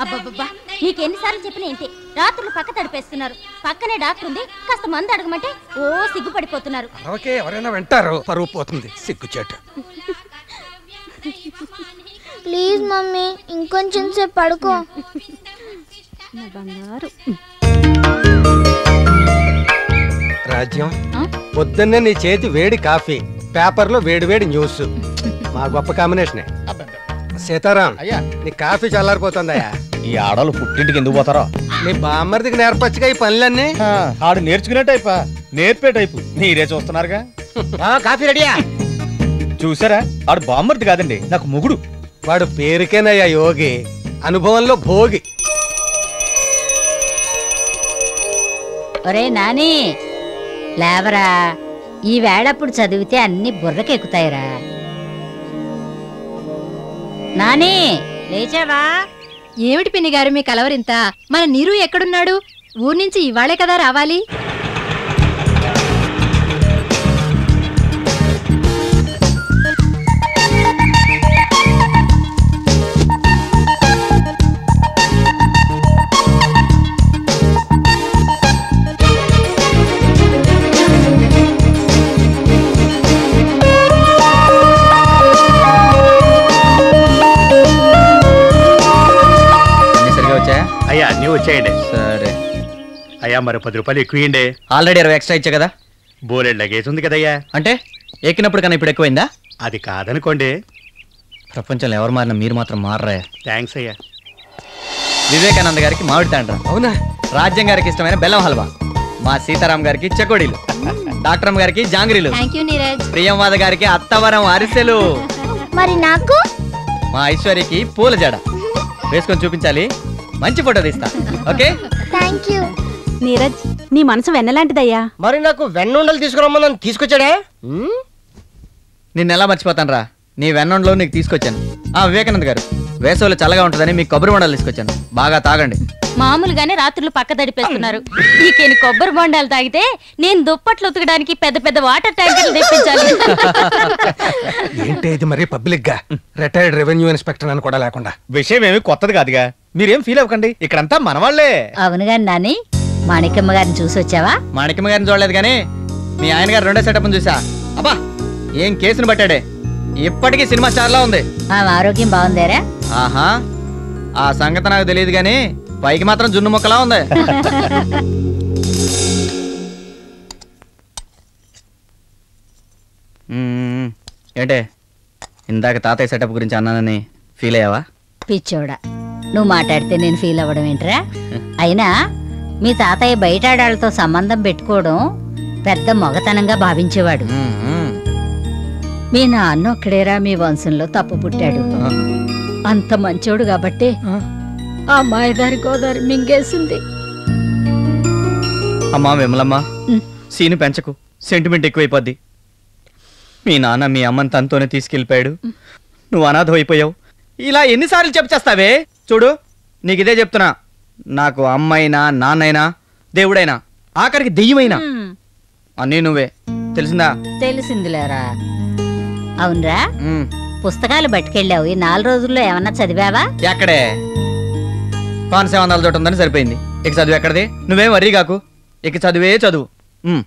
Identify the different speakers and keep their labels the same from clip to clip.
Speaker 1: అబ్బబ్బబ్బా నీకెన్నిసార్లు చెప్పిన ఏంటి రాత్రులు పక్క తడిపేస్తున్నారు పక్కనే డాక్టర్ ఉంది కాస్త మందు అడగమంటే ఓ సిగ్గుపడిపోతున్నారు
Speaker 2: ఓకే ఎవరైనా వింటారు పరువు పోతుంది సిగ్గుచేటు
Speaker 3: ప్లీజ్ మమ్మీ ఇంకొంచెం సేపు పడుకో
Speaker 1: నా బంగారు
Speaker 2: రాజ్యం
Speaker 1: ఆ?
Speaker 2: పొద్దున్నే నీ చేతి వేడి కాఫీ పేపర్లో వేడి వేడి న్యూస్ మా గొప్ప కాంబినేషనే సీతారాం
Speaker 4: అయ్యా
Speaker 2: నీ కాఫీ చల్లారిపోతుందయ్యా
Speaker 4: ఈ ఆడవాళ్ళు పుట్టింటికి ఎందుకు పోతారో
Speaker 2: నీ బామ్మర్దికి నేర్పచ్చుగా ఈ పనులన్నీ
Speaker 4: ఆడు నేర్చుకునే టైపా నేర్పే టైపు మీరే చూస్తున్నారుగా
Speaker 2: కాఫీ రెడీయా
Speaker 4: చూసారా ఆడు బామ్మర్ది కాదండి నాకు ముగుడు
Speaker 2: వాడు పేరుకేనయ్యా యోగి అనుభవంలో భోగి
Speaker 5: ఒరే నాని లేవరా ఈ వేళప్పుడు చదివితే అన్ని బుర్రకెక్కుతాయిరా నాని లేచావా
Speaker 6: ఏమిటి పిన్ని గారు మీ కలవరింత మన నీరు ఎక్కడున్నాడు ఊరు నుంచి ఇవాళే కదా రావాలి
Speaker 7: అన్ని సరిగా వచ్చా
Speaker 8: అయ్యా అన్నీ వచ్చాయండి
Speaker 7: సరే
Speaker 8: అయ్యా మరి పది రూపాయలు ఎక్కువండి
Speaker 7: ఆల్రెడీ ఇరవై ఎక్స్ట్రా ఇచ్చా కదా
Speaker 8: బోలెడ్ లగేజ్ ఉంది కదయ్యా
Speaker 7: అంటే ఎక్కినప్పుడు కన్నా ఇప్పుడు ఎక్కువైందా
Speaker 8: అది కాదనుకోండి
Speaker 7: ప్రపంచంలో ఎవరు మారినా మీరు మాత్రం మారరా
Speaker 8: థ్యాంక్స్ అయ్యా
Speaker 7: వివేకానంద గారికి మామిడి తాండ్ర
Speaker 2: అవునా
Speaker 7: రాజ్యం గారికి ఇష్టమైన బెల్లం హల్వా మా సీతారాం గారికి చెకోడీలు డాక్టర్ అమ్మ గారికి జాంగ్రీలు
Speaker 6: థ్యాంక్ యూ నీరజ్
Speaker 7: ప్రియంవాద గారికి అత్తవరం అరిసెలు
Speaker 3: మరి నాకు
Speaker 7: మా ఐశ్వర్యకి పూల జడ వేసుకొని చూపించాలి మంచి ఫోటో తీస్తా ఓకే
Speaker 3: థ్యాంక్ యూ
Speaker 1: నీరజ్ నీ మనసు వెన్నలాంటిదయ్యా
Speaker 9: మరి నాకు వెన్నుండలు తీసుకురమ్మని తీసుకొచ్చాడా ఉమ్?
Speaker 7: నిన్న ఎలా మర్చిపోతాను రా నీ వెన్నంలో నీకు తీసుకొచ్చాను ఆ వివేకానంద గారు వేసవిలో చల్లగా ఉంటుందని మీకు కొబ్బరి మండలు తీసుకొచ్చాను బాగా తాగండి
Speaker 1: మామూలుగానే రాత్రులు పక్క తడిపేస్తున్నారు ఈకెని కొబ్బరి బొండాలు తాగితే నేను దుప్పట్లు ఉతకడానికి పెద్ద పెద్ద వాటర్ ట్యాంకర్లు తెప్పించాలి
Speaker 2: ఏంటి ఇది మరి పబ్లిక్ గా రిటైర్డ్ రెవెన్యూ ఇన్స్పెక్టర్ అని కూడా లేకుండా
Speaker 4: విషయం ఏమి కొత్తది కాదుగా మీరేం ఫీల్ అవ్వకండి ఇక్కడంతా మనవాళ్లే
Speaker 5: అవును గాని నాని మాణిక్యమ్మ గారిని చూసి వచ్చావా
Speaker 7: మాణిక్యమ్మ గారిని చూడలేదు కానీ మీ ఆయన గారు రెండో సెటప్ చూసా అబ్బా ఏం కేసును పట్టాడే ఇప్పటికీ సినిమా స్టార్లా ఉంది
Speaker 5: ఆమె ఆరోగ్యం బాగుందేరా
Speaker 7: ఆహా ఆ సంగతి నాకు తెలియదు కానీ పైకి మాత్రం జున్ను మొక్కలా ఉంది మ్మ్. ఏంటే ఇందాక తాతయ్య సెటప్ గురించి అన్నానని ఫీల్ అయ్యావా
Speaker 5: పిచ్చోడా నువ్వు మాట్లాడితే నేను ఫీల్ అవ్వడం ఏంట్రా అయినా మీ తాతయ్య బయట ఆడాళ్ళతో సంబంధం పెట్టుకోవడం పెద్ద మొగతనంగా భావించేవాడు
Speaker 7: మ్మ్, మ్మ్.
Speaker 5: మీ నాన్న ఒక్కడేరా మీ వంశంలో తప్పు పుట్టాడు
Speaker 7: ఆ,
Speaker 5: అంత మంచోడు కాబట్టి
Speaker 7: ఆ.
Speaker 5: ఆ మాయదారి గోదావరి మింగేసింది
Speaker 7: అమ్మా విమలమ్మ
Speaker 5: మ్.
Speaker 7: సీను పెంచకు సెంటిమెంట్ ఎక్కువైపోద్ది మీ నాన్న మీ అమ్మని తనతోనే తీసుకెళ్ళిపోయాడు నువ్వు అనాథం అయిపోయావు ఇలా ఎన్నిసార్లు చెప్పేస్తావే చూడు నీకు ఇదే చెప్తున్నా నాకు అమ్మైనా నాన్నైనా దేవుడైనా ఆఖరికి దెయ్యమైనా
Speaker 5: హ్మ్,
Speaker 7: అన్నీ నువ్వే తెలిసిందా
Speaker 5: తెలిసిందిలేరా అవునరా
Speaker 7: మ్.
Speaker 5: పుస్తకాలు పట్టుకెళ్ళావు ఈ నాలుగు రోజుల్లో ఏమన్నా చదివావా
Speaker 7: ఎక్కడే పానసే వందల చోటు ఉందని సరిపోయింది ఇక చదువు ఎక్కడది నువ్వేం వర్రీ కాకు ఇక చదువే చదువు మ్.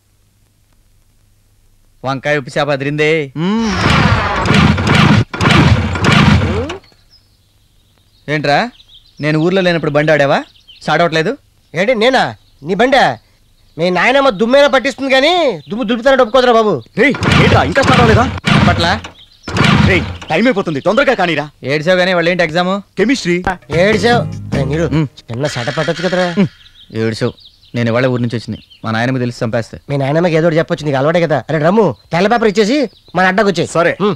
Speaker 7: వంకాయ ఉప్పు చేప అదిరిందే మ్. ఏంట్రా నేను ఊర్లో లేనప్పుడు బండి ఆడావా సాడవట్లేదు
Speaker 9: ఏంటి నేనా నీ బండే మీ నాయనమ్మ దుమ్మైనా పట్టిస్తుంది కానీ దుమ్ము దులుపుతానట్టు ఒప్పుకోదురా బాబు
Speaker 8: రేయ్ ఏంట్రా ఇంకా స్టార్ట్ అవ్వలేదా
Speaker 7: పట్ల
Speaker 8: రేయ్ టైం అయిపోతుంది తొందరగా కానీరా
Speaker 7: ఏడ్చావు కానీ వాళ్ళు ఏంటి ఎగ్జాము
Speaker 8: కెమిస్ట్రీ
Speaker 9: ఏడిసావు అరే నీరు
Speaker 7: ఉమ్.
Speaker 9: చిన్న సెట పట్టొచ్చు కదరా
Speaker 7: ఏడ్చావు నేను ఇవాళ ఊరి నుంచి వచ్చింది మా నాయనకి తెలిసి చంపేస్తే
Speaker 9: మీ నాయనమ్మకి ఏదో ఒకటి చెప్పొచ్చు నీకు అలవాటే కదా అరే రమ్ము తెల్ల పేపర్ ఇచ్చేసి మన అడ్డకు వచ్చేయి
Speaker 8: సరే
Speaker 9: ఉమ్.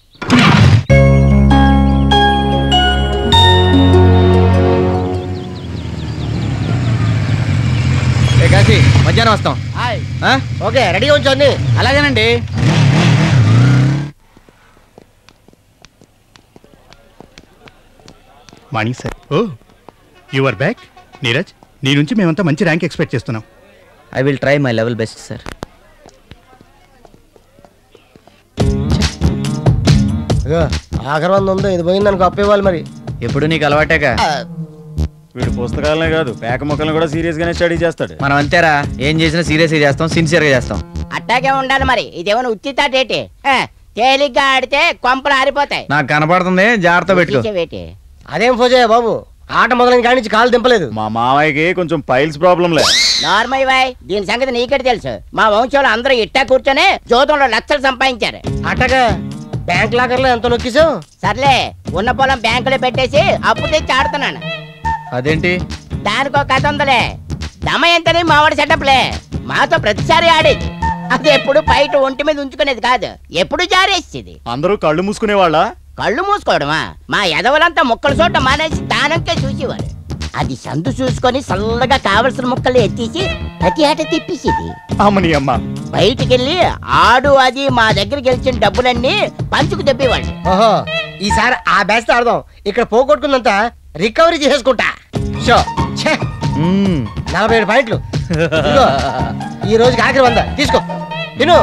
Speaker 7: ఏ కాశీ మధ్యాహ్నం వస్తాం
Speaker 9: హాయ్
Speaker 7: ఆ?
Speaker 9: ఓకే రెడీగా ఉంచు అన్ని
Speaker 7: అలాగేనండి
Speaker 8: morning sir oh you are back Neeraj నీ నుంచి మేమంతా మంచి ర్యాంక్ ఎక్స్పెక్ట్ చేస్తున్నాం
Speaker 7: I will try my level best sir
Speaker 9: ఇదిగో, ఆఖరి వంద ఉందో ఇది పోయిందనుకో అప్పు ఇవ్వాలి మరి
Speaker 7: ఎప్పుడు నీకు అలవాటేగా
Speaker 9: ఆ,
Speaker 4: వీడు పుస్తకాలనే కాదు పేక మొక్కలను కూడా సీరియస్ గానే స్టడీ చేస్తాడు
Speaker 7: మనం అంతేరా ఏం చేసినా సీరియస్గా చేస్తాం సిన్సియర్గా చేస్తాం
Speaker 10: అట్టాగే ఉండాలి మరి ఇదేమైనా ఉత్తితాటేటి హ, తేలిగ్గా ఆడితే కొంపలు ఆరిపోతాయి
Speaker 7: నాకు కనపడుతుంది జాగ్రత్త పెట్టుకో
Speaker 10: తీసేవేటి?
Speaker 9: అదేం ఫోజయ్య బాబు ఆట మొదలైన కాడి నుంచి కాలు దింపలేదు
Speaker 4: మా మామయ్యకి కొంచెం పైల్స్ ప్రాబ్లంలే
Speaker 10: నార్మల్ వాయ్ దీని సంగతి నీకే తెలుసు మా వంశంలో అందరూ ఇట్టా కూర్చొని జోదంలో లక్షలు సంపాదించారు
Speaker 9: అట్టగా బ్యాంక్ లాకర్లో ఎంత నొక్కిసావు
Speaker 10: సర్లే ఉన్న పొలం బ్యాంకులో పెట్టేసి అప్పు తెచ్చి ఆడుతున్నాను
Speaker 7: అదేంటి
Speaker 10: దానికో కథ ఉందిలే దమయంతని మావాడి సెటప్లే మాతో ప్రతిసారి ఆడేది అది ఎప్పుడు బయట ఒంటి మీద ఉంచుకునేది కాదు ఎప్పుడు జారేసేది
Speaker 4: అందరూ కళ్ళు మూసుకునే వాళ్ళ
Speaker 10: కళ్ళు మూసుకోవడమా మా ఎదవలంతా ముక్కల చోట మానేసి దానంకే చూసేవారు అది సందు చూసుకొని చల్లగా కావలసిన ముక్కలు ఎత్తేసి ప్రతి ఆట తిప్పేసేది
Speaker 4: అమ్మని అమ్మ
Speaker 10: బయటికెళ్ళి ఆడు అది మా దగ్గర గెలిచిన డబ్బులన్నీ పంచుకు తెప్పేవాళ్ళు
Speaker 9: ఓహో ఈసారి ఆ బ్యాచ్ తో ఆడదాం ఇక్కడ పోగొట్టుకున్నంత రికవరీ చేసుకుంటా షో ఛే,
Speaker 7: మ్మ్.
Speaker 9: నలభై ఏడు పాయింట్లు ఇదిగో, ఈ రోజుకి ఆఖరి వంద తీసుకో తిను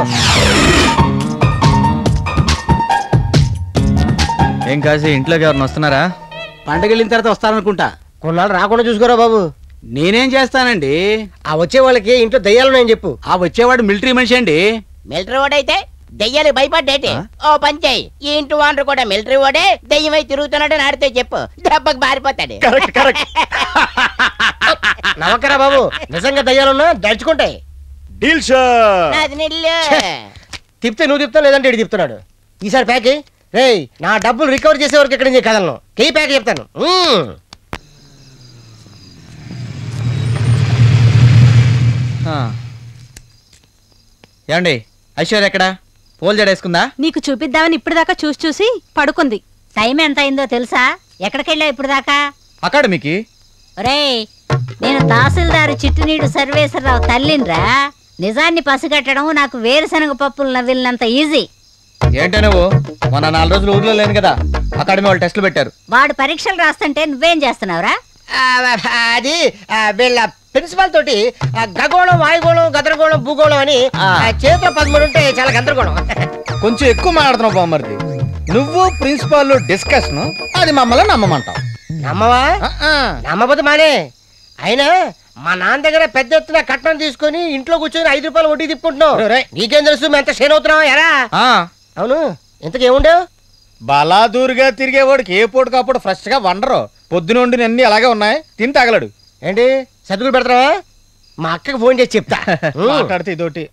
Speaker 7: ఏం కాసి ఇంట్లోకి ఎవరిని వస్తున్నారా
Speaker 11: పండగ వెళ్ళిన తర్వాత వస్తాననుకుంటా
Speaker 9: కొన్నాళ్ళు రాకుండా చూసుకోరా బాబు
Speaker 11: నేనేం చేస్తానండి
Speaker 9: ఆ వచ్చే వాళ్ళకి ఇంట్లో దయ్యాలున్నాయని చెప్పు
Speaker 11: ఆ వచ్చేవాడు మిలిటరీ మనిషి అండి
Speaker 10: మిలిటరీ వాడైతే దెయ్యాలు భయపడ్డేటి ఓ పంచాయి ఈ ఇంటి వాండ్రు కూడా మిలిటరీ వాడే దెయ్యమై తిరుగుతున్నాడని ఆడితే చెప్పు దెబ్బకి మారిపోతాడు
Speaker 4: కరెక్ట్ కరెక్ట్
Speaker 9: నమ్మకరా బాబు నిజంగా దయ్యాలున్నా దడుచుకుంటాయి
Speaker 4: డీల్ షో
Speaker 10: నాది నిల్లు
Speaker 9: తిప్తే నువ్వు తిప్తావు లేదంటే ఇటు తిప్పుతున్నాడు ఈసారి ప్యాక్ రేయ్ నా డబ్బులు రికవర్ చేసే వరకు ఎక్కడి నుంచి కదలను కీ ప్యాక్ చెప్తాను మ్మ్.
Speaker 7: ఆ. ఏమండి ఐశ్వర్య ఎక్కడా పోల్ జడేసుకుందా
Speaker 6: నీకు చూపిద్దామని ఇప్పటిదాకా చూసి చూసి పడుకుంది
Speaker 5: టైం ఎంత అయిందో తెలుసా ఎక్కడికెళ్ళావు ఇప్పుడు దాకా
Speaker 7: అకాడమీకి
Speaker 5: ఒరేయ్ నేను తహసీల్దారు చిట్టునీడు సర్వేశ్వరరావు తల్లినిరా నిజాన్ని పసిగట్టడం నాకు వేరుశనగ పప్పులు నవ్విలినంత ఈజీ
Speaker 7: ఏంటో నువ్వు మొన్న నాలుగు రోజులు ఊర్లో లేను కదా అకాడమీ వాళ్ళు టెస్టులు పెట్టారు
Speaker 5: వాడు పరీక్షలు రాస్తుంటే నువ్వేం చేస్తున్నావురా
Speaker 9: ఆ, అది ఆ, వీళ్ళ ప్రిన్సిపాల్ తోటి ఆ, గగోళం వాయుగోళం గదరగోళం భూగోళం అని ఆ, చేతిలో పదమూడు ఉంటే చాలా గందరగోళం
Speaker 7: కొంచెం ఎక్కువ మాట్లాడుతున్నావు బామ్మర్ది నువ్వు ప్రిన్సిపాల్ డిస్కషన్ అది మమ్మల్ని నమ్మమంటావు
Speaker 9: నమ్మవా నమ్మబోదు మానే అయినా మా నాన్న దగ్గర పెద్ద ఎత్తున కట్నం తీసుకొని ఇంట్లో కూర్చొని ఐదు రూపాయలు వడ్డీ తిప్పుకుంటున్నావు నీకేం తెలుసు మేము ఎంత షేన్ అవుతున్నావా ఎరా అవును ఇంతకు ఏముండవు
Speaker 7: బలాదూరుగా తిరిగేవాడికి ఏ పూటకు అప్పుడు ఫ్రెష్ గా వండరు పొద్దునుండి అన్ని అలాగే ఉన్నాయి తిని తగలడు
Speaker 9: ఏంటి సర్దుకులు పెడతావా మా అక్కకి ఫోన్ చేసి చెప్తా ఉమ్.
Speaker 7: మాట్లాడితే ఇదోటి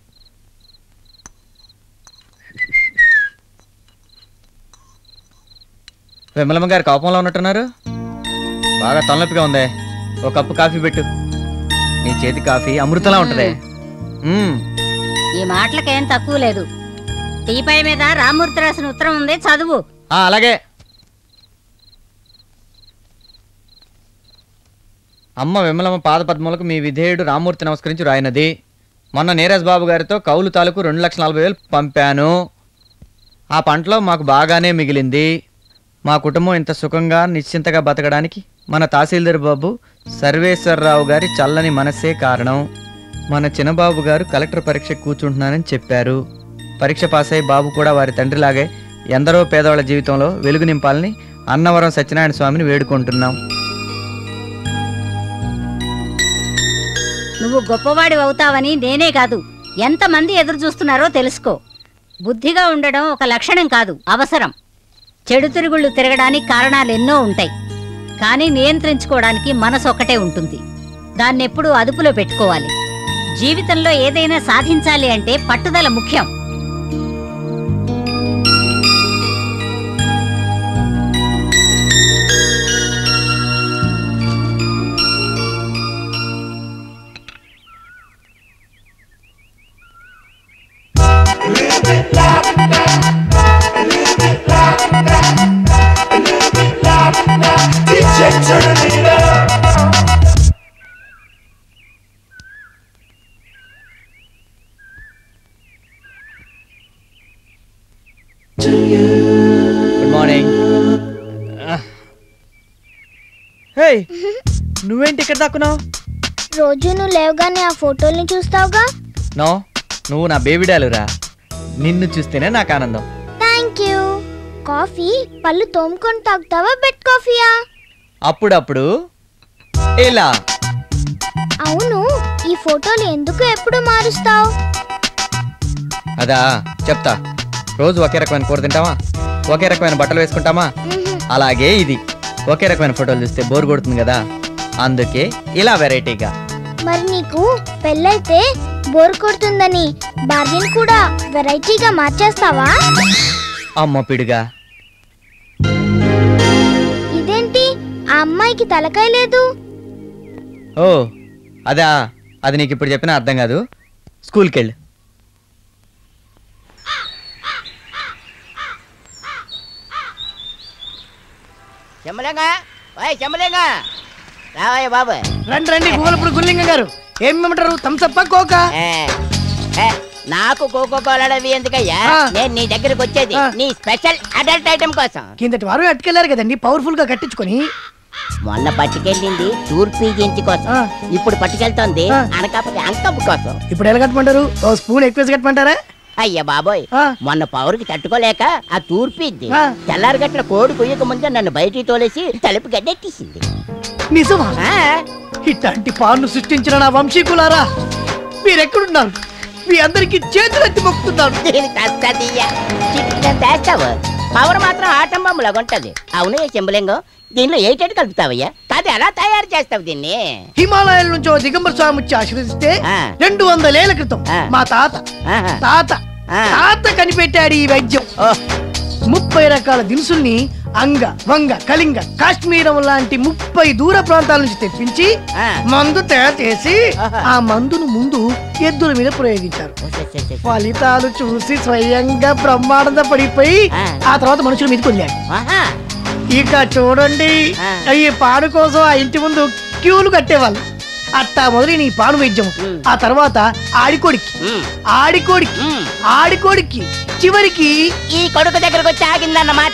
Speaker 7: విమలమ్మ గారు కోపంలో ఉన్నట్టున్నారు బాగా తలనొప్పిగా ఉందే ఒక కప్పు కాఫీ పెట్టు నీ చేతి కాఫీ అమృతంలా ఉంటదే మ్మ్.
Speaker 5: ఈ మాటలకేం తక్కువ లేదు టీపై మీద రామూర్తి రాసిన ఉత్తరం ఉంది చదువు
Speaker 7: ఆ, అలాగే అమ్మ విమలమ్మ పాద పద్మలకు మీ విధేయుడు రామూర్తి నమస్కరించి రాయినది మొన్న నీరజ్ బాబు గారితో కౌలు తాలూకు రెండు లక్షల నలభై వేలు పంపాను ఆ పంటలో మాకు బాగానే మిగిలింది మా కుటుంబం ఇంత సుఖంగా నిశ్చింతగా బతకడానికి మన తహసీల్దార్ బాబు సర్వేశ్వరరావు గారి చల్లని మనస్సే కారణం మన చిన్నబాబు గారు కలెక్టర్ పరీక్ష కూర్చుంటున్నానని చెప్పారు పరీక్ష పాస్ అయి బాబు కూడా వారి తండ్రిలాగే ఎందరో పేదవాళ్ళ జీవితంలో వెలుగు నింపాలని అన్నవరం సత్యనారాయణ స్వామిని వేడుకుంటున్నాం
Speaker 5: నువ్వు గొప్పవాడి అవుతావని నేనే కాదు ఎంతమంది ఎదురు చూస్తున్నారో తెలుసుకో బుద్ధిగా ఉండడం ఒక లక్షణం కాదు అవసరం చెడు తిరుగుళ్ళు తిరగడానికి కారణాలు ఎన్నో ఉంటాయి కానీ నియంత్రించుకోవడానికి మనసు ఒక్కటే ఉంటుంది దాన్నెప్పుడూ అదుపులో పెట్టుకోవాలి జీవితంలో ఏదైనా సాధించాలి అంటే పట్టుదల ముఖ్యం
Speaker 7: గుడ్ మార్నింగ్ హే నువ్వేంటి ఇక్కడ దాక్కున్నావు
Speaker 3: రోజు నువ్వు లేవగానే ఆ ఫోటోల్ని చూస్తావుగా
Speaker 7: నో నువ్వు నా బేబిడాలురా నిన్ను చూస్తేనే నాకు ఆనందం
Speaker 3: థ్యాంక్ యూ కాఫీ పళ్ళు తోముకొని తాగుతావా బెడ్ కాఫీయా
Speaker 7: అప్పుడప్పుడు ఇలా
Speaker 3: అవును ఈ ఫోటోలు ఎందుకు ఎప్పుడు మారుస్తావు
Speaker 7: అదా చెప్తా రోజు ఒకే రకమైన కూర తింటామా ఒకే రకమైన బట్టలు వేసుకుంటామా అలాగే ఇది ఒకే రకమైన ఫోటోలు చూస్తే బోర్ కొడుతుంది కదా అందుకే ఇలా వెరైటీగా
Speaker 3: మరి నీకు పెళ్ళైతే బోర్ కొడుతుందని భార్యను కూడా వెరైటీగా మార్చేస్తావా
Speaker 7: అమ్మ పిడుగా
Speaker 3: ఇదేంటి ఆ అమ్మాయికి తలకాయ లేదు
Speaker 7: ఓ అదా అది నీకు ఇప్పుడు చెప్పినా అర్థం కాదు స్కూల్కి వెళ్ళు
Speaker 10: చెమ్మలేంగా ఓయ్ చెమ్మలేంగా రావయ్య బాబు
Speaker 12: రండి రండి గూగలప్పుడు గుల్లింగం గారు ఏం ఇమ్మంటారు థమ్సప్ కోక
Speaker 10: ఏ, ఏ, నాకు కోకో కోలాడవి ఎందుకయ్యా
Speaker 12: ఆ.
Speaker 10: నేను నీ దగ్గరకు వచ్చేది
Speaker 12: ఆ.
Speaker 10: నీ స్పెషల్ అడల్ట్ ఐటమ్ కోసం
Speaker 12: కిందటి వారం అట్టుకెళ్లారు కదండి పవర్ఫుల్ గా కట్టించుకొని
Speaker 10: మొన్న పట్టుకెళ్ళింది తూర్పు జంచి కోసం ఇప్పుడు పట్టుకెళ్తోంది అనకాపల్లి అంకమ్మ కోసం
Speaker 12: ఇప్పుడు ఎలా కట్టమంటారు ఓ స్పూన్ ఎక్కువ వేసి కట్టమంటారా
Speaker 10: అయ్యా బాబోయ్ మొన్న పౌరుకి తట్టుకోలేక ఆ తూర్పిద్ది
Speaker 12: ఆ.
Speaker 10: తెల్లారి గట్టిన కోడి కొయ్యక ముందే నన్ను బయటికి తోలేసి తలుపు గడ్డెట్టేసింది
Speaker 12: నిజమా ఇట్లాంటి పాన్ను సృష్టించిన నా వంశీకులారా మీరెక్కడున్నారు మీ అందరికి చేతులెత్తి మొక్కుతున్నాను
Speaker 10: దీనికి తస్తదీయ చిటికిన చేస్తావు పవర్ మాత్రం ఆటం బొమ్మలాగా ఉంటది అవును ఏ చెంబులింగం దీనిలో ఏటెట్ కలుపుతావయ్యా కాదు ఎలా తయారు చేస్తావు దీన్ని
Speaker 12: హిమాలయాల నుంచి ఓ దిగంబర స్వామి వచ్చి ఆశీర్వదిస్తే రెండు వందలేళ్ల క్రితం మా తాత తాత తాత కనిపెట్టాడు ఈ వైద్యం ముప్పై రకాల దినుసుల్ని అంగ వంగ కళింగ కాశ్మీరం లాంటి ముప్పై దూర ప్రాంతాల నుంచి తెప్పించి మందు తయారు చేసి ఆ మందును ముందు ఎద్దుల మీద ప్రయోగించారు ఫలితాలు చూసి స్వయంగా బ్రహ్మానంద పడిపోయి ఆ తర్వాత మనుషుల మీదకి వెళ్ళాడు ఇక చూడండి ఈ పాడు కోసం ఆ ఇంటి ముందు క్యూలు కట్టేవాళ్ళు అట్టా మొదలు నీ పాను వైద్యం ఆ తర్వాత ఆడికోడికి ఆడికోడికి ఆడికోడికి చివరికి
Speaker 10: ఈ కొడుకు దగ్గరకు వచ్చి ఆగిందన్నమాట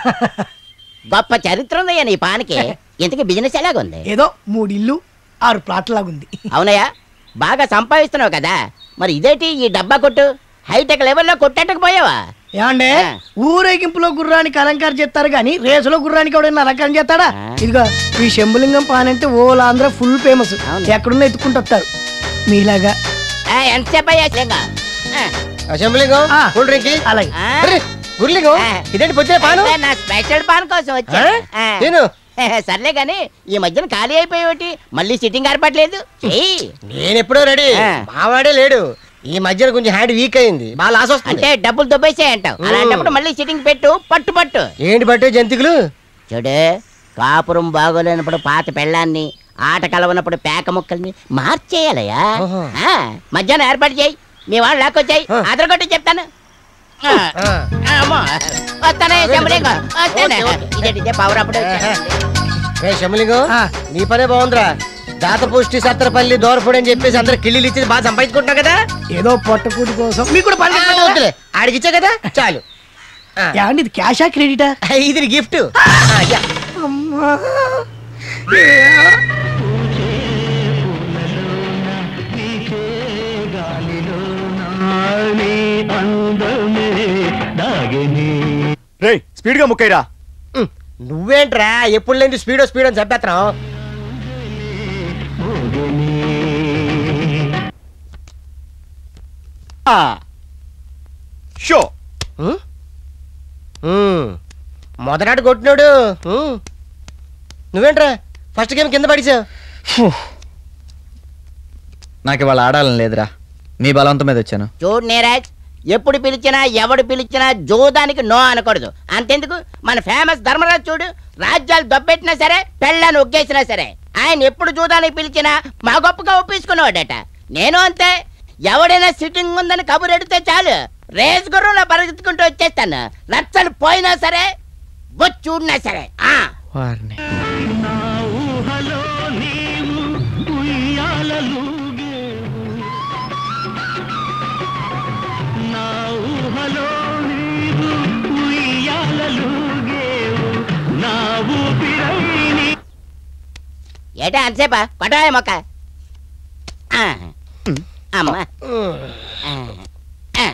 Speaker 10: గొప్ప చరిత్ర ఉందయ్యా నీ పానికి ఇంతకీ బిజినెస్ ఎలాగుంది
Speaker 12: ఏదో మూడిల్లు ఆరు ప్లాట్ల లాగుంది
Speaker 10: అవునయ్యా బాగా సంపాదిస్తున్నావు కదా మరి ఇదేంటి ఈ డబ్బా కొట్టు హైటెక్ లెవెల్లో కొట్టేటకపోయావా
Speaker 12: ఏమండే ఊరేగింపులో గుర్రానికి అలంకారం చేస్తారు కానీ రేసులో గుర్రానికి ఎవడైనా అలంకారం చేస్తాడా ఇదిగో ఈ శంభులింగం పాన్ అంటే ఓలా ఆంధ్ర ఫుల్ ఫేమస్ ఎక్కడున్నా ఎత్తుకుంటూ వస్తారు మీలాగా
Speaker 10: ఎంతసేపు అయ్యా లింగ
Speaker 9: అసెంబ్లీగం కూల్ డ్రింక్
Speaker 12: అలాగే
Speaker 9: గుర్లిగం ఇదేంటి పొద్దున పాను
Speaker 10: నా స్పెషల్ పాన్ కోసం వచ్చా
Speaker 9: ఆ? తిను.
Speaker 10: సర్లే గాని ఈ మధ్యన ఖాళీ అయిపోయేటి మళ్ళీ సిట్టింగ్ ఏర్పడలేదు చెయ్యి
Speaker 9: నేను ఎప్పుడో రెడీ మావాడే లేడు ఈ మధ్యన కొంచెం హ్యాండ్ వీక్ అయింది బాగా లాస్ వస్తుంది
Speaker 10: అంటే డబ్బులు దుబ్బేసాయి అంటావు అలాంటప్పుడు మళ్ళీ సిట్టింగ్ పెట్టు పట్టు పట్టు
Speaker 9: ఏంటి పట్టే జంతికలు
Speaker 10: చూడు కాపురం బాగోలేనప్పుడు పాత పెళ్ళాన్ని ఆట కలవనప్పుడు పేక ముక్కల్ని మార్చేయాలయ్యా ఆ, మధ్యాహ్నం ఏర్పాటు చేయి మీ వాళ్ళు లాక్కొచ్చాయి అదరగొట్టి చెప్తాను ఆ, ఆ, అమ్మో. వస్తానే శంభులింగం వస్తానే ఇదేంటి ఇదే పవర్ అప్పుడు
Speaker 9: ఏ శమలింగం నీ పనే బాగుందిరా దాత పుష్టి సత్తరపల్లి దోరపూడి అని చెప్పేసి అందరు కిళ్ళిలు ఇచ్చి బాగా సంపాదించుకుంటున్నావు కదా
Speaker 12: ఏదో పొట్టకూటి కోసం మీకు కూడా పని
Speaker 9: ఆ, వద్దులే ఆడికి ఇచ్చా కదా చాలు
Speaker 12: ఏమండి ఇది క్యాషా క్రెడిటా
Speaker 9: ఇది గిఫ్ట్
Speaker 13: రే స్పీడ్ గా ముక్కైరా
Speaker 9: నువ్వేంట్రా ఎప్పుడు లేని స్పీడ్ స్పీడ్ అని చెప్పేస్తున్నావు
Speaker 13: షో
Speaker 9: మొదనాడు కొట్టినాడు ఉమ్. నువ్వేంట్రా ఫస్ట్ గేమ్ కింద పడిచావు
Speaker 7: నాకు ఇవాళ ఆడాలని లేదురా మీ బలవంతం మీద వచ్చాను
Speaker 10: చూడు నీరాజ్ ఎప్పుడు పిలిచినా ఎవడు పిలిచినా జోదానికి నో అనకూడదు అంతెందుకు మన ఫేమస్ ధర్మరాజు చూడు రాజ్యాలు దొబ్బెట్టినా సరే పెళ్ళాన్ని ఒగ్గేసినా సరే ఆయన ఎప్పుడు జూదానికి పిలిచినా మా గొప్పగా ఒప్పించుకునేవాడట నేను అంతే ఎవడైనా సిట్టింగ్ ఉందని కబురు ఎడితే చాలు రేస్ గుర్రంలో పరిగెత్తుకుంటూ వచ్చేస్తాను నచ్చలు పోయినా సరే బొచ్చుడినా సరే ఆ
Speaker 7: వారిని
Speaker 10: ఏటా అంతసేపా కొట్టవే మొక్క ఆ. అమ్మా ఆ. ఆ.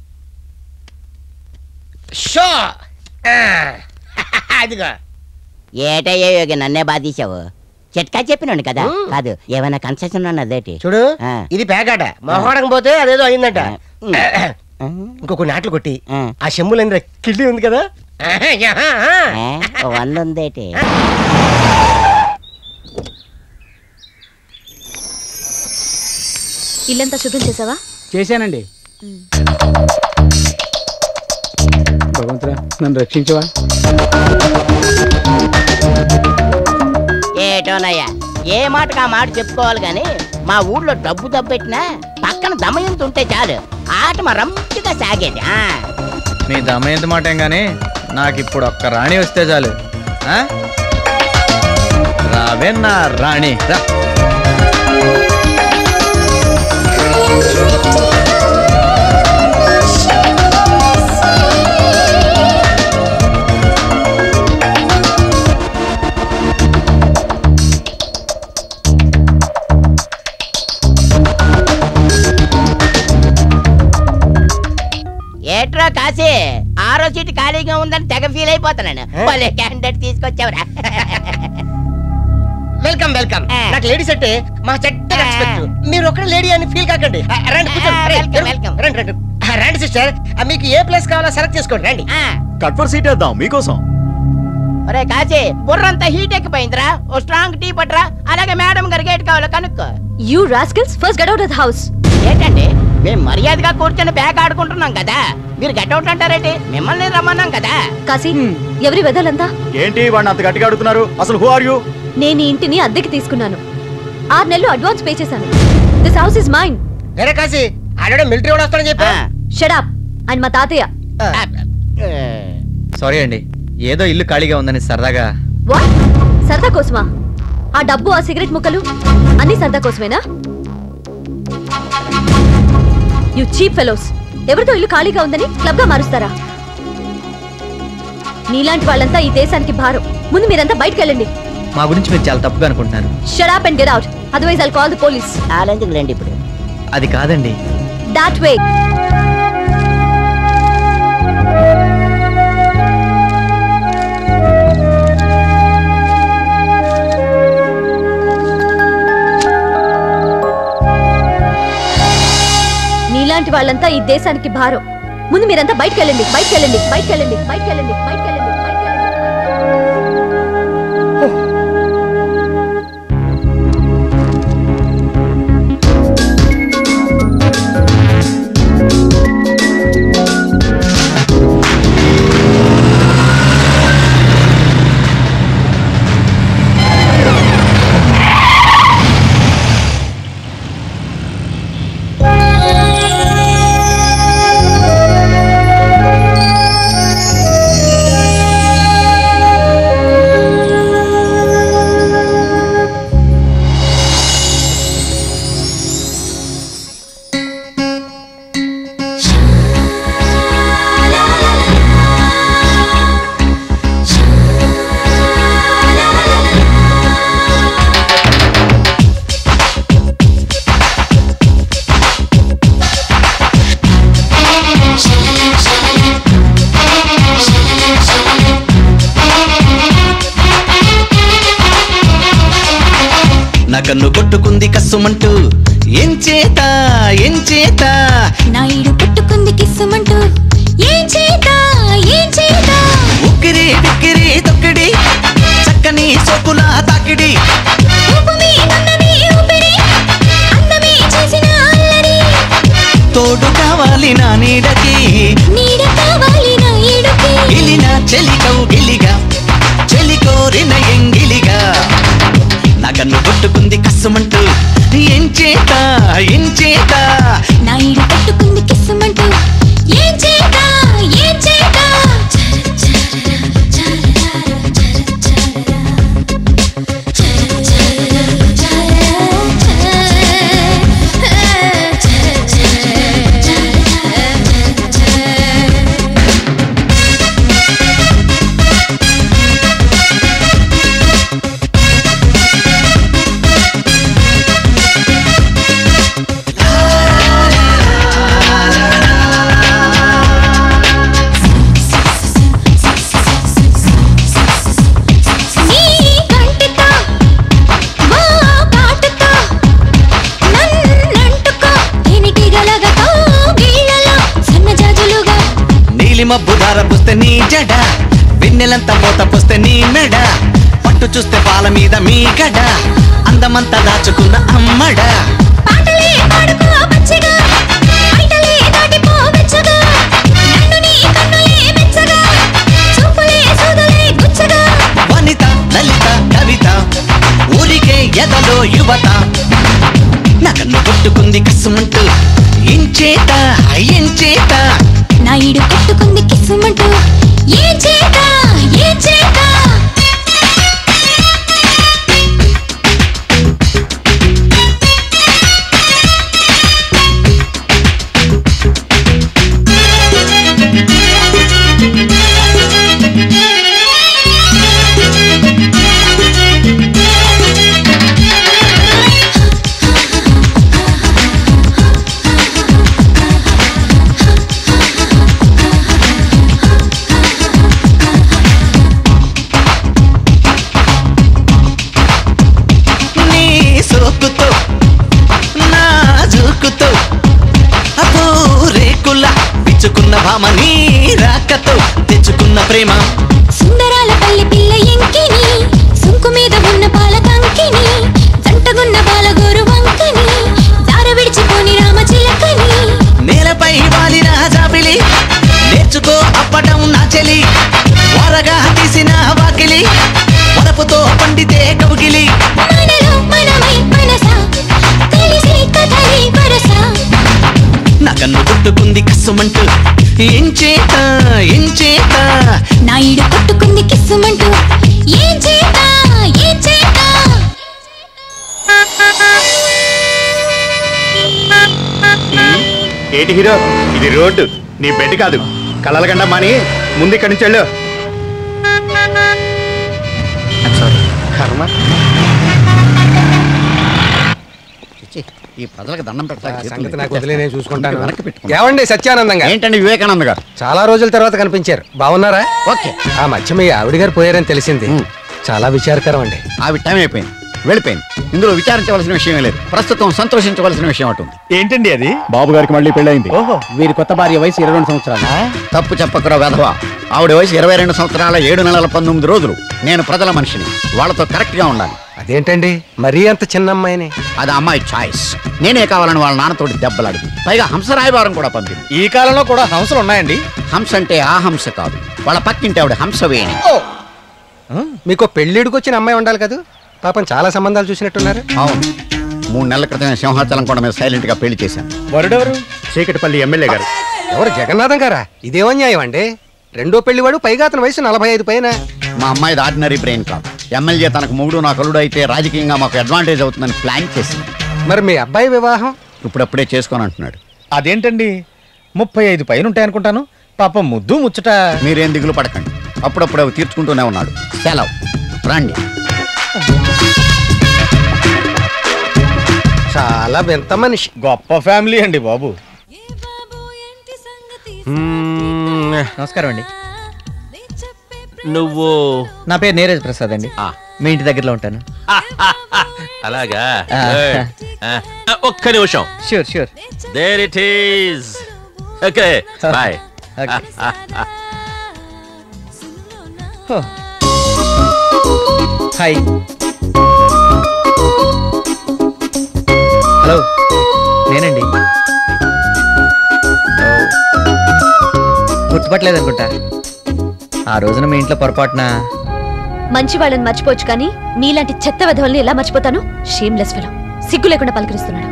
Speaker 9: షో అదిగో
Speaker 10: ఏటయ్యా యోగి నన్నే బాధీసావు చిట్కా చెప్పినాను కదా కాదు ఏమైనా కన్సెషన్ ఉన్నదేటి
Speaker 9: చూడు ఇది పేకాట మొహడం పోతే అదేదో అయిందంట ఇంకో కొన్ని ఆటలు కొట్టి ఆ చెమ్ములైన కిళ్ళి ఉంది కదా
Speaker 10: వంద ఉందేటి
Speaker 14: ఇల్లంతా శుభ్రం చేసావా
Speaker 11: చేశానండి భగవంతురా నన్ను రక్షించవా
Speaker 10: ఏటోనయ్యా ఏ మాటకు ఆ మాట చెప్పుకోవాలి గాని మా ఊళ్ళో డబ్బు దబ్బెట్టినా పక్కన దమయంత ఉంటే చాలు ఆట మా రంపిగా సాగేది ఆ
Speaker 7: మీ దమయంతి మాట ఏం కానీ నాకు ఇప్పుడు ఒక్క రాణి వస్తే చాలు ఆ? రావే నా రాణి రా
Speaker 10: ఏట్రా కాశీ ఆరో సీట్ ఖాళీగా ఉందని తెగ ఫీల్ అయిపోతున్నాను భలే క్యాండిడేట్ తీసుకొచ్చావురా
Speaker 9: వెల్కమ్ వెల్కమ్ నాకు లేడీస్ అంటే మా చెడ్డ రెస్పెక్ట్ మీరు ఒక్కడే లేడీ అని ఫీల్ కాకండి ఆ, రండి కూర్చోండి రండి,
Speaker 10: welcome,
Speaker 9: రండి,
Speaker 10: welcome.
Speaker 9: రండి రండి ఆ, రండి సిస్టర్ మీకు ఏ ప్లేస్ కావాలో సెలెక్ట్ చేసుకోండి రండి
Speaker 13: కట్ ఫర్ సీట్ వేద్దాం మీకోసం
Speaker 10: ఒరే కాశీ బుర్రంతా హీట్ ఎక్కిపోయిందిరా ఓ స్ట్రాంగ్ టీ పట్రా అలాగే మేడం గారికి ఏటి కావాలో కనుక్కో
Speaker 14: you rascals first get out of house
Speaker 10: ఏంటండి మేము మర్యాదగా కూర్చొని బ్యాగ్ ఆడుకుంటున్నాం కదా మీరు గెట్ అవుట్ అంటారేంటి మిమ్మల్ని రమ్మన్నాం కదా
Speaker 14: కాశీ ఎవరి వెదలంతా
Speaker 13: ఏంటి వాడిని అంత గట్టిగా అడుగుతున్నారు అసలు హూ ఆర్ యూ
Speaker 14: నేను ఈ ఇంటిని అద్దెకి తీసుకున్నాను ఆరు నెలలు అడ్వాన్స్ పే చేశాను దిస్ హౌస్ ఇస్ మైన్
Speaker 9: వేరే కాసి ఆడడం మిలిటరీ వాడు వస్తాడని చెప్పా
Speaker 14: షడప్ ఆయన మా తాతయ్య
Speaker 7: సారీ అండి ఏదో ఇల్లు ఖాళీగా ఉందని సరదాగా
Speaker 14: వాట్ సరదా కోసమా ఆ డబ్బు ఆ సిగరెట్ ముక్కలు అన్ని సరదా కోసమేనా యు చీప్ ఫెలోస్ ఎవరితో ఇల్లు ఖాళీగా ఉందని క్లబ్ గా మారుస్తారా నీలాంటి వాళ్ళంతా ఈ దేశానికి భారం ముందు మీరంతా బయటకు వెళ్ళండి
Speaker 7: మా గురించి మీరు చాలా తప్పుగా అనుకుంటున్నారు
Speaker 14: shut up and get out otherwise I'll call the police
Speaker 10: ఛాలెంజ్కి రండి ఇప్పుడు
Speaker 7: అది కాదండి
Speaker 14: దాట్ వే నీలాంటి వాళ్ళంతా ఈ దేశానికి భారం ముందు మీరంతా బయటకు వెళ్ళండి బయటకు వెళ్ళండి బయటకు వెళ్ళండి బయటకు వెళ్ళండి బయటకు వెళ్ళండి
Speaker 15: నా కన్ను కొట్టుకుంది కస్సుమంటూ ఏం చేత ఏం చేత
Speaker 16: నాయుడు పుట్టుకుంది కిస్సుమంటూ ఏం చేత ఏం చేత
Speaker 15: ఉక్కిరి బిక్కిరి తొక్కిడి చక్కని సోకుల తాకిడి
Speaker 16: ఊపు మీదున్నది ఊపిరి అందమే చేసిన అల్లరి
Speaker 15: తోడు కావాలి నా నీడకి
Speaker 16: నీడ కావాలి నా ఈడుకి
Speaker 15: గిలిన చెలికౌ గిలిగా చెలి కోరిన ఎంగిలిగా నా కన్ను కొట్టుకుంది కస్సుమంటూ ఏం చేత ఏం చేత
Speaker 16: నాయుడు పుట్టుకుంది కిస్సుమంటూ ఏం చేత ఏం చేత
Speaker 15: la పెళ్లి మబ్బు దార పుస్తే నీ జడ వెన్నెలంతా పోత పుస్తే నీ మెడ పట్టు చూస్తే పాల మీద మీ గడ అందమంతా దాచుకున్న అమ్మడ
Speaker 16: పాటలే పాడుకో పచ్చిగా బయటలే దాటిపో వెచ్చగా నన్ను నీ కన్నులే మెచ్చగా చూపులే సూదులే గుచ్చగా
Speaker 15: వనిత లలిత కవిత ఊరికే ఎదలో యువత నగన్ను కొట్టుకుంది కసుమంటూ ఇంచేత ఇంచేత
Speaker 16: నా ఈడు కొట్టుకుంది కిస్సుమంటూ ఏం చేత ఏం చేత
Speaker 15: నీ సోకుతో నా జోకుతో అపో రేకుల పిచ్చుకున్న భామ నీ రాకతో తెచ్చుకున్న ప్రేమ
Speaker 16: సుందరాల పల్లె పిల్ల ఎంకిని సుంకు మీద ఉన్న పాల కంకిని జంటగున్న బాలగోరు వంకని దార విడిచిపోని రామ చిలకని
Speaker 15: నేలపై వాలిన జాబిలి నేర్చుకో అప్పటం నా చెలి వరగా తీసిన వాకిలి వరపుతో పండితే కౌగిలి
Speaker 16: మనలో మనమై మనస కలిసి కథలే వరస
Speaker 15: నా కన్ను కొట్టుకుంది కసుమంటూ ఎంచేత ఎంచేత
Speaker 16: నా ఈడు కొట్టుకుంది కిస్సుమంటూ ఏం చేత ఏం చేత
Speaker 8: ఏంటి హీరో ఇది రోడ్డు నీ బెడ్ కాదు కలల గండ మాని ముందు ఇక్కడి నుంచి వెళ్ళు కర్మ
Speaker 17: ఈ ప్రజలకు దండం
Speaker 2: ఆ సంగతి నాకు వదిలే నేను చూసుకుంటాను
Speaker 17: వెనక్కి పెట్టుకో
Speaker 2: ఏమండి సత్యానందం గారు
Speaker 17: ఏంటండి వివేకానంద గారు
Speaker 2: చాలా రోజుల తర్వాత కనిపించారు బాగున్నారా
Speaker 17: ఓకే
Speaker 2: ఆ మధ్య మీ ఆవిడ గారు పోయారని తెలిసింది చాలా విచారకరం అండి
Speaker 17: ఆవి టైం అయిపోయింది వెళ్ళిపోయింది ఇందులో విచారించవలసిన విషయం లేదు ప్రస్తుతం సంతోషించవలసిన విషయం అటుంది
Speaker 4: ఏంటండి అది
Speaker 8: బాబు గారికి మళ్ళీ పెళ్ళైంది
Speaker 4: ఓహో
Speaker 11: వీరి కొత్త భార్య వయసు ఇరవై రెండు సంవత్సరాలు
Speaker 17: తప్పు చెప్పకరా వెధవ ఆవిడ వయసు ఇరవై రెండు సంవత్సరాల ఏడు నెలల పంతొమ్మిది రోజులు నేను ప్రజల మనిషిని వాళ్ళతో కరెక్ట్ గా ఉండాలి
Speaker 2: అదేంటండి మరీ అంత చిన్న అమ్మాయిని
Speaker 17: అది అమ్మాయి చాయిస్ నేనే కావాలని వాళ్ళ నాన్నతోటి దెబ్బలాడింది పైగా హంస రాయబారం కూడా పంపింది
Speaker 4: ఈ కాలంలో కూడా హంసలు ఉన్నాయండి
Speaker 17: హంస అంటే ఆ హంస కాదు వాళ్ళ పక్కింటి ఆవిడ హంస వేణి
Speaker 2: మీకు పెళ్ళిడికి వచ్చిన అమ్మాయి ఉండాలి కదా పాపం చాలా సంబంధాలు చూసినట్టున్నారు
Speaker 17: అవును మూడు నెలల క్రితమే సింహాచలం కొండ మీద సైలెంట్ గా పెళ్లి చేశాను
Speaker 2: వరుడెవరు
Speaker 8: చీకటిపల్లి ఎమ్మెల్యే గారు
Speaker 2: ఎవరు జగన్నాథం గారా ఇదేమో న్యాయం అండి రెండో పెళ్లివాడు పైగా అతని వయసు నలభై ఐదు పైన
Speaker 17: మా అమ్మాయిది ఆర్డినరీ బ్రెయిన్ కాదు ఎమ్మెల్యే తనకు మూడు నా కలుడు అయితే రాజకీయంగా మాకు అడ్వాంటేజ్ అవుతుందని ప్లాన్ చేసింది
Speaker 2: మరి మీ అబ్బాయి వివాహం
Speaker 17: ఇప్పుడప్పుడే చేసుకొని అంటున్నాడు
Speaker 4: అదేంటండి ముప్పై ఐదు పైన ఉంటాయనుకుంటాను పాపం ముద్దు ముచ్చట
Speaker 17: మీరేం దిగులు పడకండి అప్పుడప్పుడు అవి తీర్చుకుంటూనే ఉన్నాడు సెలవు రండి
Speaker 2: చాలా వింత మనిషి
Speaker 4: గొప్ప ఫ్యామిలీ అండి బాబు
Speaker 7: నమస్కారం అండి
Speaker 18: నువ్వు
Speaker 7: నా పేరు నీరజ్ ప్రసాద్ అండి మీ ఇంటి దగ్గరలో ఉంటాను
Speaker 18: అలాగా
Speaker 7: ఆ.
Speaker 18: Good. ఆ, ఒక్క నిమిషం
Speaker 7: sure sure
Speaker 18: there it is okay bye
Speaker 7: Okay. Hi hello నేనండి ఓ. గుర్తుపట్టలేదు అనుకుంటా ఆ రోజున మీ ఇంట్లో పొరపాటున
Speaker 14: మంచి వాళ్ళని మర్చిపోవచ్చు కానీ మీలాంటి చెత్త విధవల్ని ఎలా మర్చిపోతాను షేమ్లెస్ ఫెలో సిగ్గు లేకుండా పలకరిస్తున్నాడు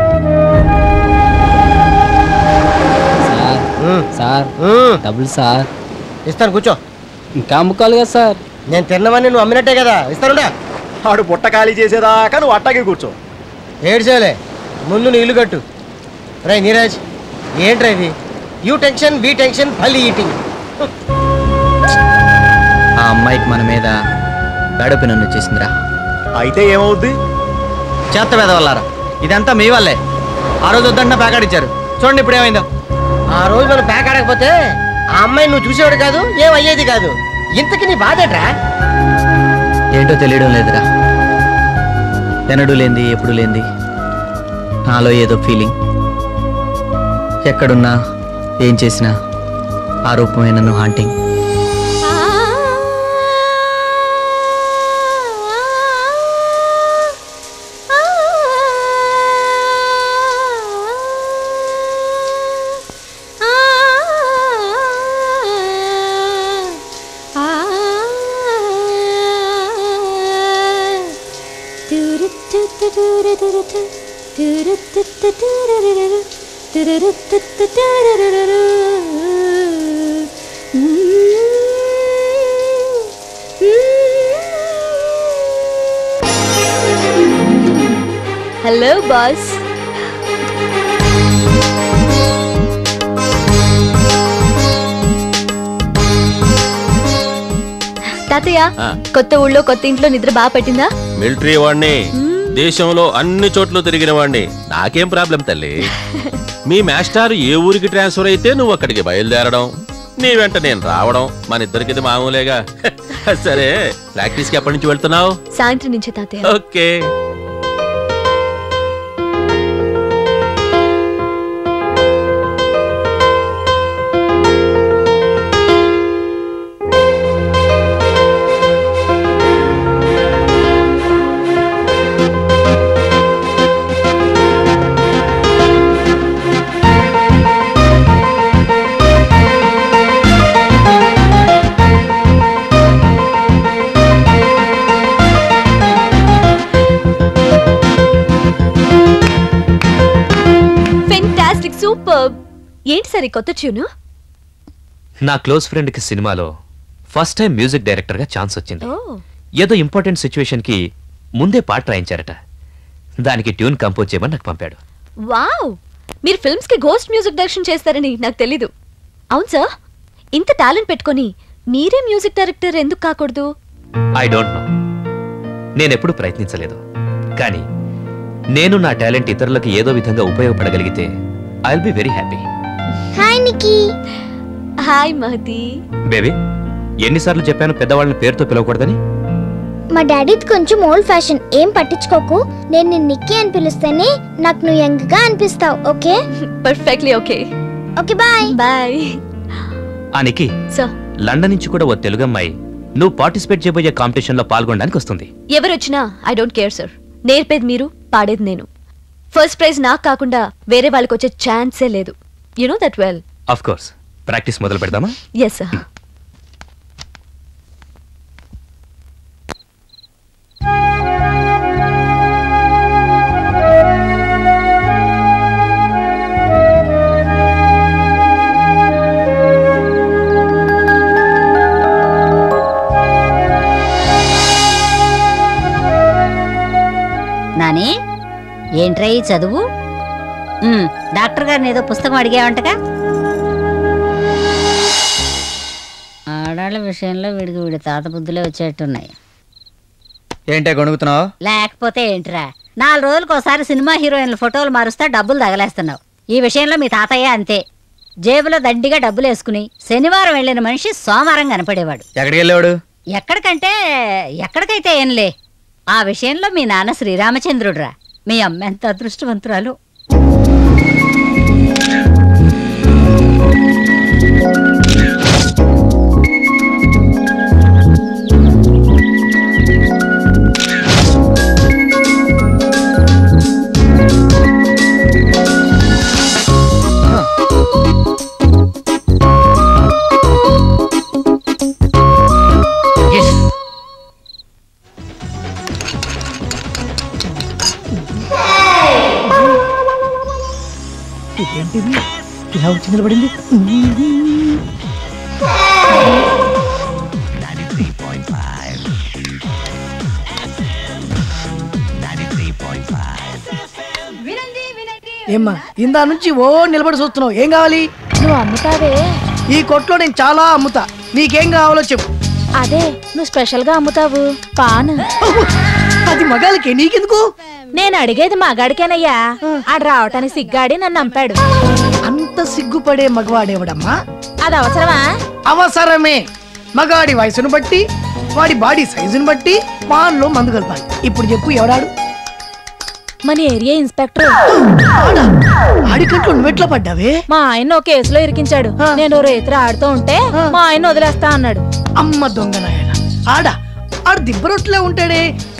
Speaker 11: సార్ డబ్బులు సార్
Speaker 9: ఇస్తాను కూర్చో
Speaker 11: ఇంకా అమ్ముకోవాలి కదా సార్
Speaker 9: నేను తిన్నవని నువ్వు అమ్మినట్టే కదా ఇస్తానుడా
Speaker 13: ఆడు పుట్ట ఖాళీ చేసేదాకా నువ్వు అట్టాగే కూర్చో
Speaker 9: ఏడ్చేలే ముందు నీ ఇల్లు కట్టు రే నీరజ్ ఏంట్రా ఇది you tension be tensionful eating
Speaker 7: ఆ అమ్మాయికి మన మీద గడుపు నన్ను వచ్చేసిందిరా
Speaker 13: అయితే ఏమవుద్ది
Speaker 7: చేత వెదవల్లారా ఇదంతా మీ వల్లే ఆ రోజు వద్దంటే ప్యాకాడిచ్చారు చూడండి ఇప్పుడు ఏమైందో
Speaker 9: ఆ రోజు మనం ప్యాక్ ఆడకపోతే ఆ అమ్మాయి నువ్వు చూసేవాడు కాదు ఏం అయ్యేది కాదు ఇంతకి నీ బాధేట్రా
Speaker 7: ఏంటో తెలియడం లేదురా ఎన్నడూ లేంది ఎప్పుడు లేంది నాలో ఏదో ఫీలింగ్ ఎక్కడున్నా ఏం చేసినా ఆ రూపమే నన్ను హాంటింగ్
Speaker 14: హలో బాస్ తాతయ్య
Speaker 18: ఆ.
Speaker 14: కొత్త ఊళ్ళో కొత్త ఇంట్లో నిద్ర బాగా పెట్టిందా
Speaker 18: మిలిటరీ వాడిని దేశంలో అన్ని చోట్ల తిరిగిన వాడిని నాకేం ప్రాబ్లం తల్లి మీ మాస్టర్ ఏ ఊరికి ట్రాన్స్ఫర్ అయితే నువ్వు అక్కడికి బయలుదేరడం నీ వెంట నేను రావడం మన ఇద్దరికి ఇది మామూలేగా సరే ప్రాక్టీస్ కి ఎప్పటి నుంచి వెళ్తున్నావు
Speaker 14: సాయంత్రం నుంచే తాతయ్య
Speaker 18: ఓకే
Speaker 14: ఫెంటాస్టిక్ సూపర్ ఏంటి సార్ ఈ కొత్త ట్యూన్
Speaker 19: నా క్లోజ్ ఫ్రెండ్కి సినిమాలో ఫస్ట్ టైం మ్యూజిక్ డైరెక్టర్గా ఛాన్స్ వచ్చింది ఏదో ఇంపార్టెంట్ సిచ్యువేషన్కి ముందే పాట రాయించారట దానికి ట్యూన్ కంపోజ్ చేయమని నాకు పంపాడు
Speaker 14: వావ్ మీరు ఫిల్మ్స్ కి గోస్ట్ మ్యూజిక్ డైరెక్షన్ చేస్తారని నాకు తెలీదు అవును సార్ ఇంత టాలెంట్ పెట్టుకొని మీరే మ్యూజిక్ డైరెక్టర్ ఎందుకు కాకూడదు
Speaker 19: ఐ డోంట్ నో నేనెప్పుడు ప్రయత్నించలేదు కానీ నేను నా టాలెంట్ ఇతరులకు ఏదో విధంగా ఉపయోగపడగలిగితే I will be very happy
Speaker 3: hi Nikki
Speaker 14: hi Mahathi
Speaker 19: baby ఎన్నిసార్లు చెప్పాను పెద్దవాళ్ళని పేరుతో పిలవకూడదని
Speaker 3: మా డాడీది కొంచెం ఓల్డ్ ఫ్యాషన్ ఏం పట్టించుకోకు నేను నిన్ను నిక్కీ అని పిలుస్తేనే నాకు నువ్వు యంగ్ గా అనిపిస్తావు okay
Speaker 14: perfectly okay
Speaker 3: okay bye
Speaker 14: bye
Speaker 19: ఆ నికి
Speaker 14: సో
Speaker 19: లండన్ నుంచి కూడా ఓ తెలుగు అమ్మాయి నువ్వు పార్టిసిపేట్ చేయబోయే కాంపిటీషన్ లో పాల్గొనడానికి వస్తుంది
Speaker 14: ఎవరు వచ్చినా ఐ డోంట్ కేర్ సార్ నేర్పేది మీరు పాడేది నేను ఫస్ట్ ప్రైజ్ నాకు కాకుండా వేరే వాళ్ళకి వచ్చే ఛాన్సే లేదు you know that well
Speaker 19: of course practice మొదలు పెడదామా
Speaker 14: ఎస్ సార్
Speaker 5: నాని ఏంట్రా ఈ చదువు ఉమ్, డాక్టర్ గారిని ఏదో పుస్తకం అడిగావంటగా ఆడాళ్ళ విషయంలో వీడికి వీడి తాత బుద్ధులే వచ్చేట్టున్నాయి
Speaker 7: ఏంటే గొణుగుతున్నావు
Speaker 5: లేకపోతే ఏంట్రా నాలుగు రోజులకు ఒకసారి సినిమా హీరోయిన్ల ఫోటోలు మారుస్తా డబ్బులు తగలేస్తున్నావు ఈ విషయంలో మీ తాతయ్య అంతే జేబులో దండిగా డబ్బులు వేసుకుని శనివారం వెళ్ళిన మనిషి సోమవారం కనపడేవాడు
Speaker 7: ఎక్కడికి వెళ్ళేవాడు
Speaker 5: ఎక్కడికంటే ఎక్కడికైతే ఏంలే ఆ విషయంలో మీ నాన్న శ్రీరామచంద్రుడురా మీ అమ్మ ఎంత అదృష్టవంతురాలు
Speaker 12: ఇదేంటిది ఇలా వచ్చి నిలబడింది ఏమ్మా ఇందా నుంచి ఓ నిలబడి చూస్తున్నావు ఏం కావాలి
Speaker 14: నువ్వు అమ్ముతావే
Speaker 12: ఈ కొట్లో నేను చాలా అమ్ముతా నీకేం కావాలో చెప్పు
Speaker 14: అదే నువ్వు స్పెషల్ గా అమ్ముతావు పాన్
Speaker 12: అది మగాలకి నీకెందుకు
Speaker 20: నేను అడిగేది మగాడికేనయ్యా ఆడు రావటానికి సిగ్గాడి నన్ను నంపాడు
Speaker 12: అంత సిగ్గుపడే మగవాడేవడమ్మా
Speaker 20: అది అవసరమా
Speaker 12: అవసరమే మగాడి వయసును బట్టి వాడి బాడీ సైజును బట్టి పాన్లో మందు కలపాలి ఇప్పుడు చెప్పు ఎవడాడు
Speaker 20: మన ఏరియా ఇన్స్పెక్టర్
Speaker 12: ఆడికంట్లో నువ్వెట్లా పడ్డావే
Speaker 20: మా ఆయన ఒక కేసులో ఇరికించాడు నేను రేత్రి ఆడుతూ ఉంటే మా ఆయన వదిలేస్తా అన్నాడు
Speaker 12: అమ్మ దొంగ నాయన ఆడ ఆడు దిబ్బరొట్లే ఉంటాడే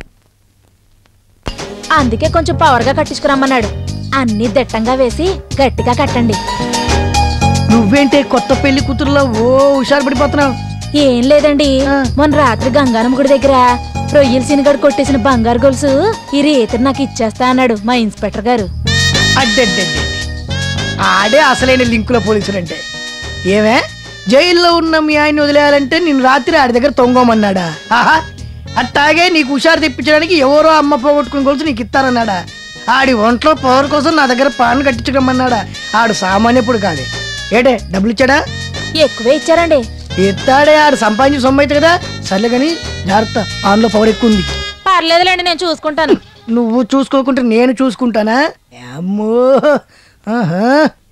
Speaker 20: అందుకే కొంచెం పవర్ గా కట్టించుకురమ్మన్నాడు అన్ని దిట్టంగా వేసి గట్టిగా కట్టండి
Speaker 12: నువ్వేంటే కొత్త పెళ్లి కూతురులో ఓ హుషారు పడిపోతున్నావు
Speaker 20: ఏం లేదండి మొన్న రాత్రి గంగానమ్మ గుడి దగ్గర రొయ్యల సినిగడు కొట్టేసిన బంగారు గొలుసు ఈ రేత్రి నాకు ఇచ్చేస్తా అన్నాడు మా ఇన్స్పెక్టర్ గారు
Speaker 12: అడ్డడ్డడ్డ ఆడే అసలైన లింకుల పోలీసులు అంటే ఏమే జైల్లో ఉన్న మీ ఆయన్ని వదిలేయాలంటే నేను రాత్రి ఆడి దగ్గర తొంగోమన్నాడా ఆహా అట్టాగే నీకు హుషారు తెప్పించడానికి ఎవరో అమ్మ పోగొట్టుకుని కొలుసు నీకు ఇస్తానన్నాడా ఆడి ఒంట్లో పవర్ కోసం నా దగ్గర పాన్ కట్టించుకోమన్నాడా ఆడు సామాన్యపుడు కాదే ఏటే డబ్బులు ఇచ్చాడా
Speaker 20: ఎక్కువే ఇచ్చారండి
Speaker 12: ఇస్తాడే ఆడు సంపాదించి సొమ్ము అయితే కదా సర్లే కానీ జాగ్రత్త ఆన్లో పవర్ ఎక్కువ ఉంది
Speaker 20: పర్లేదులేండి నేను చూసుకుంటాను
Speaker 12: నువ్వు చూసుకోకుంటే నేను చూసుకుంటానా అమ్మో ఆహా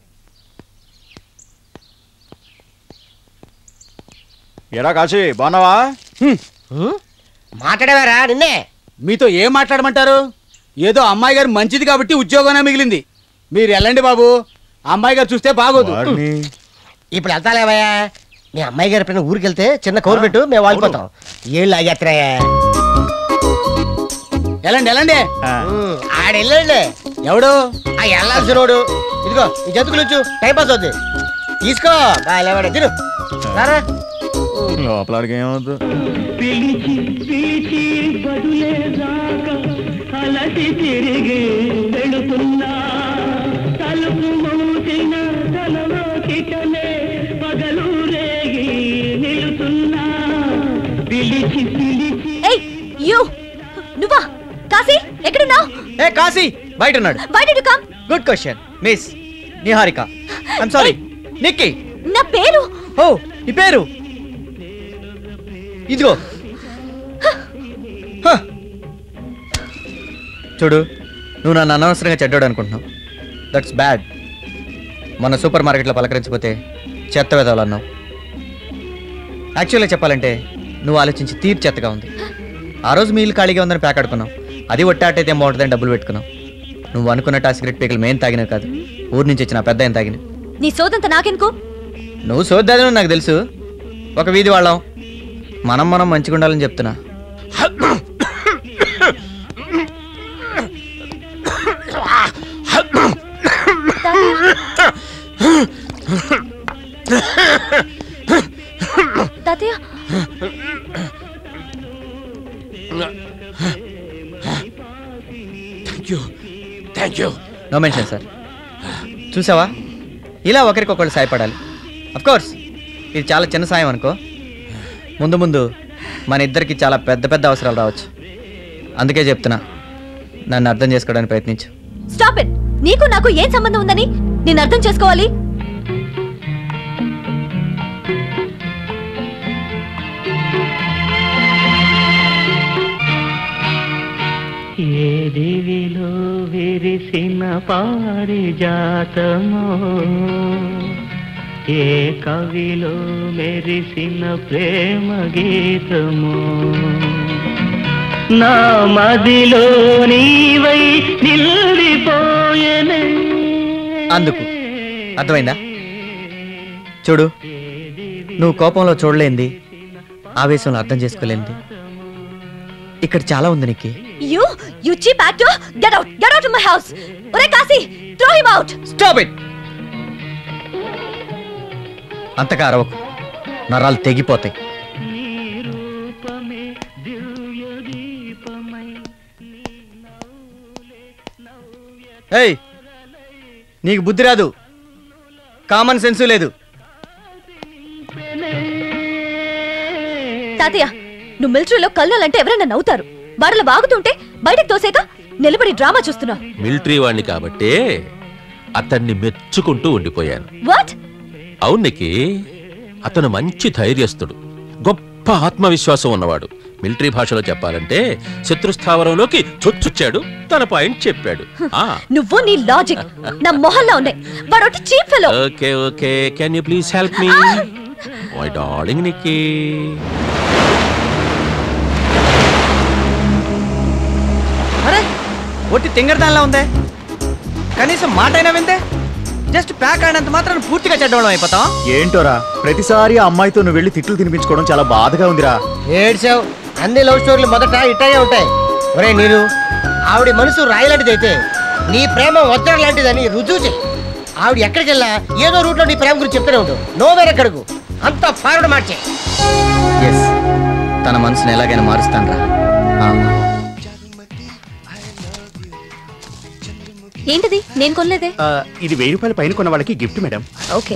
Speaker 13: ఎరా కాశీ బాగున్నావా
Speaker 9: మాట్లాడేవారా నిన్నే
Speaker 11: మీతో ఏం మాట్లాడమంటారు ఏదో అమ్మాయి గారు మంచిది కాబట్టి ఉద్యోగమే మిగిలింది మీరు వెళ్ళండి బాబు అమ్మాయి గారు చూస్తే బాగోదు
Speaker 9: ఇప్పుడు వెళ్తాలేవయ్యా మీ అమ్మాయి గారి పైన ఊరికి వెళ్తే చిన్న కౌరు పెట్టు మేము వాడిపోతాం ఏళ్ళు ఆగేత్తరాయా
Speaker 11: వెళ్ళండి వెళ్ళండి
Speaker 9: ఆడ వెళ్ళండి
Speaker 11: ఎవడు
Speaker 9: ఆ వెళ్ళాల్సినోడు ఇదిగో ఈ జంతుకులు ఇచ్చు టైం పాస్ అవుద్ది తీసుకో లేవాడు తిను రారా
Speaker 13: లోపలాడికి ఏమవుతుంది
Speaker 21: పిలిచి పిలిచి బదులేదాక అలసి తిరిగి వెళుతున్నా తలుపు మౌసిన తలలో కిటలే పగలు రేగి నిలుతున్నా పిలిచి పిలిచి
Speaker 14: ఏయ్ యు నువ్వా కాశీ ఎక్కడున్నావు
Speaker 7: ఏ కాశీ బయట ఉన్నాడు
Speaker 14: why did you come
Speaker 7: good question miss Niharika I'm sorry Nikki
Speaker 14: నా పేరు
Speaker 7: ఓ నీ పేరు ఇదిగో హ. చూడు నువ్వు నన్ను అనవసరంగా చెడ్డాడు అనుకుంటున్నావు దట్స్ బ్యాడ్ మన సూపర్ మార్కెట్లో పలకరించకపోతే చెత్త వెదవలు అన్నావు యాక్చువల్గా చెప్పాలంటే నువ్వు ఆలోచించి తీరు చెత్తగా ఉంది ఆ రోజు మీ ఇల్లు ఖాళీగా ఉందని ప్యాక్ ఆడుకున్నావు అది ఒట్టాటైతే బాగుంటుందని డబ్బులు పెట్టుకున్నావు నువ్వు అనుకున్నట్టు ఆ సిగరెట్ పీకలు మేం తాగినవి కాదు ఊరు నుంచి వచ్చిన పెద్ద ఆయన తాగిన
Speaker 14: నీ సోదంతా నాకెందుకు
Speaker 7: నువ్వు సోద్దాదని నాకు తెలుసు ఒక వీధి వాళ్ళం మనం మనం మంచిగా ఉండాలని చెప్తున్నా
Speaker 14: తాతయ్య
Speaker 18: thank you thank you
Speaker 7: no mention sir చూసావా ఇలా ఒకరికొకరు సాయపడాలి అఫ్ కోర్స్ ఇది చాలా చిన్న సాయం అనుకో ముందు ముందు మన ఇద్దరికి చాలా పెద్ద పెద్ద అవసరాలు రావచ్చు అందుకే చెప్తున్నా నన్ను అర్థం చేసుకోవడానికి ప్రయత్నించు
Speaker 14: స్టాప్ ఇట్ నీకు నాకు ఏం సంబంధం ఉందని నేను అర్థం చేసుకోవాలి
Speaker 21: ఏ దేవిలో విరిసిన పారిజాతమో ఏ కవిలో మెరిసిన ప్రేమ గీతమో నా మదిలో నీవై నిలిపోయనే
Speaker 7: అందుకు అర్థమైందా చూడు నువ్వు కోపంలో చూడలేంది ఆవేశంలో అర్థం చేసుకోలేంది ఇక్కడ చాలా ఉంది నీకు
Speaker 14: you you cheap actor get out get out of my house ఒరే Kashi throw him out
Speaker 7: stop it అంతగా అరవకు నరాలు తెగిపోతాయి ఏయ్ నీకు బుద్ధి రాదు కామన్ సెన్సు లేదు
Speaker 14: తాతయ్య నువ్వు మిలిటరీలో కళ్ళాలంటే ఎవరైనా నవ్వుతారు వాడలో బాగుతుంటే బయటకు తోసేక నిలబడి డ్రామా చూస్తున్నావు
Speaker 18: మిలిటరీ వాడిని కాబట్టే అతన్ని మెచ్చుకుంటూ ఉండిపోయాను
Speaker 14: వాట్
Speaker 18: అవును నిక్కి అతను మంచి ధైర్యస్తుడు గొప్ప ఆత్మవిశ్వాసం ఉన్నవాడు మిలిటరీ భాషలో చెప్పాలంటే శత్రుస్థావరంలోకి చొచ్చుచ్చాడు తన పాయింట్ చెప్పాడు ఆ
Speaker 14: నువ్వు నీ లాజిక్ నా మొహల్లా ఉన్నాయి వాడు cheap fellow
Speaker 18: okay okay can you please help me my darling Nikki
Speaker 12: అరే
Speaker 7: ఒట్టి తింగరదానిలా ఉందే కనీసం మాట అయినా విందే జస్ట్ ప్యాక్ ఆడినంత మాత్రం పూర్తిగా చెడ్డవడం అయిపోతాం
Speaker 13: ఏంటోరా ప్రతిసారి ఆ అమ్మాయితో నువ్వు వెళ్ళి తిట్లు తినిపించుకోవడం చాలా బాధగా ఉందిరా
Speaker 9: ఏడ్చావు అన్ని లవ్ స్టోరీలు మొదట ఇట్టాగే ఉంటాయి ఒరే నీరు ఆవిడ మనసు రాయి లాంటిదైతే నీ ప్రేమ వజ్రం లాంటిదని రుజువు చెయ్యి ఆవిడ ఎక్కడికి వెళ్ళా ఏదో రూట్లో నీ ప్రేమ గురించి చెప్తూనే ఉండు నో వెనకడుగు అంత ఫార్వర్డ్ మార్చే
Speaker 7: ఎస్ తన మనసుని ఎలాగైనా మారుస్తాను రా
Speaker 14: ఏంటిది నేను కొనలేదే
Speaker 8: ఆ, ఇది వెయ్యి రూపాయల పైన కొన్న వాళ్ళకి gift madam
Speaker 14: okay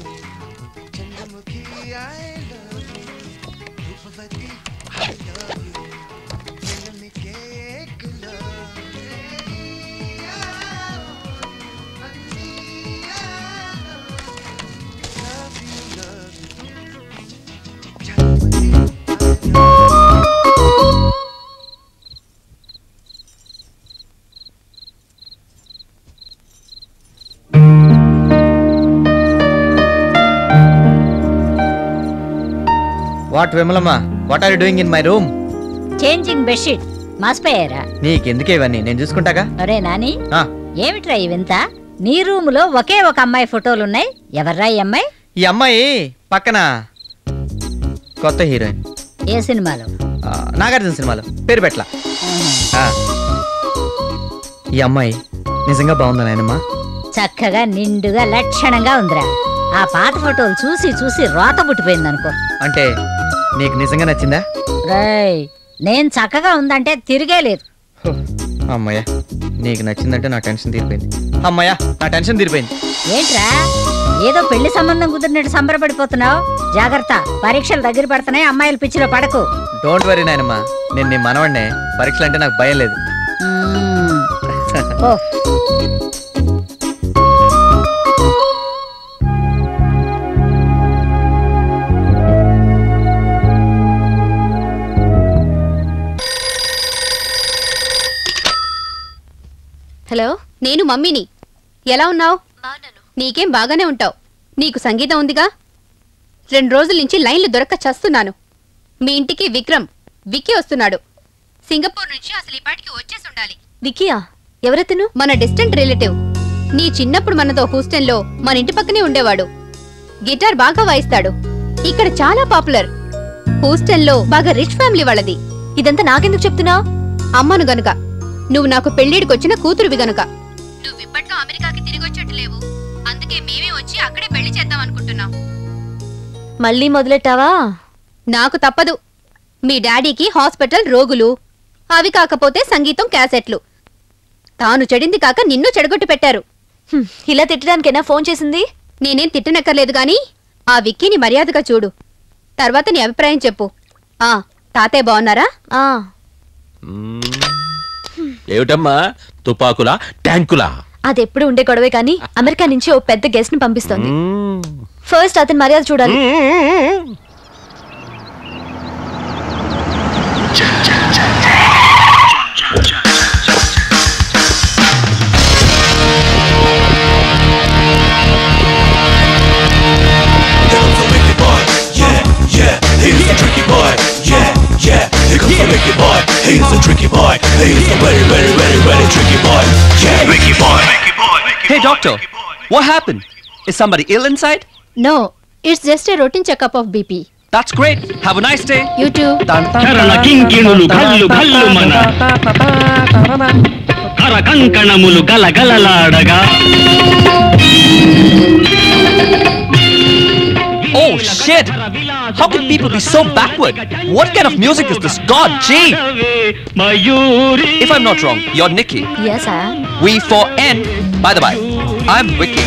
Speaker 7: what Vimalamma what are you doing in my room
Speaker 5: changing bedsheet మర్చిపోయారా
Speaker 7: నీకెందుకే ఇవన్నీ నేను చూసుకుంటాగా
Speaker 5: ఒరే నాని
Speaker 7: ఆ,
Speaker 5: ఏమిట్రా ఈ వింత నీ రూములో ఒకే ఒక అమ్మాయి ఫోటోలున్నాయి ఎవర్రా ఈ అమ్మాయి
Speaker 7: ఈ అమ్మాయి పక్కన కొత్త హీరోయిన్
Speaker 5: ఏ సినిమాలో
Speaker 7: ఆ, నాగార్జున సినిమాలో పేరు పెట్ల ఈ అమ్మాయి నిజంగా బాగుందా నాయనమ్మా
Speaker 5: చక్కగా నిండుగా లక్షణంగా ఉందిరా ఆ పాత ఫోటోలు చూసి చూసి రోత పుట్టిపోయింది అనుకో
Speaker 7: అంటే నీకు నిజంగా నచ్చిందా
Speaker 5: రేయ్ నేను చక్కగా ఉందంటే తిరిగే లేదు
Speaker 7: అమ్మయ్యా నీకు నచ్చిందంటే నా టెన్షన్ తీరిపోయింది అమ్మయ్యా నా టెన్షన్ తీరిపోయింది
Speaker 5: ఏంట్రా ఏదో పెళ్లి సంబంధం కుదిరినట్టు సంబరపడిపోతున్నావు జాగ్రత్త పరీక్షలు దగ్గర పడుతున్నాయి అమ్మాయిల పిచ్చిలో పడకు
Speaker 7: డోంట్ వరీ నాయనమ్మా నేను నీ మనవాడినే పరీక్షలు అంటే నాకు భయం లేదు
Speaker 5: ఓ
Speaker 6: హలో నేను మమ్మీని ఎలా ఉన్నావు నీకేం బాగానే ఉంటావు నీకు సంగీతం ఉందిగా రెండు రోజుల నుంచి లైన్లు దొరక్క చస్తున్నాను మీ ఇంటికి విక్రమ్ విక్కీ వస్తున్నాడు సింగపూర్ నుంచి అసలు ఈ పాటికి వచ్చేసి ఉండాలి
Speaker 14: వికియా ఎవరెతను
Speaker 6: మన డిస్టెంట్ రిలేటివ్ నీ చిన్నప్పుడు మనతో హూస్టన్లో మన ఇంటి పక్కనే ఉండేవాడు గిటార్ బాగా వాయిస్తాడు ఇక్కడ చాలా పాపులర్ హూస్టన్లో బాగా రిచ్ ఫ్యామిలీ వాళ్ళది
Speaker 14: ఇదంతా నాకెందుకు చెప్తున్నా
Speaker 6: అమ్మను గనుక నువ్వు నాకు పెళ్లిడికొచ్చిన కూతురువి గనుక నువ్వు ఇప్పట్లో అమెరికాకి తిరిగి వచ్చేట్టు లేవు అందుకే మేమే వచ్చి అక్కడే పెళ్లి చేద్దాం అనుకుంటున్నాం
Speaker 14: మళ్ళీ మొదలెట్టావా
Speaker 6: నాకు తప్పదు మీ డాడీకి హాస్పిటల్ రోగులు అవి కాకపోతే సంగీతం క్యాసెట్లు తాను చెడింది కాక నిన్ను చెడగొట్టి పెట్టారు
Speaker 14: హ్మ్, ఇలా తిట్టడానికైనా ఫోన్ చేసింది
Speaker 6: నేనేం తిట్టనక్కర్లేదు గాని ఆ విక్కీని మర్యాదగా చూడు తర్వాత నీ అభిప్రాయం చెప్పు ఆ తాతయ్య బాగున్నారా
Speaker 14: ఆ
Speaker 18: ఏమిటమ్మా తుపాకులా ట్యాంకులా
Speaker 14: అదెప్పుడు ఉండే గొడవే కానీ అమెరికా నుంచి ఓ పెద్ద గెస్ట్ ని పంపిస్తోంది ఫస్ట్ అతని మర్యాద చూడాలి
Speaker 1: Yeah, he's a tricky boy. Yeah, yeah, here comes the Ricky boy. He's a tricky boy. He's a very, very, very, very tricky boy. Yeah, Ricky boy.
Speaker 22: Hey, doctor, what happened? Is somebody ill inside?
Speaker 6: No it's just a routine checkup of BP
Speaker 22: That's great. Have a nice day.
Speaker 6: You too
Speaker 21: చరణ కింకిణులు భల్లు భల్లు మన కర కంకణములు గలగలలాడగా
Speaker 22: Oh shit! How can people be so backward? What kind of music is this? God, gee! If I'm not wrong, you're Nikki.
Speaker 14: Yes, I am.
Speaker 22: We for N. By the way, I'm Vicky.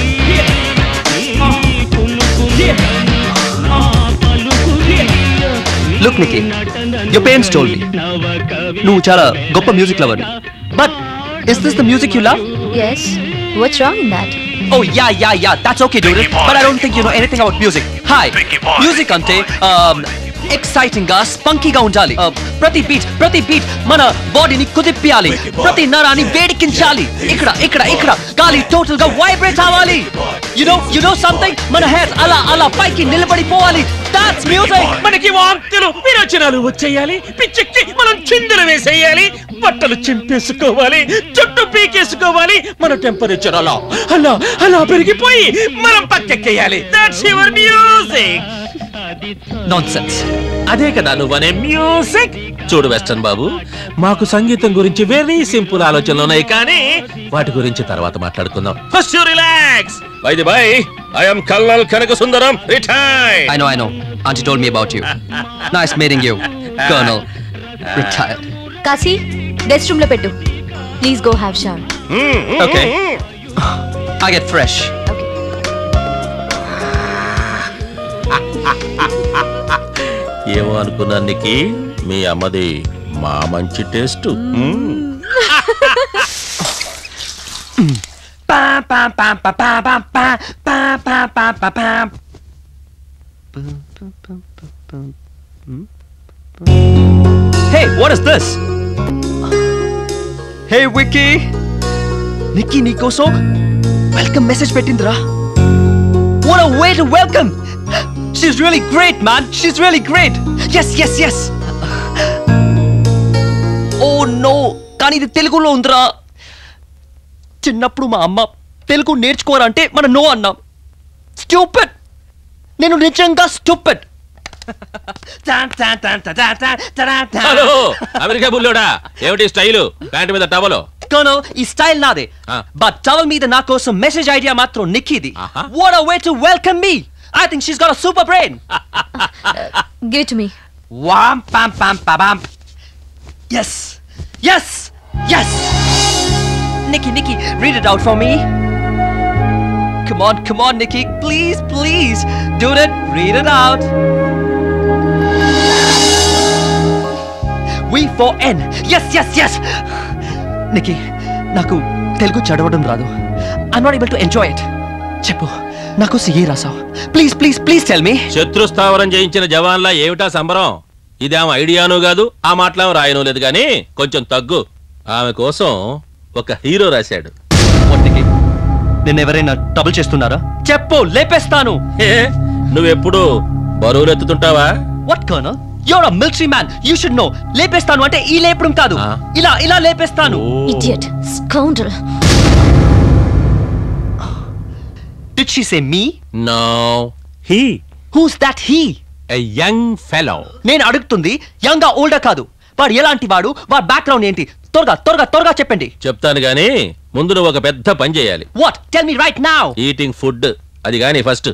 Speaker 22: Look, Nikki, your parents told me నువ్వు చాలా గొప్ప music lover but is this the music you love
Speaker 14: Yes. What's wrong in that?
Speaker 22: Oh yeah, yeah, yeah. That's okay, dude. But I don't think you know anything about music. Hi. Music ante um, exciting గా స్పంకీగా ఉండాలి Uh, ప్రతి beat ప్రతి beat మన బాడీని కుదిప్పియాలి ప్రతి నరాన్ని వేడికించాలి ఇక్కడ ఇక్కడ ఇక్కడ గాలి టోటల్ గా వైబ్రేట్ అవ్వాలి you know you know something మన హెడ్ అలా అలా పైకి నిలబడిపోవాలి దట్స్ మ్యూజిక్
Speaker 1: మనకి వాంతులు విరోచనాలు వచ్చేయాలి పిచ్చెక్కి మనం చిందులు వేసేయాలి బట్టలు చింపేసుకోవాలి చుట్టూ పీకేసుకోవాలి మన టెంపరేచర్ అలా అలా అలా పెరిగిపోయి మనం పక్కెక్కేయాలి దట్స్ యువర్ మ్యూజిక్
Speaker 22: నాన్సెన్స్
Speaker 18: అదే కదా నువ్వనే మ్యూజిక్ చూడు వెస్టర్న్ బాబు మాకు సంగీతం గురించి వెరీ సింపుల్ ఆలోచనలు ఉన్నాయి కానీ వాటి గురించి తర్వాత మాట్లాడుకుందాం first you relax by the by I am colonel Kanaka Sundaram retired
Speaker 22: I know, I know. Auntie told me about you. nice meeting you, Colonel. Retired.
Speaker 14: Kashi rest room లో పెట్టు please go have shower
Speaker 22: Okay. I get fresh.
Speaker 18: ఏమో అనుకున్నాను నీకి మీ అమ్మది మా మంచి taste
Speaker 22: Hey, what is this? Hey, Vicky. Nikki నీకోసం welcome message పెట్టిందిరా What a way to welcome! She's really great, man. She's really great. Yes, yes, yes. Oh no, కానీ ఇది తెలుగులో ఉందిరా చిన్నప్పుడు మా అమ్మ తెలుగు నేర్చుకోరా అంటే మనం నో అన్నాం స్టూపిడ్ నేను నిజంగా స్టూపిడ్
Speaker 18: హలో అమెరికా బుల్లోడా ఏమిటి స్టైలు ప్యాంట్ మీద టవలో
Speaker 22: కోనో ఈ స్టైల్ నాదే బట్ టవల్ మీద నా కోసం మెసేజ్ ఐడియా మాత్రం నిక్కిది what a way to welcome me I think she's got a super brain
Speaker 14: give to me
Speaker 22: వామ్ పam pam pam yes yes yes Nikki Nikki read it out for me come on come on Nikki please please do it read it out we for n yes yes yes Nikki నాకు తెలుగు చదవడం రాదు I not able to enjoy it చెప్పు నాకు CA రాసావు please please please tell me
Speaker 18: శత్రుస్థావరం చేయించిన జవాన్లా ఏమిటా సంబరం ఇదేం ఐడియాను కాదు ఆ మాటలేం రాయను లేదు కానీ కొంచెం తగ్గు ఆమె కోసం ఒక హీరో రాశాడు
Speaker 22: నిన్న ఎవరైనా ట్రబుల్ చేస్తున్నారా చెప్పు లేపేస్తాను
Speaker 18: ఏ నువ్వెప్పుడు బరువులు ఎత్తుతుంటావా
Speaker 22: what colonel your a military man you should know లేపేస్తాను అంటే ఈ లేపడం కాదు ఇలా ఇలా లేపేస్తాను
Speaker 14: idiot scoundrel
Speaker 22: Did she say me?
Speaker 18: No. He.
Speaker 22: Who's that he?
Speaker 18: A young fellow.
Speaker 22: నేను అడుగుతుంది యంగ్ ఓల్డర్ కాదు వాడు ఎలాంటి వాడు వాడి బ్యాక్గ్రౌండ్ ఏంటి త్వరగా త్వరగా త్వరగా చెప్పండి
Speaker 18: చెప్తాను గాని ముందు నువ్వు ఒక పెద్ద పని చేయాలి
Speaker 22: what tell me right now
Speaker 18: eating food అది గాని ఫస్ట్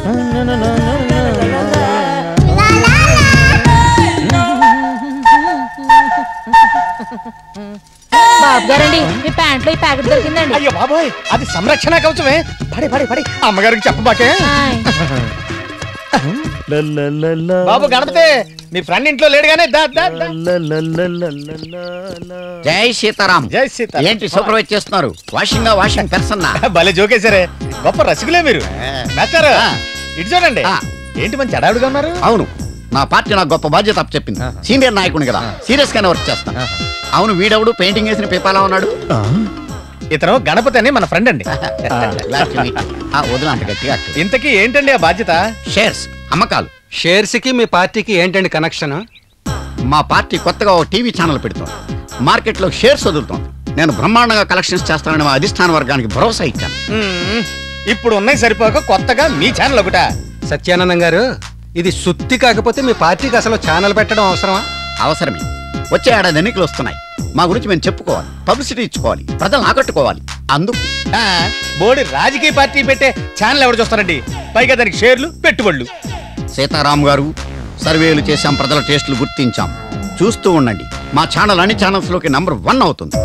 Speaker 20: బాబు గారండి మీ ప్యాంట్లో ఈ ప్యాకెట్ దొరికిందండి
Speaker 4: అయ్యో బాబోయ్ అది సంరక్షణ కవచమే పడి పడి పడి అమ్మగారికి చెప్పబాకే బాబు గణపతి మీ ఫ్రెండ్ ఇంట్లో లేడుగానే దా, దా, దా.
Speaker 17: జై సీతారాం
Speaker 4: జై సీతారాం
Speaker 17: ఏంటి సూపర్వైజ్ చేస్తున్నారు వాషింగ్ వాషింగ్ పెర్సన్నా
Speaker 4: భలే జోకేశారే గొప్ప రసికులే మీరు మాస్టర్ ఇటు చూడండి ఏంటి మంచి అడావిడిగా ఉన్నారు
Speaker 17: అవును నా పార్టీ నాకు గొప్ప బాధ్యత చెప్పింది సీనియర్ నాయకుని కదా సీరియస్ గానే వర్క్ చేస్తాను అవును వీడెవడు పెయింటింగ్ వేసిన పేపాలా ఉన్నాడు
Speaker 4: ఇతను గణపతి అని మన ఫ్రెండ్ అండి
Speaker 17: Glad to meet you. ఆ, వదిన అంత గట్టిగా
Speaker 4: ఇంతకీ ఏంటండి ఆ బాధ్యత
Speaker 17: షేర్స్ అమ్మకాలు
Speaker 2: షేర్స్ కి మీ పార్టీకి ఏంటండి కనెక్షన్
Speaker 17: మా పార్టీ కొత్తగా ఒక టీవీ ఛానల్ పెడుతోంది మార్కెట్లో షేర్స్ వదులుతోంది నేను బ్రహ్మాండంగా కలెక్షన్స్ చేస్తానని మా అధిష్టాన వర్గానికి భరోసా ఇచ్చాను
Speaker 4: మ్మ్. ఇప్పుడు ఉన్నాయి సరిపోక కొత్తగా మీ ఛానల్ ఒకట
Speaker 2: సత్యానందం గారు ఇది సుత్తి కాకపోతే మీ పార్టీకి అసలు ఛానల్ పెట్టడం అవసరమా
Speaker 17: అవసరమే వచ్చే ఏడాది ఎన్నికలు వస్తున్నాయి మా గురించి మేము చెప్పుకోవాలి పబ్లిసిటీ ఇచ్చుకోవాలి ప్రజలను ఆకట్టుకోవాలి అందుకు
Speaker 4: ఆ, బోడి రాజకీయ పార్టీ పెట్టే ఛానల్ ఎవరు చూస్తారండి పైగా దానికి షేర్లు పెట్టుబడులు
Speaker 17: సీతారాం గారు సర్వేలు చేశాం ప్రజల టేస్టులు గుర్తించాం చూస్తూ ఉండండి మా ఛానల్ అన్ని ఛానల్స్ లోకి నంబర్ వన్ అవుతుంది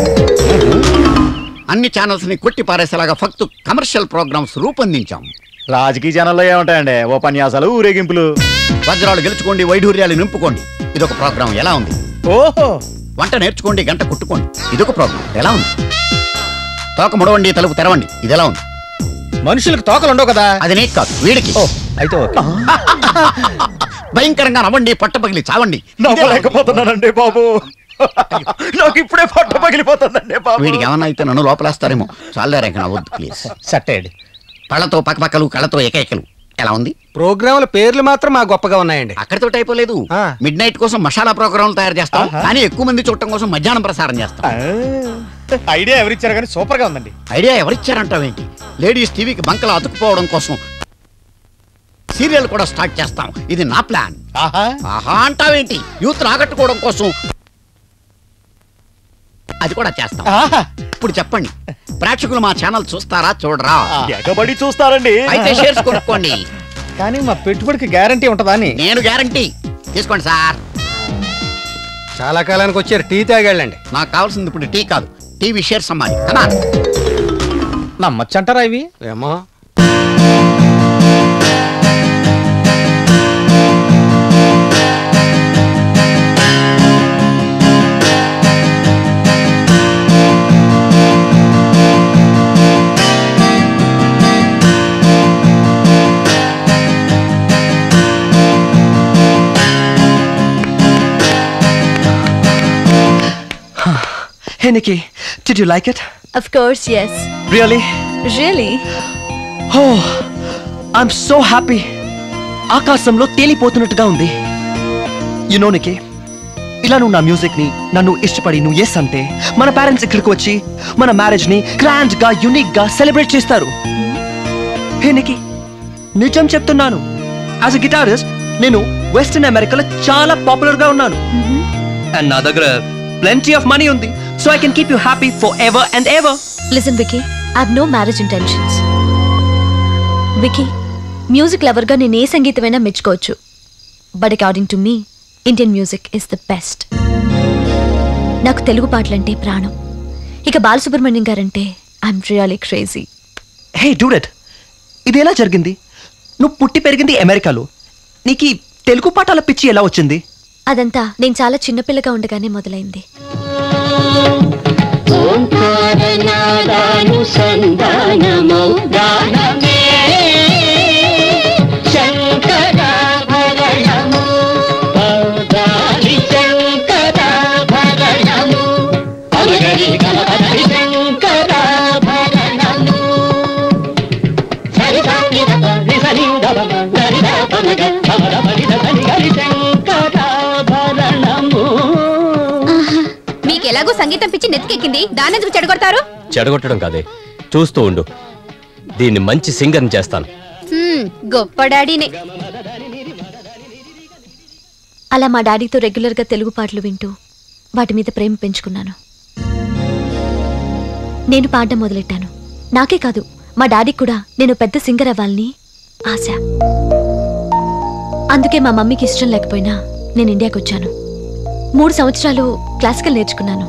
Speaker 17: అన్ని ఛానల్స్ ని కొట్టి పారేసేలాగా ఫక్తు కమర్షియల్ ప్రోగ్రామ్స్ రూపొందించాం
Speaker 13: రాజకీయ ఛానల్లో ఏముంటాయండి ఉపన్యాసాలు ఊరేగింపులు
Speaker 17: వజ్రాలు గెలుచుకోండి వైఢూర్యాలు నింపుకోండి ఇదొక ప్రోగ్రాం ఎలా ఉంది
Speaker 4: ఓహో
Speaker 17: వంట నేర్చుకోండి గంట కుట్టుకోండి ఇదొక ప్రోగ్రాం ఎలా ఉంది తోక ముడవండి తలుపు తెరవండి ఇది ఎలా ఉంది
Speaker 4: మనుషులకు తోకలు ఉండవు కదా
Speaker 17: అది నీకు కాదు వీడికి
Speaker 4: అయితే ఓకే
Speaker 17: భయంకరంగా నవ్వండి పట్టపగిలి చావండి
Speaker 13: నవ్వలేకపోతున్నానండి బాబు నాకు ఇప్పుడే పట్ట పగిలిపోతుందండి బాబు
Speaker 17: వీడికి ఏమన్నా అయితే నన్ను లోపలేస్తారేమో చాలేరా ఇంకా నవ్వద్దు ప్లీజ్
Speaker 2: సట్టేడు
Speaker 17: పళ్ళతో పక్కపక్కలు కళ్ళతో ఏకైకలు ఎలా ఉంది
Speaker 2: ప్రోగ్రాముల పేర్లు మాత్రం మా గొప్పగా ఉన్నాయండి
Speaker 17: అక్కడితో అయిపోలేదు మిడ్ నైట్ కోసం మసాలా ప్రోగ్రాంలు తయారు చేస్తాం కానీ ఎక్కువ మంది చూడటం కోసం మధ్యాహ్నం ప్రసారం చేస్తాం
Speaker 4: ఐడియా ఎవరిచ్చారు కానీ సూపర్ గా ఉందండి
Speaker 17: ఐడియా ఎవరిచ్చారంటావేంటి లేడీస్ టీవీకి బంకలు అతుకుపోవడం కోసం సీరియల్ కూడా స్టార్ట్ చేస్తాం ఇది నా ప్లాన్ ఆహా అంటావేంటి యూత్ ఆకట్టుకోవడం కోసం అది కూడా చేస్తాం ఇప్పుడు చెప్పండి ప్రేక్షకులు మా ఛానల్ చూస్తారా చూడరా
Speaker 4: ఎగబడి చూస్తారండి
Speaker 17: అయితే షేర్స్ కొనుక్కోండి
Speaker 4: కానీ మా పెట్టుబడికి గ్యారంటీ ఉంటుందా అని
Speaker 17: నేను గ్యారంటీ తీసుకోండి సార్
Speaker 2: చాలా కాలానికి వచ్చారు టీ తాగాళ్ళండి
Speaker 17: నాకు కావాల్సింది ఇప్పుడు టీ కాదు టీవీ షేర్స్ అమ్మాలి కదా
Speaker 4: నమ్మచ్చంటారా ఇవి
Speaker 2: ఏమో
Speaker 22: Hey Nikki, did you like it?
Speaker 14: Of course, yes.
Speaker 22: Really?
Speaker 14: Really?
Speaker 22: Oh, I'm so happy. ఆకాశంలో తేలిపోతున్నట్టుగా ఉంది యునో నికి ఇలా నువ్వు నా మ్యూజిక్ ని నన్ను ఇష్టపడి నువ్వు ఎస్ అంటే మన పేరెంట్స్ ఇక్కడికి వచ్చి మన మ్యారేజ్ ని గ్రాండ్ గా యునిక్ గా సెలబ్రేట్ చేస్తారు హే నికి నిజం చెప్తున్నాను యాజ్ అ గిటారిస్ట్ నేను వెస్టర్న్ అమెరికాలో చాలా పాపులర్ గా ఉన్నాను అండ్ నా దగ్గర ప్లెంటీ ఆఫ్ మనీ ఉంది so I can keep you happy for ever and ever
Speaker 14: Listen, Vicky, I have no marriage intentions. Vicky music లవర్గా నేను ఏ సంగీతమైనా మెచ్చుకోవచ్చు but according to me Indian music is the best నాకు తెలుగు పాటలంటే ప్రాణం ఇక బాలసుబ్రహ్మణ్యం గారంటే ఐఎమ్ రియలీ క్రేజీ
Speaker 22: హే డూడెట్ ఇది ఎలా జరిగింది నువ్వు పుట్టి పెరిగింది అమెరికాలో నీకు ఈ తెలుగు పాఠాల పిచ్చి ఎలా వచ్చింది
Speaker 14: అదంతా నేను చాలా చిన్నపిల్లగా ఉండగానే మొదలైంది
Speaker 16: ఓంకారనాదానుసంధానమౌ గానమే శంకరాభరణము పౌదారి శంకరాభరణము పమగరి గణపతి శంకరాభరణము సరి సాంగి రి సని దమ గరి ద పమగ పమర పరి ద సని గరి శంకరాభరణము
Speaker 6: మీకు ఎలాగో సంగీతం పిచ్చి నెత్తికెక్కింది దానెందుకు చెడగొడతారు
Speaker 10: చెడగొట్టడం కాదే చూస్తూ ఉండు దీన్ని మంచి సింగర్ని చేస్తాను
Speaker 6: హ్మ్, గొప్ప డాడీనే
Speaker 14: అలా మా డాడీతో రెగ్యులర్గా తెలుగు పాటలు వింటూ వాటి మీద ప్రేమ పెంచుకున్నాను నేను పాడడం మొదలెట్టాను నాకే కాదు మా డాడీకి కూడా నేను పెద్ద సింగర్ అవ్వాలని ఆశ అందుకే మా మమ్మీకి ఇష్టం లేకపోయినా నేను ఇండియాకి వచ్చాను మూడు సంవత్సరాలు క్లాసికల్ నేర్చుకున్నాను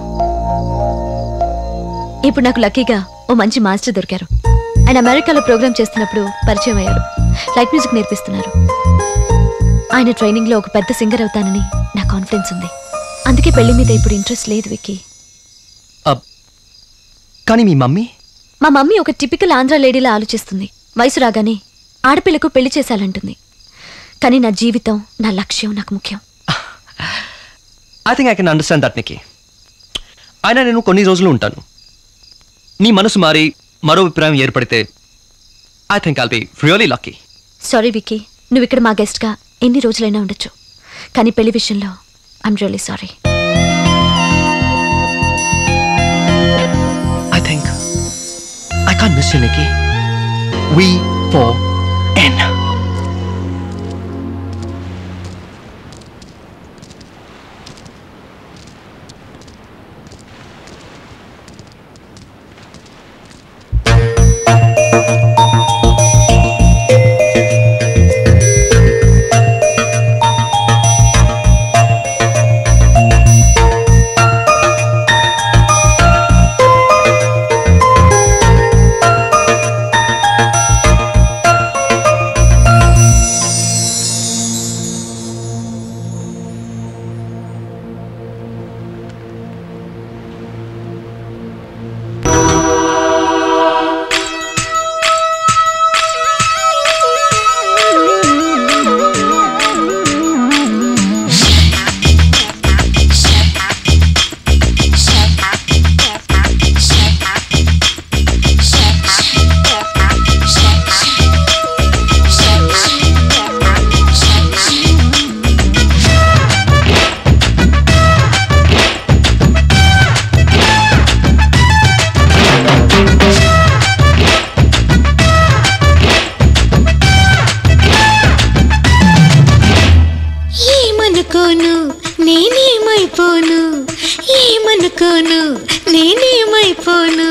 Speaker 14: ఇప్పుడు నాకు లక్కీగా ఓ మంచి మాస్టర్ దొరికారు ఆయన అమెరికాలో ప్రోగ్రామ్ చేస్తున్నప్పుడు పరిచయం అయ్యారు లైట్ మ్యూజిక్ నేర్పిస్తున్నారు ఆయన ట్రైనింగ్లో ఒక పెద్ద సింగర్ అవుతానని నా కాన్ఫిడెన్స్ ఉంది అందుకే పెళ్లి మీద ఇప్పుడు ఇంట్రెస్ట్ లేదు విక్కీ
Speaker 22: కానీ మీ మమ్మీ
Speaker 14: మా మమ్మీ ఒక టిపికల్ ఆంధ్ర లేడీలా ఆలోచిస్తుంది వయసు రాగానే ఆడపిల్లకు పెళ్లి చేశాలంటుంది కానీ నా జీవితం నా లక్ష్యం నాకు ముఖ్యం
Speaker 22: I think I can understand that Nikki అయినా నేను కొన్ని రోజులు ఉంటాను నీ మనసు మారి మరో అభిప్రాయం ఏర్పడితే I think I'll be really lucky
Speaker 14: sorry Vicky నువ్వు ఇక్కడ మా గెస్ట్గా ఎన్ని రోజులైనా ఉండొచ్చు కానీ పెళ్లి విషయంలో I'm really sorry
Speaker 22: I think I can miss you Nikki we four ఎన్
Speaker 16: ఏమనుకోను నేనేమైపోను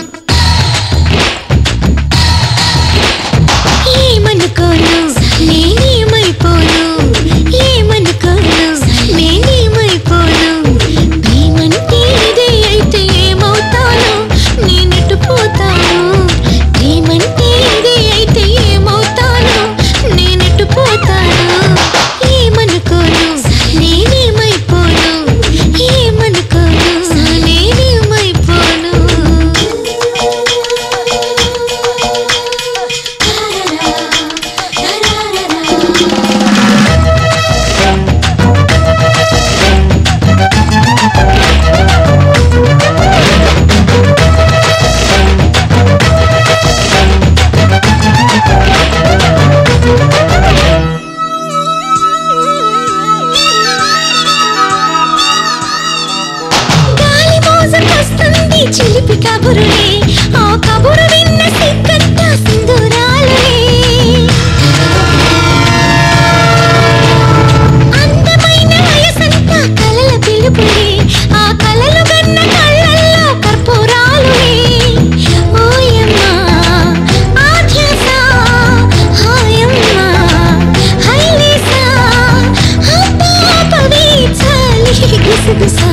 Speaker 16: ఏమనుకోను నేనేమైపోను ఏమనుకోను నేనేమైపోను ప్రేమంటే ఇదే అయితే ఏమవుతాను నేనెటు పోతాను ప్రేమంటే ఇదే అయితే ఏమవుతాను నేనెటు పోతాను ఏమనుకోను నేనేమైపోను ఏమనుకోను నేనేమైపోను గాలి మోసుకొస్తుంది చిలిపి కబురులే ఆ కబురు విన్న సిగ్గంత సింధూరాలే అందమైన వయసంతా కలల పిలుపులే ఆ కలలు గన్న కళ్ళల్లో కర్పూరాలులే ఓయమ్మా ఆధ్యాస హాయమ్మా హైలేసా అబ్బాపవే చాలి గుసగుసా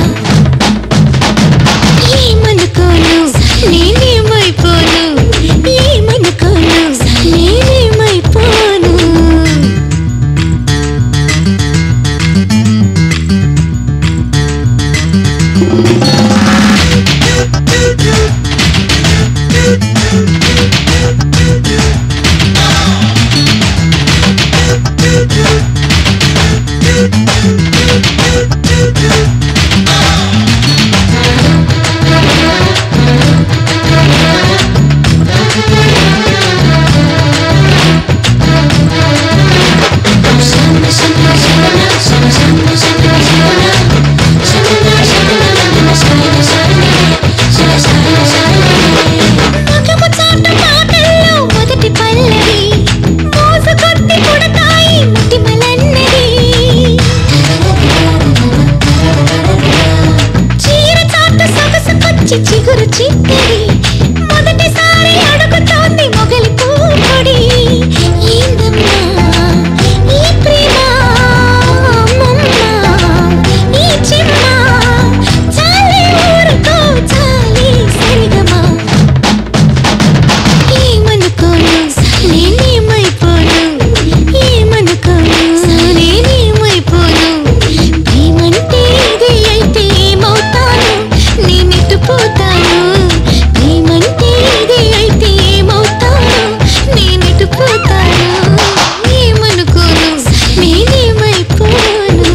Speaker 16: ఏమనుకోను నేనేమైపోను ఏమనుకోను నేనేమైపోను ముఖము చాటు మాటల్లో మొదటి పల్లవి మోసు కొద్ది కొడతాయి ముటిమలన్నది చీర చాటు సొగసుకొచ్చి చిగురు చిక్కడి మొదటిసారి అడుగుతోంది మొగలి పూపొడి ఏందమ్మా ఈ ప్రేమ అమ్మమ్మ ఈ చిమ్మ చాలే ఊరుకో చాలే సరిగమా ఏమనుకోను నేనేమైపోను ఏమనుకోను నేనేమైపోను ప్రేమంటే ఇది అయితే ఏమవుతాను నేనెటు పోతాను ప్రేమంటే ఇది అయితే ఏమవుతాను నేనెటు పోతాను ఏమనుకోను నేనేమైపోను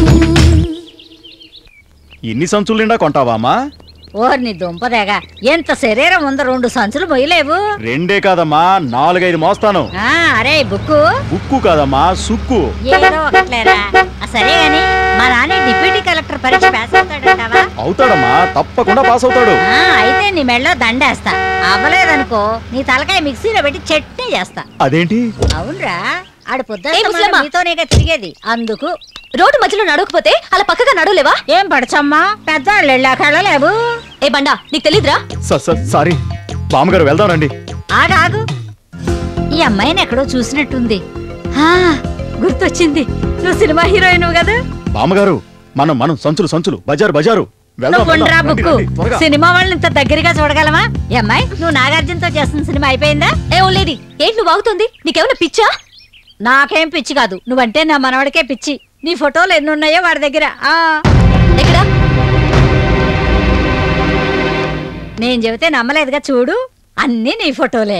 Speaker 13: ఇన్ని సంచులు నిండా కొంటావా అమ్మా
Speaker 5: ఓర్ని దుంపదేగా ఎంత శరీరం ఉందో రెండు సంచులు మొయ్యలేవు
Speaker 13: రెండే కాదమ్మా నాలుగైదు మోస్తాను
Speaker 5: ఆ, అరే బుక్కు
Speaker 13: ఉక్కు కాదమ్మా సుక్కు
Speaker 5: ఏదో ఒకట్లేరా ఆ, సరే గాని మా నాన్న డిప్యూటీ కలెక్టర్ పరీక్ష పాస్ అవుతాడంటావా
Speaker 13: అవుతాడమ్మా తప్పకుండా పాస్ అవుతాడు
Speaker 5: ఆ, అయితే నీ మెళ్ళో దండేస్తా అవ్వలేదనుకో నీ తలకాయ మిక్సీలో పెట్టి చట్నీ చేస్తా
Speaker 13: అదేంటి
Speaker 5: అవునరా ఆడు
Speaker 14: ఏ
Speaker 5: పొద్దున్న
Speaker 14: ముసలమ్మ?
Speaker 5: మీతోనేగా తిరిగేది అందుకు
Speaker 14: రోడ్డు మధ్యలో నడవకపోతే అలా పక్కగా నడవలేవా
Speaker 5: ఏం పడచమ్మా పెద్దవాళ్ళు వెళ్ళాక వెళ్ళలేవు
Speaker 14: ఏ బండా నీకు తెలీదురా
Speaker 13: స- స- సారీ బామ్మగారు వెళ్దాం రండి
Speaker 5: ఆగాగు ఈ అమ్మాయిని ఎక్కడో చూసినట్టుంది ఆ, గుర్తొచ్చింది నువ్వు సినిమా హీరోయిన్ కదా
Speaker 13: బామ్మగారు మనం మనం సంచులు సంచులు బజారు బజారు వెళ్దాం,
Speaker 5: నువ్వు ఉండరా
Speaker 13: వెళ్దాం. రండి,
Speaker 5: బుక్కు
Speaker 13: రండి, త్వరగా.
Speaker 5: సినిమా వాళ్ళని ఇంత దగ్గరగా చూడగలమా ఈ అమ్మాయి నువ్వు నాగార్జునతో చేస్తున్న సినిమా అయిపోయిందా
Speaker 14: ఏ ఓలేది ఏంటి నువ్వు ఆగుతుంది నీకేమైనా పిచ్చా
Speaker 5: నాకేం పిచ్చి కాదు నువ్వంటే నా మనవడికే పిచ్చి నీ ఫోటోలు ఎన్ని ఉన్నాయో వాడి దగ్గర ఆ
Speaker 14: ఎక్కడ
Speaker 5: నేను చెబితే నమ్మలేదుగా చూడు అన్నీ నీ ఫోటోలే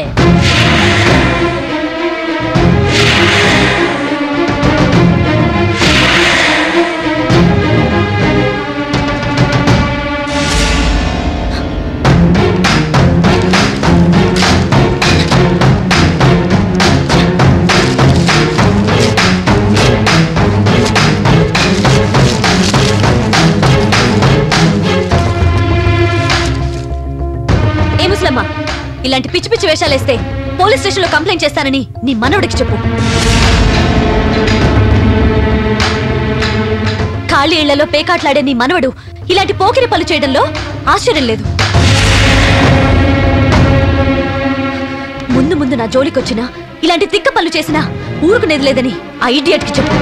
Speaker 14: ఏ ముసలమ్మ ఇలాంటి పిచ్చి పిచ్చి వేషాలేస్తే పోలీస్ స్టేషన్లో కంప్లైంట్ చేస్తానని నీ మనవడికి చెప్పు ఖాళీ ఇళ్లలో పేకాట్లాడే నీ మనవడు ఇలాంటి పోకిరి పనులు చేయడంలో ఆశ్చర్యం లేదు ముందు ముందు నా జోలికొచ్చినా ఇలాంటి తిక్క పనులు చేసినా ఊరుకునేది లేదని ఆ ఇడియట్కి చెప్పు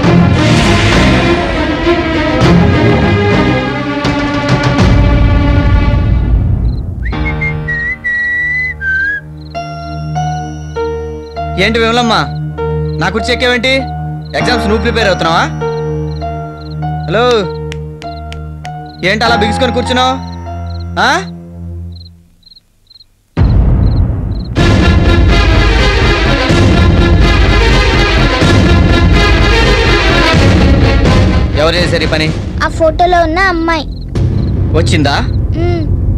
Speaker 7: ఏంటి విమలమ్మా నా కుర్చీ ఎక్కేవేంటి ఎగ్జామ్స్ నువ్వు ప్రిపేర్ అవుతున్నావా హలో ఏంటి అలా బిగుసుకొని కూర్చున్నావు ఆ? ఎవరు చేశారు ఈ పని
Speaker 3: ఆ ఫోటోలో ఉన్న అమ్మాయి
Speaker 7: వచ్చిందా
Speaker 3: మ్మ్.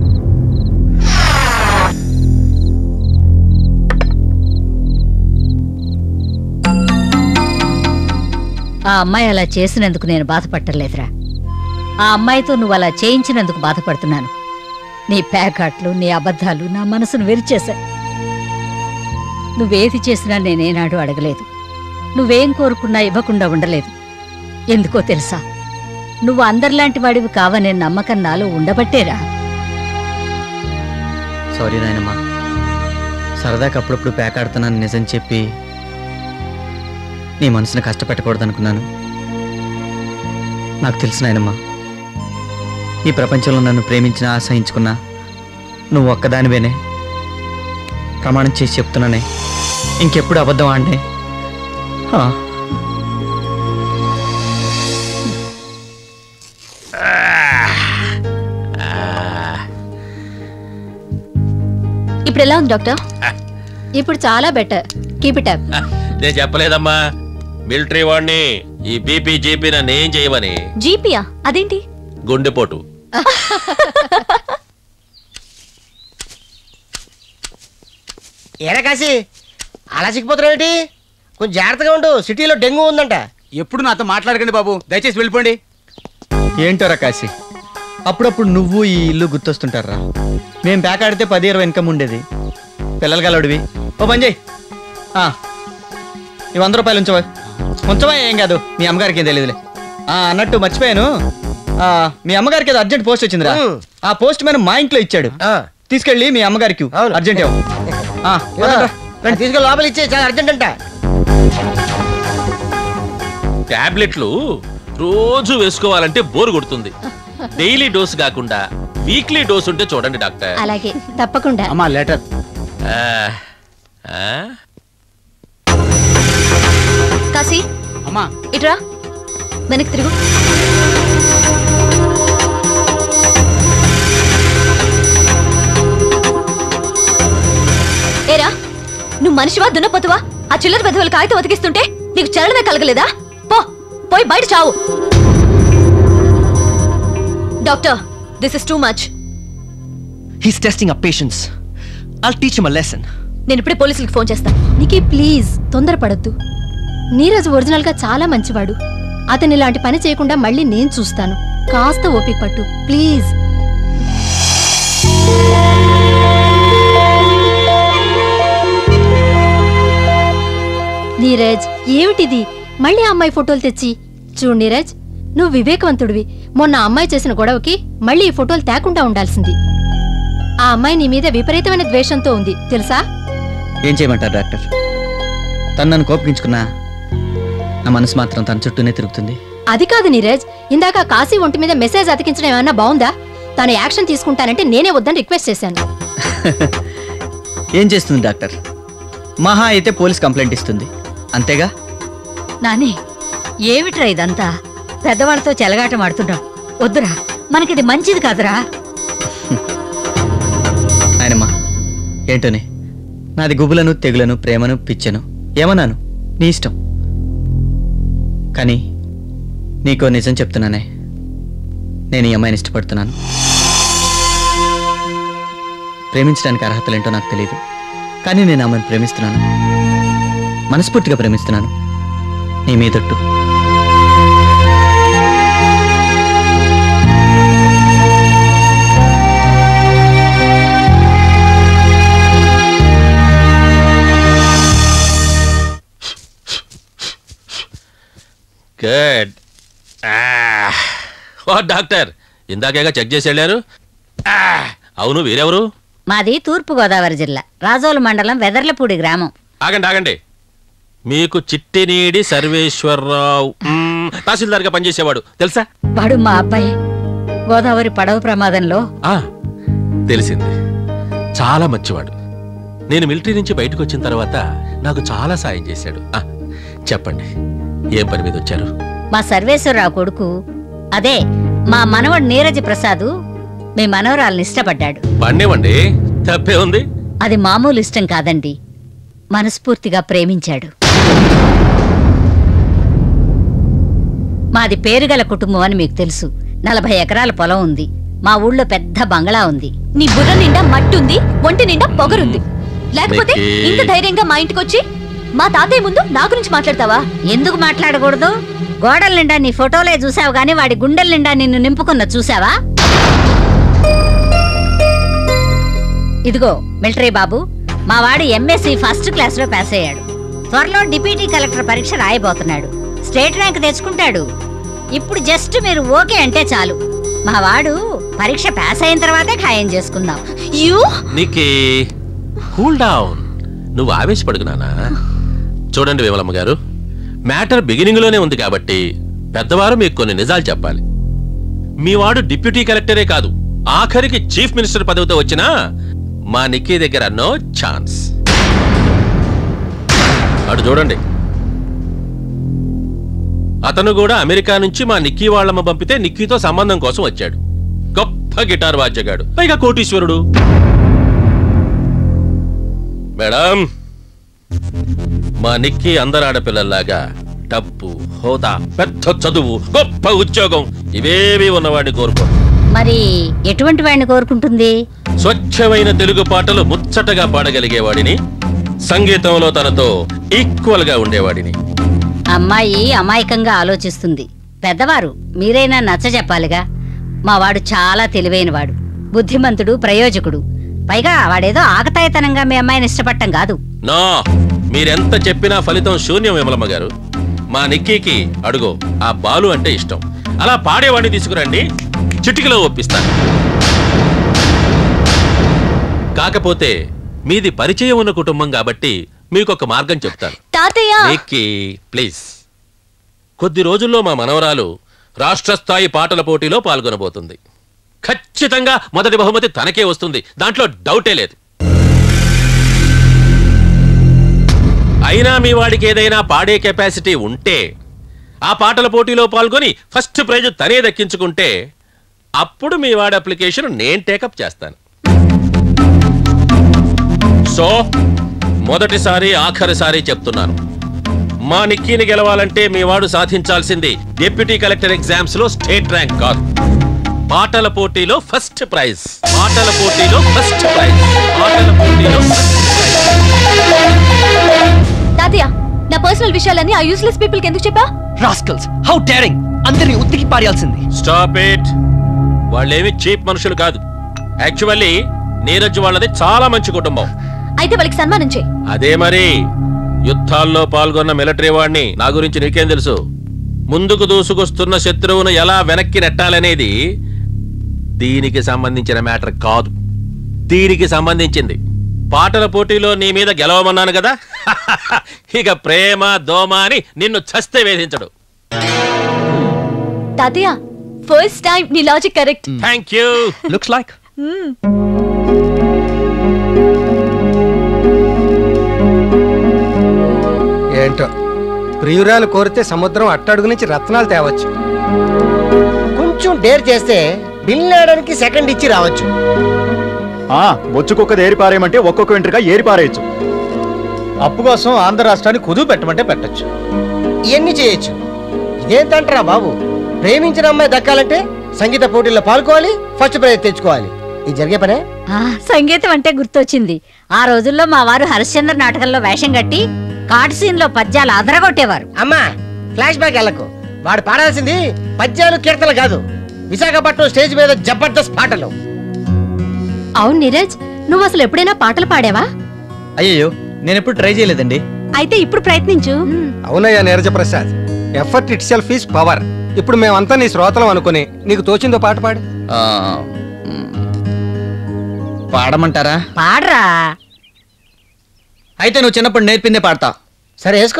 Speaker 5: ఆ అమ్మాయి అలా చేసినందుకు నేను బాధపట్టలేదురా ఆ అమ్మాయితో నువ్వు అలా చేయించినందుకు బాధపడుతున్నాను నీ ప్యాకాట్లు నీ అబద్ధాలు నా మనసును వెరిచేశాయి నువ్వేది చేసినా నేనేనాడు అడగలేదు నువ్వేం కోరుకున్నా ఇవ్వకుండా ఉండలేదు ఎందుకో తెలుసా నువ్వు అందరిలాంటి వాడివి కావనే నమ్మకం నాలో ఉండబట్టేరా
Speaker 7: సారీ నాయనమ్మా సరదాకి అప్పుడప్పుడు పేకాడుతున్నాను నిజం చెప్పి నీ మనసుని కష్టపెట్టకూడదు అనుకున్నాను నాకు తెలుసు నాయనమ్మా ఈ ప్రపంచంలో నన్ను ప్రేమించిన ఆశ్రయించుకున్నా నువ్వు ఒక్కదానివేనే ప్రమాణం చేసి చెప్తున్నానే ఇంకెప్పుడు అబద్ధం ఆడనే ఆ.
Speaker 14: ఇప్పుడు ఎలా ఉంది డాక్టర్
Speaker 6: ఇప్పుడు చాలా బెటర్ కీప్ ఇట్ అప్
Speaker 18: నేను చెప్పలేదమ్మా మిలిటరీ వాడిని ఈ బీపీ జీపీ నన్ను ఏం చేయమని
Speaker 14: జీపీయా అదేంటి
Speaker 18: గుండెపోటు
Speaker 9: ఏరా కాసి అలా సిక్కిపోతున్నావు ఏంటి కొంచెం జాగ్రత్తగా ఉండు సిటీలో డెంగ్యూ ఉందంట
Speaker 11: ఎప్పుడు నాతో మాట్లాడకండి బాబు దయచేసి వెళ్ళిపోండి
Speaker 7: ఏంటో రకాసి అప్పుడప్పుడు నువ్వు ఈ ఇల్లు గుర్తొస్తుంటారా మేం పేకాడితే పది ఇరవై ఇన్కమ్ ఉండేది పిల్లలు గలడివి ఓ పని చేయి ఆ, ఈ వంద రూపాయలు ఉంచవా ఉంచవా ఏం కాదు మీ అమ్మగారికి ఏం తెలియదులే ఆ, అన్నట్టు మర్చిపోయాను ఆ, మీ అమ్మగారికి ఏదో అర్జెంట్ పోస్ట్ వచ్చిందిరా ఆ పోస్ట్ మ్యాన్ మా ఇంట్లో ఇచ్చాడు తీసుకెళ్ళి మీ అమ్మగారికి ఇవ్వు. అర్జెంట్ ఇవ్వు. ఆ, పదండ్రా.
Speaker 9: తీసుకెళ్ళి లోపల ఇచ్చే చాలా అర్జెంట్ అంట
Speaker 18: టాబ్లెట్లు రోజు వేసుకోవాలంటే బోరు కొడుతుంది డైలీ డోస్ కాకుండా వీక్లీ డోస్ ఉంటే చూడండి డాక్టర్
Speaker 6: అలాగే తప్పకుండా
Speaker 11: అమ్మా లెటర్
Speaker 18: ఆ, ఆ?
Speaker 14: కాశీ
Speaker 11: అమ్మా
Speaker 14: ఇట్రా వెనక్కి తిరుగు ఏరా నువ్వు మనిషివా దున్నపోతువా ఆ చిల్లర పెద్దవాళ్ళ కాగితం ఉతికిస్తుంటే నీకు చలనమే కలగలేదా పో పోయి బయట చావు doctor this is too much
Speaker 22: He's testing our patience. I'll teach him a lesson.
Speaker 14: నేను ఇప్పుడే పోలీసులకు ఫోన్ చేస్తాను
Speaker 6: నీకి ప్లీజ్ తొందరపడద్దు నీరజ్ ఒరిజినల్ గా చాలా మంచివాడు అతని ఇలాంటి పని చేయకుండా మళ్ళీ నేను చూస్తాను కాస్త ఓపిక పట్టు ప్లీజ్ నీరజ్ ఏమిటిది మళ్ళీ ఆ అమ్మాయి ఫోటోలు తెచ్చి చూడు నీరజ్ నువ్వు వివేకవంతుడివి మొన్న ఆ అమ్మాయి చేసిన గొడవకి మళ్ళీ ఈ ఫోటోలు తేకుండా ఉండాల్సింది ఆ అమ్మాయి నీ మీద విపరీతమైన ద్వేషంతో ఉంది తెలుసా
Speaker 7: ఏం చేయమంటారు డాక్టర్ తను నన్ను కోపగించుకున్నా నా మనసు మాత్రం తన చుట్టూనే తిరుగుతుంది
Speaker 6: అది కాదు నీరజ్ ఇందాక కాశీ ఒంటి మీద మెసేజ్ అతికించడం ఏమన్నా బాగుందా తను యాక్షన్ తీసుకుంటానంటే నేనే వద్దని రిక్వెస్ట్ చేశాను
Speaker 7: ఏం చేస్తుంది డాక్టర్ మహా అయితే పోలీస్ కంప్లైంట్ ఇస్తుంది అంతేగా
Speaker 5: నాని ఏమిట్రా ఇదంతా పెద్దవాళ్ళతో చెలగాటం ఆడుతున్నావు వద్దురా మనకిది మంచిది కాదురా
Speaker 7: ఆయనమ్మా ఏంటోనే నాది గుబులను తెగులను ప్రేమను పిచ్చను ఏమన్నాను నీ ఇష్టం కానీ నీకో నిజం చెప్తున్నానే నేను ఈ అమ్మాయిని ఇష్టపడుతున్నాను ప్రేమించడానికి అర్హతలేంటో నాకు తెలియదు కానీ నేను ఆమెను ప్రేమిస్తున్నాను మనస్ఫూర్తిగా ప్రేమిస్తున్నాను నీ మీదొట్టు
Speaker 18: గుడ్ ఓ డాక్టర్ ఇందాకేగా చెక్ చేసి వెళ్ళారు ఆ, అవును వీరెవరు
Speaker 5: మాది తూర్పు గోదావరి జిల్లా రాజోలు మండలం వెదర్లపూడి గ్రామం
Speaker 18: ఆగండి ఆగండి మీకు చిట్టినీడి సర్వేశ్వరరావు మ్మ్, తహసీల్దార్గా పనిచేసేవాడు తెలుసా
Speaker 5: వాడు మా అబ్బాయి గోదావరి పడవ ప్రమాదంలో
Speaker 18: ఆ, తెలిసింది చాలా మంచివాడు నేను మిలిటరీ నుంచి బయటకు వచ్చిన తర్వాత నాకు చాలా సాయం చేశాడు ఆ, చెప్పండి ఏం పని మీద వచ్చారు
Speaker 5: మా సర్వేశ్వరరావు కొడుకు అదే మా మనవడు నీరజ్ ప్రసాద్ మీ మనవరాల్ని ఇష్టపడ్డాడు
Speaker 18: పండేవండి తప్పే ఉంది
Speaker 5: అది మామూలు ఇష్టం కాదండి మనస్ఫూర్తిగా ప్రేమించాడు మాది పేరుగల కుటుంబం అని మీకు తెలుసు నలభై ఎకరాల పొలం ఉంది మా ఊళ్ళో పెద్ద బంగళా ఉంది
Speaker 14: నీ బుర్ర నిండా మట్టి ఉంది ఒంటి నిండా పొగరుంది లేకపోతే
Speaker 5: మిక్కీ.
Speaker 14: ఇంత ధైర్యంగా మా ఇంటికి వచ్చి మా తాతయ్య ముందు నా గురించి మాట్లాడతావా
Speaker 5: ఎందుకు మాట్లాడకూడదు గోడల నిండా నీ ఫోటోలే చూసావు గాని వాడి గుండెల నిండా నిన్ను నింపుకున్న చూసావా ఇదిగో మిలిటరీ బాబు మా వాడు ఎంఎస్సి ఫస్ట్ క్లాస్ లో పాస్ అయ్యాడు త్వరలో డిప్యూటీ కలెక్టర్ పరీక్ష రాయబోతున్నాడు స్టేట్ ర్యాంక్ తెచ్చుకుంటాడు ఇప్పుడు జస్ట్ మీరు ఓకే అంటే చాలు మా వాడు పరీక్ష పాస్ అయిన తర్వాతే ఖాయం చేసుకుందాం
Speaker 14: యూ
Speaker 18: నీకే కూల్ డౌన్ నువ్వు ఆవేశపడుకు నానా చూడండి విమలమ్మ గారు మ్యాటర్ బిగినింగ్ లోనే ఉంది కాబట్టి పెద్దవారు మీకు కొన్ని నిజాలు చెప్పాలి మీ వాడు డిప్యూటీ కలెక్టరే కాదు ఆఖరికి చీఫ్ మినిస్టర్ పదవితో వచ్చినా మా నిక్కీ దగ్గర నో ఛాన్స్ అటు చూడండి అతను కూడా అమెరికా నుంచి మా నిక్కీ వాళ్ళమ్మ పంపితే నిక్కీతో సంబంధం కోసం వచ్చాడు గొప్ప గిటార్ వాద్యగాడు పైగా కోటీశ్వరుడు మేడం మా నిక్కీ అందరు ఆడపిల్లల్లాగా డబ్బు హోదా పెద్ద చదువు గొప్ప ఉద్యోగం ఇవేవి ఉన్నవాడిని కోరుకో
Speaker 5: మరి ఎటువంటి వాడిని కోరుకుంటుంది
Speaker 18: స్వచ్ఛమైన తెలుగు పాటలు ముచ్చటగా పాడగలిగేవాడిని సంగీతంలో తనతో ఈక్వల్ గా ఉండేవాడిని
Speaker 5: అమ్మాయి అమాయకంగా ఆలోచిస్తుంది పెద్దవారు మీరైనా నచ్చ చెప్పాలిగా మా వాడు చాలా తెలివైనవాడు బుద్ధిమంతుడు ప్రయోజకుడు పైగా వాడేదో ఆకతాయితనంగా మీ అమ్మాయిని ఇష్టపడటం కాదు
Speaker 18: నా మీరెంత చెప్పినా ఫలితం శూన్యం విమలమ్మ గారు మా నిక్కీకి అడుగో ఆ బాలు అంటే ఇష్టం అలా పాడేవాడిని తీసుకురండి చిటికలో ఒప్పిస్తాను కాకపోతే మీది పరిచయం ఉన్న కుటుంబం కాబట్టి మీకు ఒక మార్గం చెప్తాను
Speaker 14: తాతయ్య
Speaker 18: నిక్కీ ప్లీజ్ కొద్ది రోజుల్లో మా మనవరాలు రాష్ట్ర స్థాయి పాటల పోటీలో పాల్గొనబోతుంది ఖచ్చితంగా మొదటి బహుమతి తనకే వస్తుంది దాంట్లో డౌటే లేదు అయినా మీ వాడికి ఏదైనా పాడే కెపాసిటీ ఉంటే ఆ పాటల పోటీలో పాల్గొని ఫస్ట్ ప్రైజ్ తనే దక్కించుకుంటే అప్పుడు మీ వాడి అప్లికేషన్ నేను టేకప్ చేస్తాను సో మొదటిసారి ఆఖరిసారి చెప్తున్నాను మా నిక్కీని గెలవాలంటే మీ వాడు సాధించాల్సింది డిప్యూటీ కలెక్టర్ ఎగ్జామ్స్ లో స్టేట్ ర్యాంక్ కాదు పాటల పోటీలో ఫస్ట్ ప్రైజ్ పాటల పోటీలో ఫస్ట్ ప్రైజ్ పాటల పోటీలో
Speaker 14: తాతయ్య నా పర్సనల్ విషయాలన్నీ ఆ యూస్లెస్ పీపుల్ కి ఎందుకు చెప్పా
Speaker 22: రాస్కల్స్ హౌ డేరింగ్ అందరినీ ఉత్తికి పారేయాల్సింది
Speaker 18: స్టాప్ ఇట్ వాళ్ళేమి చీప్ మనుషులు కాదు యాక్చువల్లీ నీరజ్ వాళ్ళది చాలా మంచి కుటుంబం
Speaker 14: అయితే వాళ్ళకి సన్మానం చేయి
Speaker 18: అదే మరి యుద్ధాల్లో పాల్గొన్న మిలిటరీ వాడిని నా గురించి నీకేం తెలుసు ముందుకు దూసుకొస్తున్న శత్రువును ఎలా వెనక్కి నెట్టాలనేది దీనికి సంబంధించిన మ్యాటర్ కాదు దీనికి సంబంధించింది పాటల పోటీలో నీ మీద గెలవమన్నాను కదా ఇక ప్రేమ దోమ అని నిన్ను చస్తే వేధించడు
Speaker 14: తాతయ్య ఫస్ట్ టైం నీ logic correct
Speaker 18: thank you
Speaker 22: looks like
Speaker 2: ఏంటో ప్రియురాలు కోరితే సముద్రం అట్టడుగు నుంచి రత్నాలు తేవచ్చు
Speaker 9: కొంచెం డేర్ చేస్తే బిల్ వేయడానికి సెకండ్ ఇచ్చి రావచ్చు
Speaker 13: ఆ బొచ్చుకొక్క ఏరి పారేయమంటే ఒక్కొక్క వెంట్రుగా ఏరి పారేయచ్చు
Speaker 4: అప్పు కోసం ఆంధ్ర రాష్ట్రాన్ని కుదువు పెట్టమంటే పెట్టచ్చు
Speaker 9: ఇవన్నీ చేయొచ్చు ఇదేంటంటారా బాబు ప్రేమించిన అమ్మాయి దక్కాలంటే సంగీత పోటీల్లో పాల్గొవాలి ఫస్ట్ ప్రైజ్ తెచ్చుకోవాలి ఇది జరిగే పనే
Speaker 5: ఆ, సంగీతం అంటే గుర్తొచ్చింది ఆ రోజుల్లో మా వారు హరిశ్చంద్ర నాటకంలో వేషం కట్టి కాట్ సీన్ లో పద్యాలు అదరగొట్టేవారు
Speaker 9: అమ్మా ఫ్లాష్ బ్యాక్ వెళ్ళకు వాడు పాడాల్సింది పద్యాలు కీర్తనలు కాదు విశాఖపట్నం స్టేజ్ మీద జబర్దస్త్ పాటలు
Speaker 6: అవును నీరజ్ నువ్వు అసలు ఎప్పుడైనా పాటలు పాడావా
Speaker 7: అయ్యో నేను ఎప్పుడు ట్రై చేయలేదండి
Speaker 6: అయితే ఇప్పుడు ప్రయత్నించు
Speaker 2: అవునయ్యా Neeraja Prasad effort itself is power ఇప్పుడు మేమంతా నీ శ్రోతలం అనుకుని నీకు తోచిందో పాట పాడు
Speaker 7: ఆ, మ్, పాడమంటారా
Speaker 5: పాడరా
Speaker 7: అయితే నువ్వు చిన్నప్పుడు నేర్పిందే పాడతా
Speaker 9: సరే వేసుకో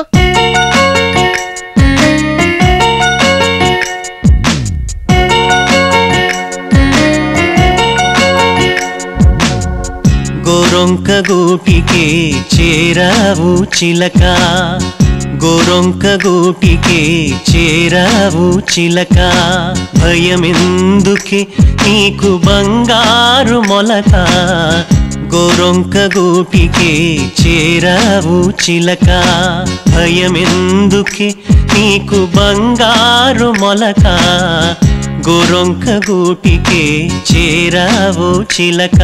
Speaker 15: గోరొంక గూటికే చేరావు చిలక గోరొంక గూటికే చేరావు చిలక భయమెందుకే నీకు బంగారు మొలక గోరొంక గూటికే చేరావు చిలక భయమెందుకే నీకు బంగారు మొలక గోరొంక గూటికే చేరావు చిలక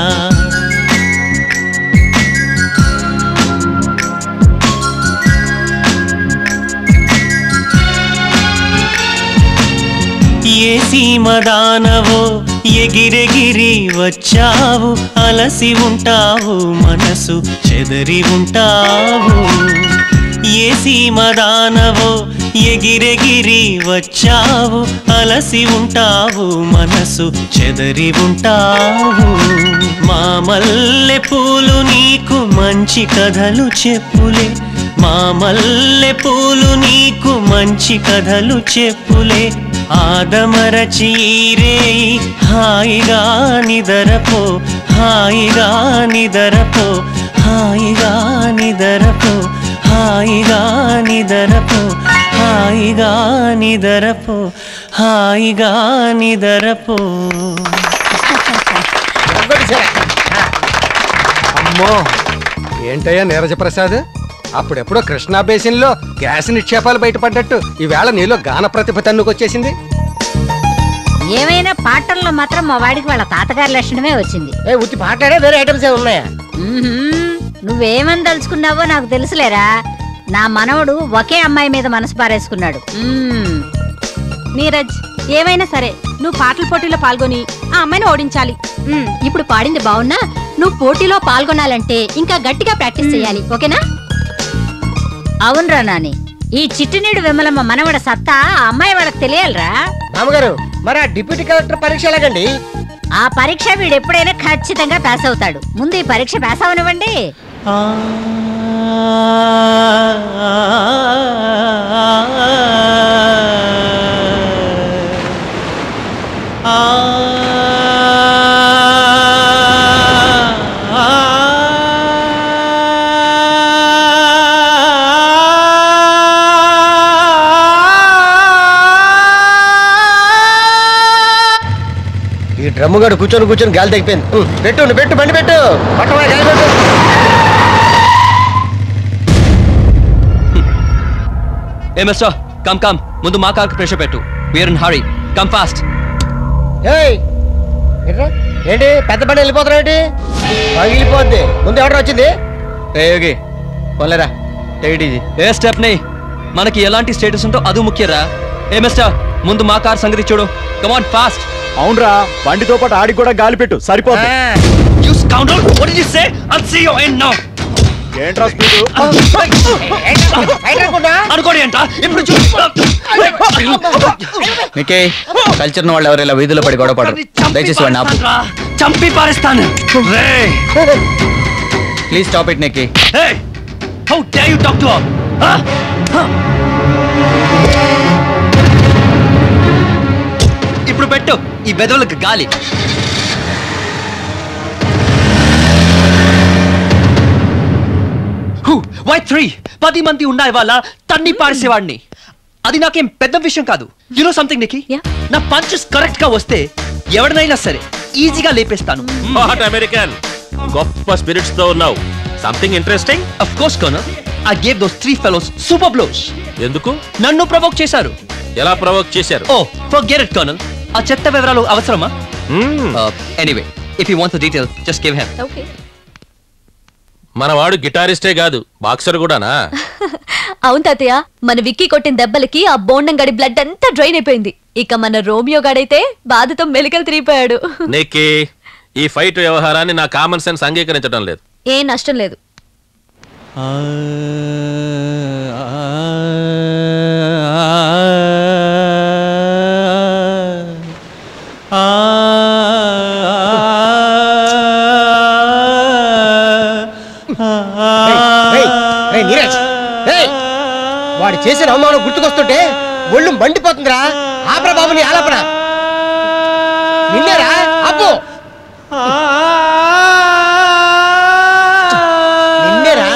Speaker 15: ఏ సీమదానవో ఎగిరెగిరి వచ్చావు అలసి ఉంటావు మనసు చెదరి ఉంటావు ఏ సీమదానవో ఎగిరెగిరి వచ్చావు అలసి ఉంటావు మనసు చెదరి ఉంటావు మా మల్లె పూలు నీకు మంచి కథలు చెప్పులే మా మల్లె పూలు నీకు మంచి కథలు చెప్పులే ఆదమరచి రే హాయిగా నిదరపో హాయిగా నిదరపో హాయిగా నిదరపో హాయిగా నిదరపో హాయిగా నిదరపో హాయిగా నిదరపో
Speaker 2: అమ్మో ఏంటయ్యా నీరజ ప్రసాద్ అప్పుడెప్పుడో కృష్ణా బేసిన్లో గ్యాస్ నిక్షేపాలు బయటపడ్డట్టు ఈవేళ నీలో గాన ప్రతిభ తన్నుకొచ్చేసింది
Speaker 5: ఏమైనా పాటల్లో మాత్రం మా వాడికి వాళ్ళ తాతగారి లక్షణమే వచ్చింది
Speaker 9: ఏ ఉత్తి పాటలే వేరే ఐటమ్స్ ఏ ఉన్నాయా
Speaker 5: మ్మ్హ్మ్. నువ్వేమని తలుచుకున్నావో నాకు తెలుసులేరా నా మనవడు ఒకే అమ్మాయి మీద మనసు పారేసుకున్నాడు మ్మ్.
Speaker 6: నీరజ్ ఏమైనా సరే నువ్వు పాటల పోటీలో పాల్గొని ఆ అమ్మాయిని ఓడించాలి ఉమ్, ఇప్పుడు పాడింది బాగున్నా నువ్వు పోటీలో పాల్గొనాలంటే ఇంకా గట్టిగా ప్రాక్టీస్ చేయాలి ఓకేనా
Speaker 5: అవునరా నాని ఈ చిట్టినీడు విమలమ్మ మనవడ సత్తా ఆ అమ్మాయి వాళ్ళకి తెలియాలిరా
Speaker 9: మామగారు మరి ఆ డిప్యూటీ కలెక్టర్ పరీక్ష ఎలాగండి
Speaker 5: ఆ పరీక్ష వీడు ఎప్పుడైనా ఖచ్చితంగా పాస్ అవుతాడు ముందు ఈ పరీక్ష పాస్ అవనివ్వండి
Speaker 9: ఈ డ్రమ్ము గడు కూర్చొని కూర్చొని గాలి తగ్గిపోయింది ఉం, పెట్టు నువ్వు పెట్టు బండి పెట్టు పట్టవా గాలి పెట్టు
Speaker 22: ఏ మిస్టర్ కమ్ కమ్ ముందు మా కార్కి ప్రెషర్ పెట్టు we're in hurry come fast
Speaker 9: ఏయ్ ఏంట్రా? ఏంటి పెద్ద బండి వెళ్ళిపోతున్నా ఏంటి పగిలిపోద్ది ముందు ఎవరు వచ్చింది
Speaker 7: యోగి పోలేరా టైట్ ఇది
Speaker 22: ఏ స్టెప్ ని మనకి ఎలాంటి స్టేటస్ ఉంటో అది ముఖ్యరా ఏ మిస్టర్ ముందు మా కార్ సంగతి చూడు కమాన్ ఫాస్ట్
Speaker 13: అవునరా బండితో పాటు ఆడికి కూడా గాలి పెట్టు సరిపోతుంది
Speaker 22: you scoundrel what did you say I'll see you end now
Speaker 13: ఏంట్రా స్పీడ్
Speaker 22: అనుకోడి అంట ఇప్పుడు
Speaker 7: మీకే కల్చర్ వాళ్ళు ఎవరు ఇలా వీధిలో పడి గొడవ పడరు దయచేసి వాడిని ఆపు
Speaker 22: చంపి పారేస్తాను రే
Speaker 7: please stop it Nikki
Speaker 22: hey how dare you talk to her ఇప్పుడు పెట్టు ఈ బెదవులకు గాలి వై త్రీ పది మంది ఉన్నాయి వాళ్ళ తన్ని పారేసేవాడిని అది నాకేం పెద్ద విషయం కాదు యు నో సంథింగ్ నికి నా పంచెస్ కరెక్ట్ గా వస్తే ఎవరినైనా సరే ఈజీగా లేపేస్తాను
Speaker 18: వాట్ అమెరికన్ గొప్ప స్పిరిట్స్ తో ఉన్నావు something interesting
Speaker 22: of course colonel I gave those three fellows super blows
Speaker 18: ఎందుకు
Speaker 22: నన్ను ప్రవోక్ చేశారు
Speaker 18: ఎలా ప్రవోక్ చేశారు
Speaker 22: oh forget it colonel ఆ చెత్త వివరాలు అవసరమా anyway if you want the detail just give him
Speaker 6: okay
Speaker 18: మన వాడు గిటారిస్టే కాదు బాక్సర్ కూడానా
Speaker 14: అవును తాతయ్య మన విక్కీ కొట్టిన దెబ్బలకి ఆ బోండం గడి బ్లడ్ అంతా డ్రైన్ అయిపోయింది ఇక మన రోమియో గడైతే బాధతో మెలికలు తిరిగిపోయాడు
Speaker 18: నీకి ఈ ఫైట్ వ్యవహారాన్ని నా కామన్ సెన్స్ అంగీకరించడం లేదు
Speaker 14: ఏ నష్టం లేదు
Speaker 15: ఆ
Speaker 9: వాడు చేసిన అవమానం గుర్తుకొస్తుంటే ఒళ్ళు మండిపోతుందిరా ఆపరా బాబుని ఆలపరా నిన్నేరా అప్పు నిన్నేరా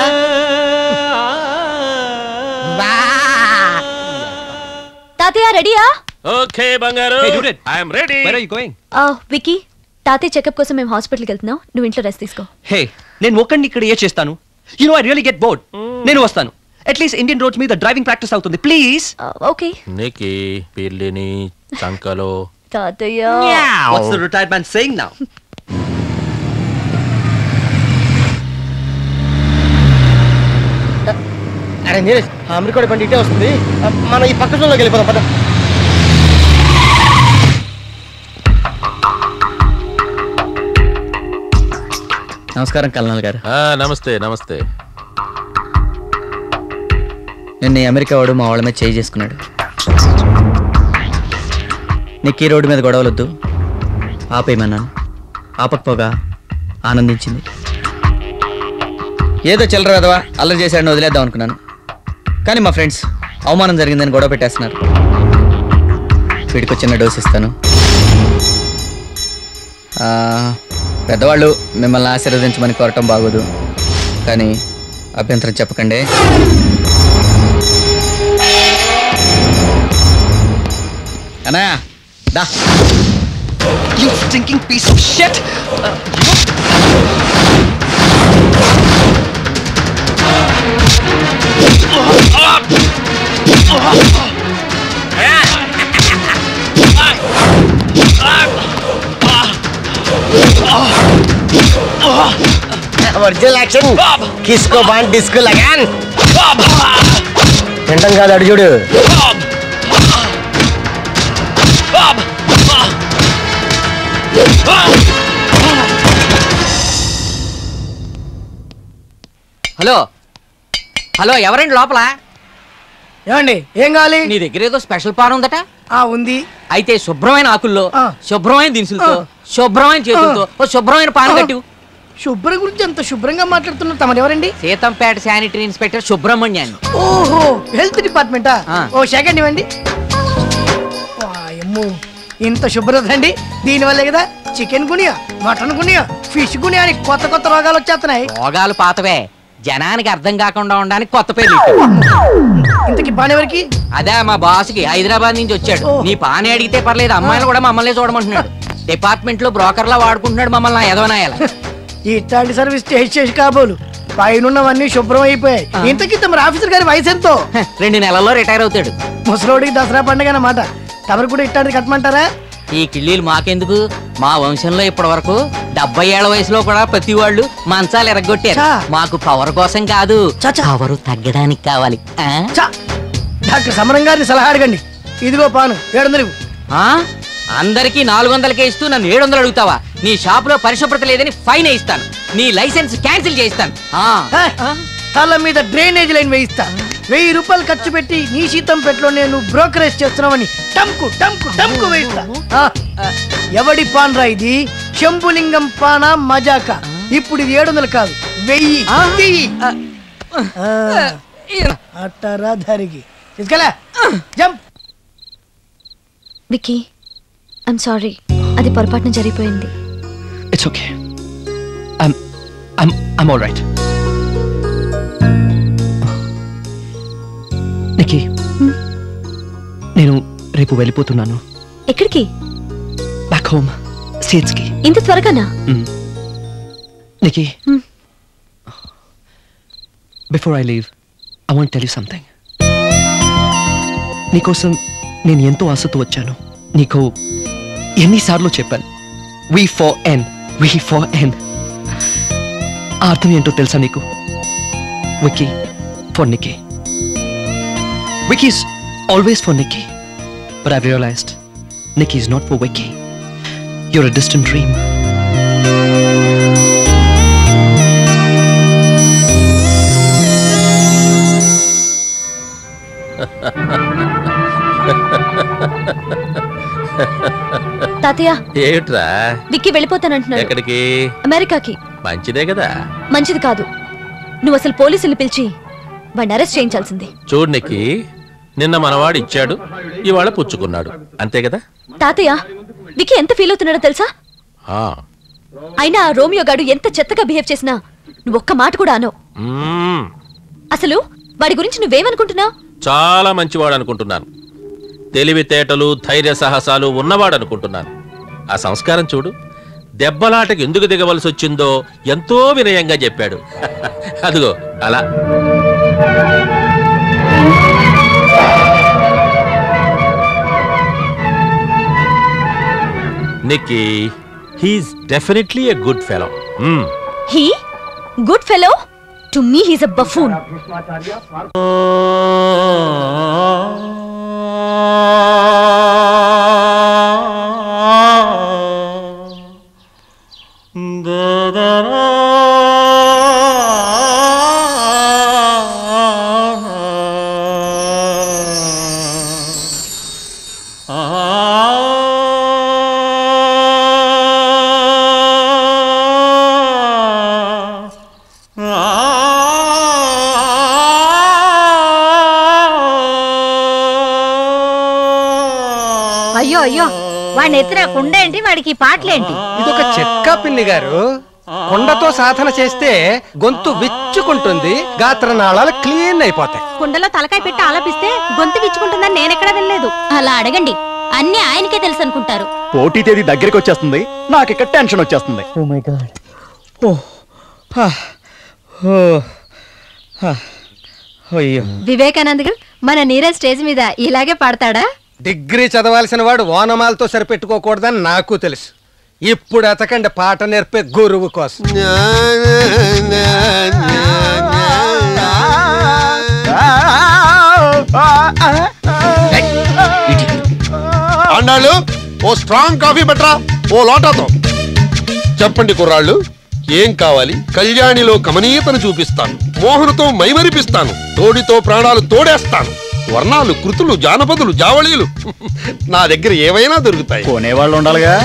Speaker 14: తాతయ్య రెడీయా
Speaker 18: ఓకే బంగారు
Speaker 22: Hey, dude.
Speaker 18: I'm ready
Speaker 22: Where are you going?
Speaker 14: Vicky తాతయ్య చెకప్ కోసం మేము హాస్పిటల్కి వెళ్తున్నాం నువ్వు ఇంట్లో రెస్ట్ తీసుకో
Speaker 22: హే నేను ఒక్కడిని ఇక్కడ ఏ చేస్తాను you know I really get bored నేను వస్తాను అట్లీస్ట్ ఇండియన్ రోడ్స్ మీద డ్రైవింగ్ ప్రాక్టీస్ అవుతుంది ప్లీజ్
Speaker 14: ఓకే
Speaker 18: నీకి పిల్లిని చంకలో
Speaker 14: తాతయ్య
Speaker 22: what's the retired man saying now
Speaker 9: అరే నీరజ్ ఆ అమెరికా బండి ఇటే వస్తుంది ఆ, మనం ఈ పక్క జోన్లోకి వెళ్ళిపోదాం పద
Speaker 7: నమస్కారం కల్నాల్ గారు
Speaker 18: ఆ, నమస్తే నమస్తే
Speaker 7: నిన్న ఈ అమెరికా వాడు మా వాళ్ళ మీద చేయి చేసుకున్నాడు నీకు ఈ రోడ్డు మీద గొడవలొద్దు ఆపేయమన్నాను ఆపకపోగా ఆనందించింది ఏదో చిల్లర వెదవా అల్లరి చేశాడని వదిలేద్దాం అనుకున్నాను కానీ మా ఫ్రెండ్స్ అవమానం జరిగిందని గొడవ పెట్టేస్తున్నారు వీడికి చిన్న డోస్ ఇస్తాను ఆ, పెద్దవాళ్ళు మిమ్మల్ని ఆశీర్వదించమని కోరటం బాగోదు కానీ అభ్యంతరం చెప్పకండి అన్నయ్య దా
Speaker 22: You stinking piece of shit!
Speaker 9: Original action కిస్కో బాన్ డిస్కో లగాన్ తిండం కాదు అడు చూడు
Speaker 12: హలో హలో ఎవరండి లోపల
Speaker 19: ఏమండి ఏం కావాలి
Speaker 12: నీ దగ్గర ఏదో స్పెషల్ పాన్ ఉందట
Speaker 19: ఆ ఉంది
Speaker 12: అయితే శుభ్రమైన ఆకుల్లో శుభ్రమైన దినుసులతో శుభ్రమైన చేతులతో ఓ శుభ్రమైన పాన్ కట్టు
Speaker 19: శుభ్రం గురించి ఎంత శుభ్రంగా మాట్లాడుతున్నారు తమరు ఎవరండి
Speaker 12: సీతంపేట శానిటరీ ఇన్స్పెక్టర్ సుబ్రహ్మణ్యాన్ని
Speaker 19: ఓహో హెల్త్ డిపార్ట్మెంటా ఓ సెకండ్ ఇవ్వండి వాయమ్మో ఇంత శుభ్రత అండి దీనివల్లే కదా చికెన్ గునియా మటన్ గునియా ఫిష్ గునియా అని కొత్త కొత్త రోగాలు వచ్చేస్తున్నాయి
Speaker 12: రోగాలు పాతవే జనానికి అర్థం కాకుండా ఉండడానికి కొత్త పేర్లు
Speaker 19: ఇంతకి బానేవరికి
Speaker 12: అదే మా బాస్కి హైదరాబాద్ నుంచి వచ్చాడు నీ పాని అడిగితే పర్లేదు అమ్మాయిలు కూడా మమ్మల్ని చూడమంటున్నాడు డిపార్ట్మెంట్ లో బ్రోకర్లా వాడుకుంటున్నాడు మమ్మల్ని నా ఎదవనాయాల
Speaker 19: ఇట్లాంటి సర్వీస్ చేసి చేసి కాబోలు పైనున్నవన్నీ శుభ్రం అయిపోయాయి ఇంతకీ తమ ఆఫీసర్ గారి వయసు ఎంతో
Speaker 12: రెండు నెలల్లో రిటైర్ అవుతాడు
Speaker 19: ముసలోడికి దసరా పండుగ అన్నమాట తమరు కూడా ఇట్లాంటిది కట్టమంటారా
Speaker 12: ఈ కిళ్ళీలు మాకెందుకు మా వంశంలో ఇప్పటి వరకు డెబ్బై ఏళ్ల వయసులో కూడా ప్రతి వాళ్ళు మంచాలు ఎరగొట్టారు మాకు పవర్ కోసం కాదు పవర్ తగ్గడానికి కావాలి ఆ?
Speaker 19: డాక్టర్ సమరం గారిని సలహా అడగండి ఇదిగో పాను ఏడు వందలు ఇవ్వు.
Speaker 12: ఆ? అందరికీ నాలుగు వందలకే ఇస్తూ నన్ను ఏడు వందలు అడుగుతావా నీ షాప్ లో పరిశుభ్రత లేదని ఫైన్ వేయిస్తాను నీ లైసెన్స్ క్యాన్సిల్ చేయిస్తాను ఆ.
Speaker 19: హే, తల మీద డ్రైనేజ్ లైన్ వేయిస్తా వెయ్యి రూపాయలు ఖర్చు పెట్టి నీ శీతం పెట్లో నేను బ్రోకరేజ్ చేస్తున్నావని టంకు టంకు టంకు వేయిస్తా ఆ, ఎవడి పాన్ రా ఇది శంభులింగం పానా మజాక ఇప్పుడు ఇది ఏడు వందలు కాదు వెయ్యి వెయ్యి అట్టరా ధరికి తీసుకెళ్ళా జంప్
Speaker 14: వికీ ఐమ్ సారీ అది పొరపాటున జరిగిపోయింది
Speaker 22: it's okay I'm I'm I'm all right Nikki నేను రేపు వెళ్ళిపోతున్నాను
Speaker 14: ఎక్కడికి
Speaker 22: బ్యాక్ హోమ్ స్టేట్స్కి
Speaker 14: ఇంత త్వరగానా
Speaker 22: Nikki before I leave I want tell you something నీకోసం నేను ఎంతో ఆశతో వచ్చాను నీకు ఎన్నిసార్లు చెప్పాను వి ఫర్ ఎన్ వి ఫర్ ఎన్ ఆ అర్థం ఏంటో తెలుసా నీకు Vicky for Nikki Vicky is always for Nikki but I realised Nikki is not for Vicky your a distant dream
Speaker 14: తాతయ్య
Speaker 18: ఏమిట్రా
Speaker 14: విక్కీ వెళ్ళిపోతానంటున్నాడు
Speaker 18: ఎక్కడికి
Speaker 14: అమెరికాకి
Speaker 18: మంచిదే కదా
Speaker 14: మంచిది కాదు నువ్వు అసలు పోలీసులు పిలిచి వాడిని అరెస్ట్ చేయించాల్సింది
Speaker 18: చూడు నిక్కి నిన్న మనవాడు ఇచ్చాడు ఇవాళ పుచ్చుకున్నాడు అంతే కదా
Speaker 14: తాతయ్య వికి ఎంత ఫీల్ అవుతున్నాడో తెలుసా
Speaker 18: ఆ
Speaker 14: అయినా ఆ రోమియో గాడు ఎంత చెత్తగా బిహేవ్ చేసినా నువ్వు ఒక్క మాట కూడా అనో
Speaker 18: మ్మ్.
Speaker 14: అసలు వాడి గురించి నువ్వేమనుకుంటున్నావు
Speaker 18: చాలా మంచివాడు అనుకుంటున్నాను తెలివితేటలు ధైర్య సాహసాలు ఉన్నవాడు అనుకుంటున్నాను ఆ సంస్కారం చూడు దెబ్బలాటకి ఎందుకు దిగవలసి వచ్చిందో ఎంతో వినయంగా చెప్పాడు అదిగో అలా Nikki he's definitely a good fellow
Speaker 14: he good fellow to me he's a buffoon
Speaker 5: అయ్యో అయ్యో వాడిని ఎత్తిన కుండ ఏంటి వాడికి ఈ పాటలేంటి
Speaker 2: ఇదొక చెక్క పిన్ని గారు కొండతో సాధన చేస్తే గొంతు విచ్చుకుంటుంది గాత్రనాళాలు క్లీన్ అయిపోతాయి
Speaker 5: కుండలో తలకాయ పెట్టి ఆలపిస్తే గొంతు విచ్చుకుంటుందని నేనెక్కడా వినలేదు అలా అడగండి అన్ని ఆయనకే తెలుసు అనుకుంటారు
Speaker 13: పోటీ తేదీ దగ్గరికి వచ్చేస్తుంది నాకు ఇక్కడ టెన్షన్ వచ్చేస్తుంది
Speaker 7: ఓ మై గాడ్ ఓ హా. ఓ హా. అయ్యో
Speaker 6: వివేకానంద్ గారు మన నీరజ్ స్టేజ్ మీద ఇలాగే పాడతాడా
Speaker 2: డిగ్రీ చదవాల్సిన వాడు ఓనమాలతో సరిపెట్టుకోకూడదని నాకు తెలుసు ఇప్పుడు ఎతకండి పాట నేర్పే గురువు కోసం
Speaker 8: అన్నాళ్ళు ఓ స్ట్రాంగ్ కాఫీ బెటరా ఓ లోటాతో చెప్పండి కుర్రాళ్ళు ఏం కావాలి కళ్యాణిలో కమనీయతను చూపిస్తాను మోహనతో మైమరిపిస్తాను తోడితో ప్రాణాలు తోడేస్తాను వర్ణాలు కృతులు జానపదులు జావళీలు నా దగ్గర ఏవైనా దొరుకుతాయి
Speaker 13: కొనేవాళ్ళు ఉండాలిగా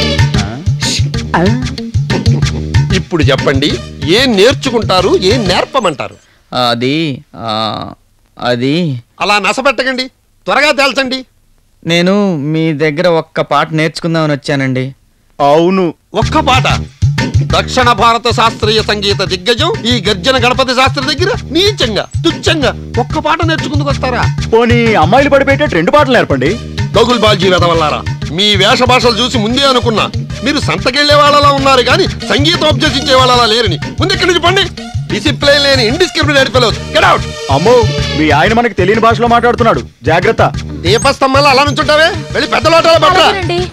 Speaker 8: ఇప్పుడు చెప్పండి ఏం నేర్చుకుంటారు ఏం నేర్పమంటారు
Speaker 7: అది ఆ, అది
Speaker 8: అలా నసపెట్టకండి త్వరగా తేల్చండి
Speaker 7: నేను మీ దగ్గర ఒక్క పాట నేర్చుకుందామని వచ్చానండి
Speaker 8: అవును ఒక్క పాట దక్షిణ భారత శాస్త్రీయ సంగీత దిగ్గజం ఈ గర్జన గణపతి శాస్త్రి దగ్గర నీచంగా తుచ్చంగా ఒక్క పాట నేర్చుకుందుకు వస్తారా
Speaker 13: పోనీ అమ్మాయిలు పడిపోయేటట్టు రెండు పాటలు నేర్పండి
Speaker 8: దగుల్ బాల్జీ వెదవల్లారా మీ వేష భాషలు చూసి ముందే అనుకున్నా మీరు సంతకెళ్లే వాళ్ళలా ఉన్నారు కానీ సంగీతం అభ్యసించే వాళ్ళలా లేరని ముందు ఎక్కడి నుంచి పండి డిసిప్లైన్ లేని ఇండిస్క్రిమినేట్ ఫెలోస్ గెట్ అవుట్
Speaker 13: అమ్మో మీ ఆయన మనకి తెలియని భాషలో మాట్లాడుతున్నాడు జాగ్రత్త
Speaker 8: దీపస్తంభంలో అలా నుంచుంటావే వెళ్ళి పెద్ద లోటాలు పట్టరా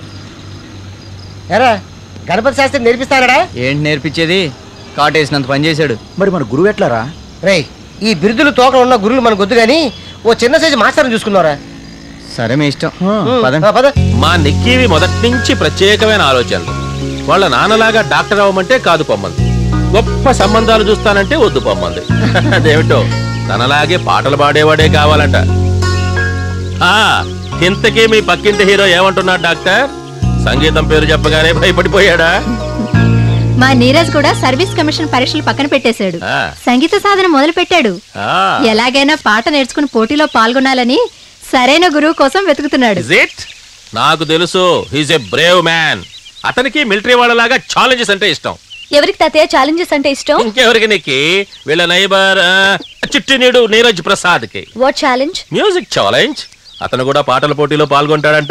Speaker 9: ఎరా గణపతి శాస్త్రి నేర్పిస్తానడా
Speaker 7: ఏంటి నేర్పించేది కాటేసినంత పని చేశాడు
Speaker 13: మరి మన గురువు ఎట్లారా
Speaker 9: రేయ్ ఈ బిరుదులు తోకలు ఉన్న గురువులు మనకు వద్దు కానీ ఓ చిన్న సైజు మాస్టర్ని చూసుకున్నారా
Speaker 7: సరే మీ ఇష్టం
Speaker 9: ఆ, పద
Speaker 18: మా నిక్కీవి మొదటి నుంచి ప్రత్యేకమైన ఆలోచనలు వాళ్ళ నాన్నలాగా డాక్టర్ అవ్వమంటే కాదు పొమ్మంది గొప్ప సంబంధాలు చూస్తానంటే వద్దు పొమ్మంది అదేమిటో తనలాగే పాటలు పాడేవాడే కావాలంట ఆ ఇంతకీ మీ పక్కింటి హీరో ఏమంటున్నాడు డాక్టర్ సంగీతం పేరు చెప్పగానే భయపడిపోయాడా
Speaker 6: మా నీరజ్ కూడా సర్వీస్ కమిషన్ పరీక్షలు పక్కన పెట్టేశాడు
Speaker 18: ఆ.
Speaker 6: సంగీత సాధన మొదలు పెట్టాడు
Speaker 18: ఆ.
Speaker 6: ఎలాగైనా పాట నేర్చుకుని పోటీలో పాల్గొనాలని సరైన గురువు కోసం వెతుకుతున్నాడు
Speaker 18: Is it? నాకు తెలుసు హీస్ ఎ బ్రేవ్ మ్యాన్ అతనికి మిలిటరీ వాళ్ళలాగా ఛాలెంజెస్ అంటే ఇష్టం
Speaker 14: ఎవరికి తాతయ్య ఛాలెంజెస్ అంటే ఇష్టం
Speaker 18: ఇంకెవరికి నీకి వీళ్ళ నైబర్ చిట్టినీడు నీరజ్ ప్రసాద్ కి
Speaker 14: వాట్ ఛాలెంజ్
Speaker 18: మ్యూజిక్ ఛాలెంజ్ అతను కూడా పాటల పోటీలో పాల్గొంటాడంట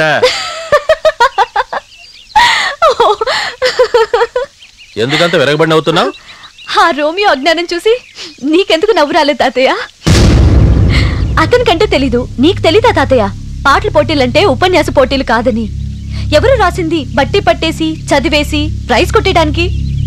Speaker 18: ఎందుకంత విరగబడి అవుతున్నావు
Speaker 14: ఆ రోమియో అజ్ఞానం చూసి నీకెందుకు నవ్వు రాలేదు తాతయ్య అతనికంటే తెలీదు నీకు తెలీదా తాతయ్య పాటల పోటీలంటే ఉపన్యాస పోటీలు కాదని ఎవరు రాసింది బట్టి పట్టేసి చదివేసి ప్రైజ్ కొట్టేయడానికి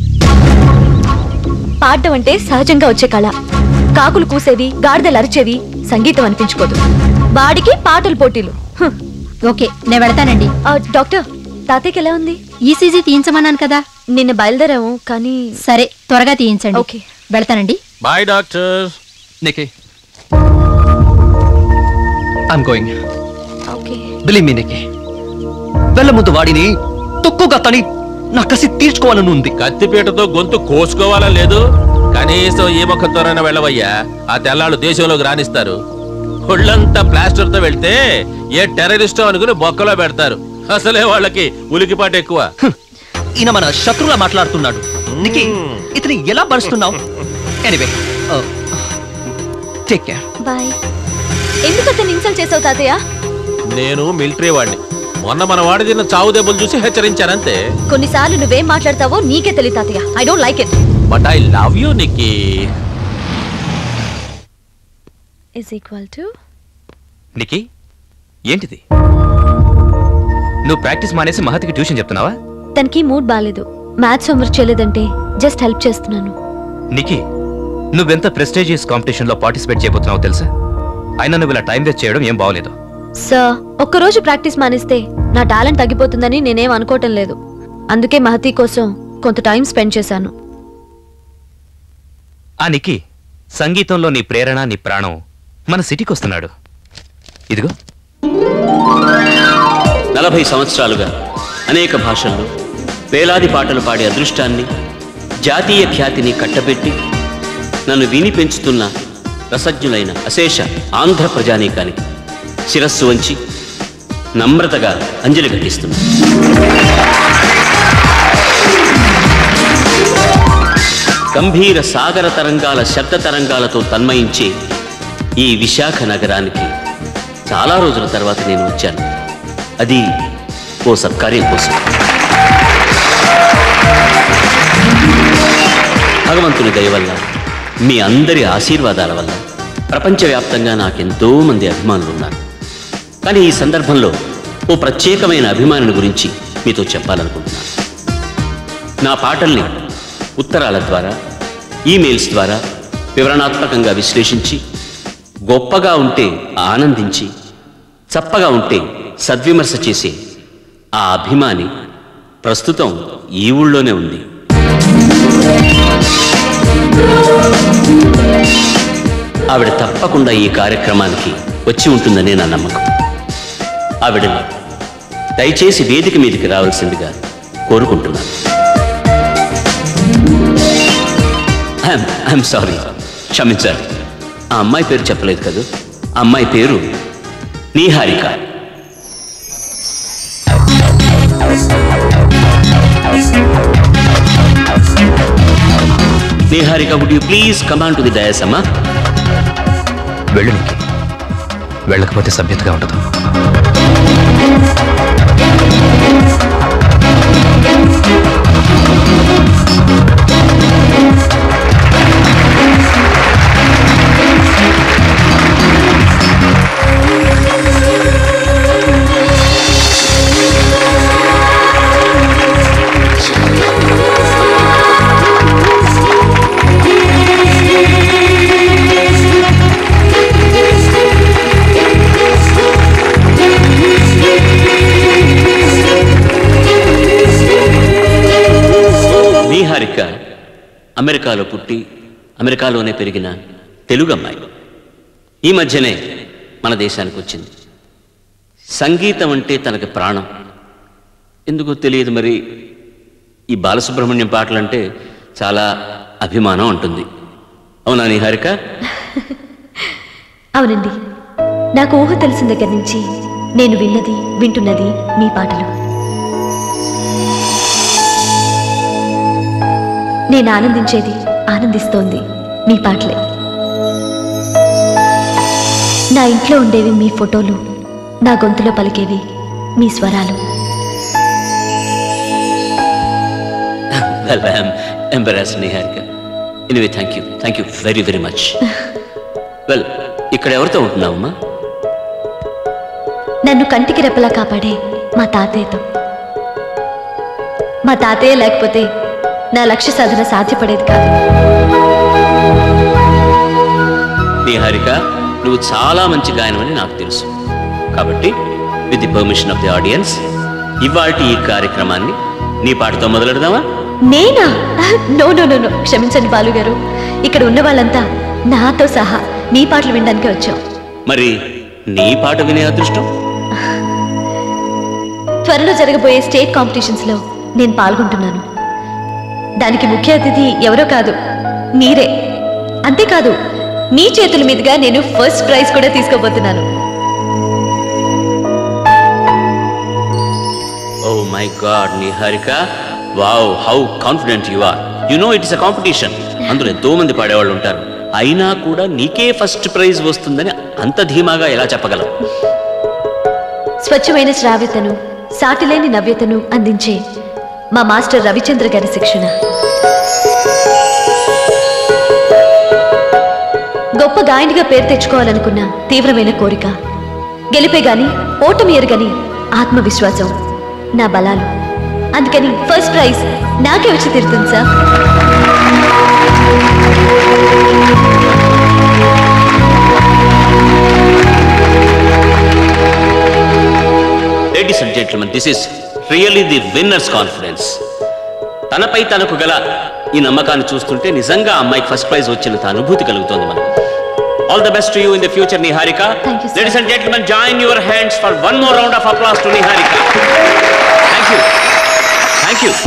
Speaker 14: పాడడం అంటే సహజంగా వచ్చే కళ కాకులు కూసేవి గాడిదలు అరిచేవి సంగీతం అనిపించుకోదు వాడికి పాటల పోటీలు హ్మ్.
Speaker 6: ఓకే నేను వెళతానండి
Speaker 14: ఆ, డాక్టర్ తాతయ్యకి ఎలా ఉంది
Speaker 6: ఈసీజీ తీయించమన్నాను కదా
Speaker 14: నిన్న బయలుదేరాము కానీ
Speaker 6: సరే త్వరగా తీయించండి
Speaker 14: ఓకే
Speaker 6: వెళతానండి
Speaker 18: bye doctor
Speaker 22: Nikki I'm going
Speaker 14: okay
Speaker 22: believe me Nikki వెళ్ళ ముందు వాడిని తొక్కుగా తని నా కసి తీర్చుకోవాలని ఉంది
Speaker 18: కత్తిపీటతో గొంతు కోసుకోవాలా లేదు కనీసం ఈ ముఖంతోనైనా వెళ్ళవయ్యా ఆ తెల్లాళ్ళు దేశంలోకి రాణిస్తారు ఒళ్ళంతా ప్లాస్టర్ తో వెళ్తే ఏ టెర్రరిస్టో అనుకుని బొక్కలో పెడతారు అసలే వాళ్ళకి ఉలికిపాటు ఎక్కువ
Speaker 22: ఈయన మన శత్రువులా మాట్లాడుతున్నాడు నికి ఇతని ఎలా భరుస్తున్నావు ఎనీవే టేక్ కేర్
Speaker 14: బాయ్ ఎందుకు అతను ఇన్సల్ట్ చేసావు తాతయ్య
Speaker 18: నేను మిలిటరీ వాడిని మొన్న మన వాడి తిన్న చావు దెబ్బలు చూసి హెచ్చరించానంతే
Speaker 14: కొన్నిసార్లు నువ్వేం మాట్లాడతావో నీకే తెలియదు తాతయ్య I don't like it
Speaker 18: but I love you Nikki
Speaker 14: is equal to
Speaker 1: Nikki ఏంటిది నువ్వు ప్రాక్టీస్ మానేసి మహతికి ట్యూషన్ చెప్తున్నావా
Speaker 14: తనకి మూడ్ బాగాలేదు మ్యాథ్స్ హోంవర్క్ చేయలేదంటే జస్ట్ హెల్ప్ చేస్తున్నాను
Speaker 1: నికి నువ్వెంత ప్రెస్టేజియస్ కాంపిటీషన్ లో పార్టిసిపేట్ చేయబోతున్నావు తెలుసా అయినా నువ్వు ఇలా టైం వేస్ట్ చేయడం ఏం బాగోలేదు
Speaker 14: సార్ ఒక్కరోజు ప్రాక్టీస్ మానేస్తే నా టాలెంట్ తగ్గిపోతుందని నేనేం అనుకోవటం లేదు అందుకే మహతి కోసం కొంత టైం స్పెండ్ చేశాను
Speaker 1: ఆ నికి సంగీతంలో నీ ప్రేరణ నీ ప్రాణం మన సిటీకి వస్తున్నాడు ఇదిగో
Speaker 21: నలభై సంవత్సరాలుగా అనేక భాషల్లో వేలాది పాటలు పాడే అదృష్టాన్ని జాతీయ ఖ్యాతిని కట్టబెట్టి నన్ను విని పెంచుతున్న రసజ్ఞులైన అశేష ఆంధ్ర ప్రజానీకానికి శిరస్సు వంచి నమ్రతగా అంజలి ఘటిస్తున్నా గంభీర సాగర తరంగాల శబ్ద తరంగాలతో తన్మయించే ఈ విశాఖ నగరానికి చాలా రోజుల తర్వాత నేను వచ్చాను అది ఓ సత్కార్యం కోసం భగవంతుని దయ వల్ల మీ అందరి ఆశీర్వాదాల వల్ల ప్రపంచవ్యాప్తంగా నాకెంతో మంది అభిమానులు ఉన్నారు కానీ ఈ సందర్భంలో ఓ ప్రత్యేకమైన అభిమానుని గురించి మీతో చెప్పాలనుకుంటున్నాను నా పాటల్ని ఉత్తరాల ద్వారా ఈమెయిల్స్ ద్వారా వివరణాత్మకంగా విశ్లేషించి గొప్పగా ఉంటే ఆనందించి చప్పగా ఉంటే సద్విమర్శ చేసే ఆ అభిమాని ప్రస్తుతం ఈ ఊళ్ళోనే ఉంది ఆవిడ తప్పకుండా ఈ కార్యక్రమానికి వచ్చి ఉంటుందనే నా నమ్మకం ఆవిడని దయచేసి వేదిక మీదకి రావాల్సిందిగా కోరుకుంటున్నాను ఐఎమ్ సారీ క్షమించారు ఆ అమ్మాయి పేరు చెప్పలేదు కదా ఆ అమ్మాయి పేరు Niharika Niharika would you please come on to the dais అమ్మా
Speaker 1: వెళ్ళు నికి వెళ్ళకపోతే సభ్యతగా ఉండదు
Speaker 21: నీహారిక అమెరికాలో పుట్టి అమెరికాలోనే పెరిగిన తెలుగు అమ్మాయి ఈ మధ్యనే మన దేశానికి వచ్చింది సంగీతం అంటే తనకి ప్రాణం ఎందుకో తెలియదు మరి ఈ బాలసుబ్రహ్మణ్యం పాటలంటే చాలా అభిమానం ఉంటుంది అవునా నీహారిక
Speaker 14: అవునండి నాకు ఊహ తెలిసిన దగ్గర నుంచి నేను విన్నది వింటున్నది మీ పాటలు నేను ఆనందించేది ఆనందిస్తోంది మీ పాటలే నా ఇంట్లో ఉండేవి మీ ఫోటోలు నా గొంతులో పలికేవి మీ స్వరాలు
Speaker 21: well I'm embarrass Niharika anyway thank you thank you very very much well ఇక్కడ ఎవరితో ఉంటున్నావమ్మా
Speaker 14: నన్ను కంటికి రెప్పలా కాపాడే మా తాతయ్యతో మా తాతయ్య లేకపోతే నా లక్ష్య సాధన సాధ్యపడేది కాదు
Speaker 21: నిహారిక నువ్వు చాలా మంచి గాయనమని నాకు తెలుసు కాబట్టి with the permission of the audience ఇవాటి ఈ కార్యక్రమాన్ని నీ పాటతో మొదలెడదామా
Speaker 14: నేనా నో నో నో నో క్షమించండి బాలు గారు ఇక్కడ ఉన్న వాళ్ళంతా నాతో సహా మీ పాటలు వినడానికి వచ్చాం
Speaker 21: మరి నీ పాట వినే అదృష్టం
Speaker 14: త్వరలో జరగబోయే స్టేట్ కాంపిటీషన్స్ లో నేను పాల్గొంటున్నాను దానికి ముఖ్య అతిథి ఎవరో కాదు మీరే అంతేకాదు మీ చేతుల మీదుగా నేను ఫస్ట్ ప్రైజ్ కూడా తీసుకోబోతున్నాను
Speaker 21: oh my God Niharika wow how confident you are you know it is a competition అందులో ఎంతో మంది పాడేవాళ్ళు ఉంటారు అయినా కూడా నీకే ఫస్ట్ ప్రైజ్ వస్తుందని అంత ధీమాగా ఎలా చెప్పగలవు
Speaker 14: స్వచ్ఛమైన శ్రావ్యతను సాటిలేని నవ్యతను అందించే మా మాస్టర్ రవిచంద్ర గారి శిక్షణ గొప్ప గాయనిగా పేరు తెచ్చుకోవాలనుకున్న తీవ్రమైన కోరిక గెలిపే గాని ఓటమి ఎరగని ఆత్మవిశ్వాసం నా బలాలు అందుకని ఫస్ట్ ప్రైజ్ నాకే వచ్చి తీరుతుంది sir
Speaker 21: ladies and gentlemen this is really the winner's confidence తనపై తనకు గల ఈ నమ్మకాన్ని చూస్తుంటే నిజంగా ఆ అమ్మాయికి ఫస్ట్ ప్రైజ్ వచ్చినంత అనుభూతి కలుగుతోంది మనకు all the best to you in the future Niharika ladies and gentlemen join your hands for one more round of applause to Niharika thank you thank you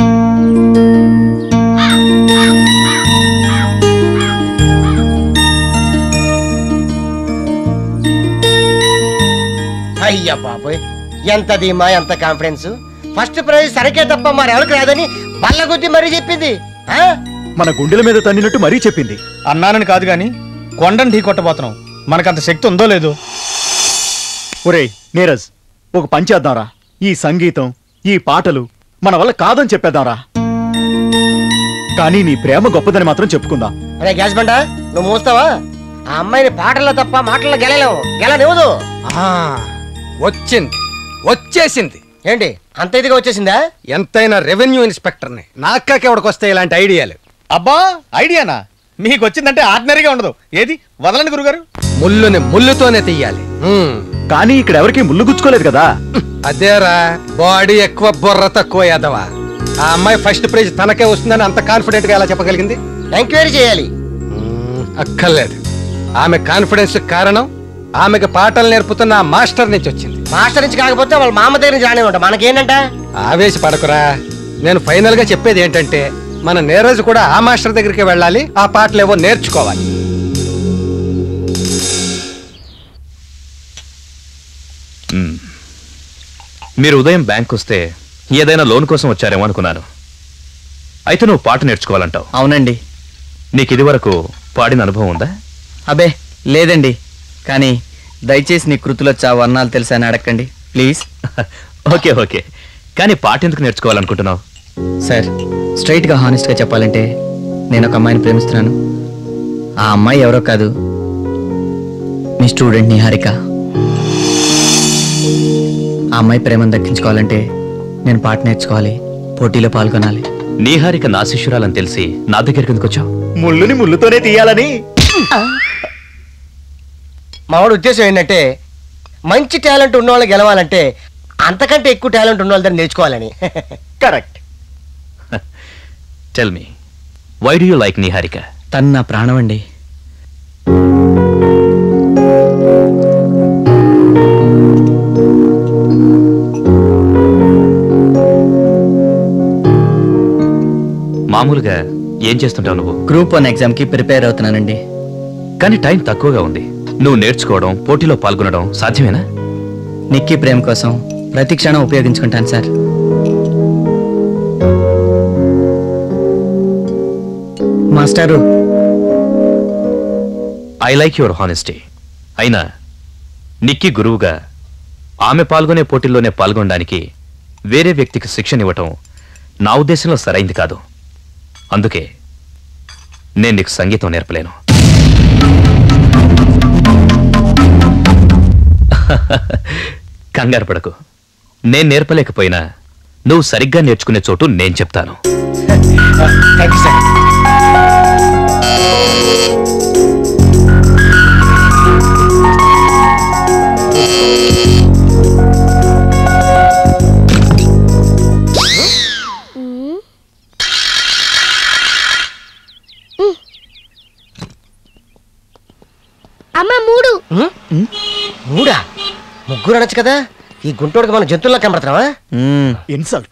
Speaker 9: అయ్యా బాబోయ్ ఎంత ధీమా ఎంత కాన్ఫిడెన్స్ ఫస్ట్ ప్రైజ్ సరికే తప్ప మరి ఎవరికి రాదని బల్ల గుద్ది మరీ చెప్పింది ఆ?
Speaker 13: మన గుండెల మీద తన్నినట్టు మరీ చెప్పింది
Speaker 4: అన్నానని కాదు గాని కొండను ఢీ కొట్టబోతున్నాం మనకంత శక్తి ఉందో లేదో
Speaker 13: ఒరేయ్ నీరజ్ ఒక పని చేద్దాంరా ఈ సంగీతం ఈ పాటలు మన వల్ల కాదని చెప్పేద్దాంరా కానీ నీ ప్రేమ గొప్పదని మాత్రం చెప్పుకుందాం
Speaker 9: అరే గ్యాస్ బండ నువ్వు మూస్తావా ఆ అమ్మాయిని పాటల్లో తప్ప మాటల్లో గెలలేము గెలనివ్వదు
Speaker 2: వచ్చింది వచ్చేసింది
Speaker 9: ఏంటి అంత ఇదిగా వచ్చేసిందా
Speaker 2: ఎంతైనా రెవెన్యూ ఇన్స్పెక్టర్ని నాకెవడికి వస్తాయి ఇలాంటి ఐడియాలు
Speaker 4: అబ్బా ఐడియానా మీకు వచ్చిందంటే ఆర్డినరీగా ఉండదు ఏది వదలండి గురుగారు
Speaker 2: ముళ్ళుని ముళ్ళుతోనే తీయాలి
Speaker 13: కానీ ఇక్కడ ఎవరికి ముళ్ళు గుచ్చుకోలేదు కదా
Speaker 2: అదేరా బాడీ ఎక్కువ బుర్ర తక్కువ యాదవా ఆ అమ్మాయి ఫస్ట్ ప్రైజ్ తనకే వస్తుందని అంత కాన్ఫిడెంట్ గా ఎలా చెప్పగలిగింది
Speaker 9: ఎంక్వైరీ చేయాలి
Speaker 2: అక్కర్లేదు ఆమె కాన్ఫిడెన్స్ కారణం ఆమెకు పాటలు నేర్పుతున్న ఆ మాస్టర్ నుంచి వచ్చింది
Speaker 9: మాస్టర్ నుంచి కాకపోతే వాళ్ళ మామ దగ్గర నుంచి రాని ఉంటాం మనకేంటంట
Speaker 2: ఆవేశపడకురా నేను ఫైనల్ గా చెప్పేది ఏంటంటే మన నీరజ్ కూడా ఆ మాస్టర్ దగ్గరికి వెళ్ళాలి ఆ పాటలు ఏవో నేర్చుకోవాలి
Speaker 1: మ్మ్. మీరు ఉదయం బ్యాంక్ వస్తే ఏదైనా లోన్ కోసం వచ్చారేమో అనుకున్నాను అయితే నువ్వు పాట నేర్చుకోవాలంటావు
Speaker 7: అవునండి
Speaker 1: నీకు ఇదివరకు పాడిన అనుభవం ఉందా
Speaker 7: అబే లేదండి కానీ దయచేసి నీ కృతులో చా వర్ణాలు తెలుసా అని అడగండి ప్లీజ్
Speaker 1: ఓకే ఓకే కానీ పాట ఎందుకు నేర్చుకోవాలనుకుంటున్నావు
Speaker 7: సార్ స్ట్రైట్గా హానెస్ట్గా చెప్పాలంటే నేను ఒక అమ్మాయిని ప్రేమిస్తున్నాను ఆ అమ్మాయి ఎవరో కాదు మీ స్టూడెంట్ నిహారిక ఆ అమ్మాయి ప్రేమను దక్కించుకోవాలంటే నేను పాట నేర్చుకోవాలి పోటీలో పాల్గొనాలి
Speaker 1: నీహారిక నా శిష్యురాలని తెలిసి నా దగ్గరికి ఎందుకు వచ్చావు
Speaker 13: ముళ్ళుని ముళ్ళుతోనే తీయాలని
Speaker 9: మావాడు ఉద్దేశం ఏంటంటే మంచి టాలెంట్ ఉన్నవాళ్ళు గెలవాలంటే అంతకంటే ఎక్కువ టాలెంట్ ఉన్న వాళ్ళని నేర్చుకోవాలని
Speaker 13: correct
Speaker 1: tell me why do you like Niharika
Speaker 7: తను నా ప్రాణం అండి
Speaker 1: మామూలుగా ఏం చేస్తుంటావు నువ్వు
Speaker 7: గ్రూప్ వన్ ఎగ్జామ్కి ప్రిపేర్ అవుతున్నానండి
Speaker 1: కానీ టైం తక్కువగా ఉంది నువ్వు నేర్చుకోవడం పోటీలో పాల్గొనడం సాధ్యమేనా
Speaker 7: నిక్కీ ప్రేమ కోసం ప్రతి క్షణం ఉపయోగించుకుంటాను సార్ మాస్టారు
Speaker 1: ఐ లైక్ యువర్ హానెస్టీ అయినా నిక్కి గురువుగా ఆమె పాల్గొనే పోటీల్లోనే పాల్గొనడానికి వేరే వ్యక్తికి శిక్షణ ఇవ్వటం నా ఉద్దేశంలో సరైంది కాదు అందుకే నేను నీకు సంగీతం నేర్పలేను కంగారు పడకు నేను నేర్పలేకపోయినా నువ్వు సరిగ్గా నేర్చుకునే చోటు నేను చెప్తాను
Speaker 3: అమ్మ మూడు
Speaker 9: మూడా ముగ్గురు అనొచ్చు కదా ఈ గుంటోడికి మనం జంతువుల్లో కనబడుతున్నావా
Speaker 13: ఇన్సల్ట్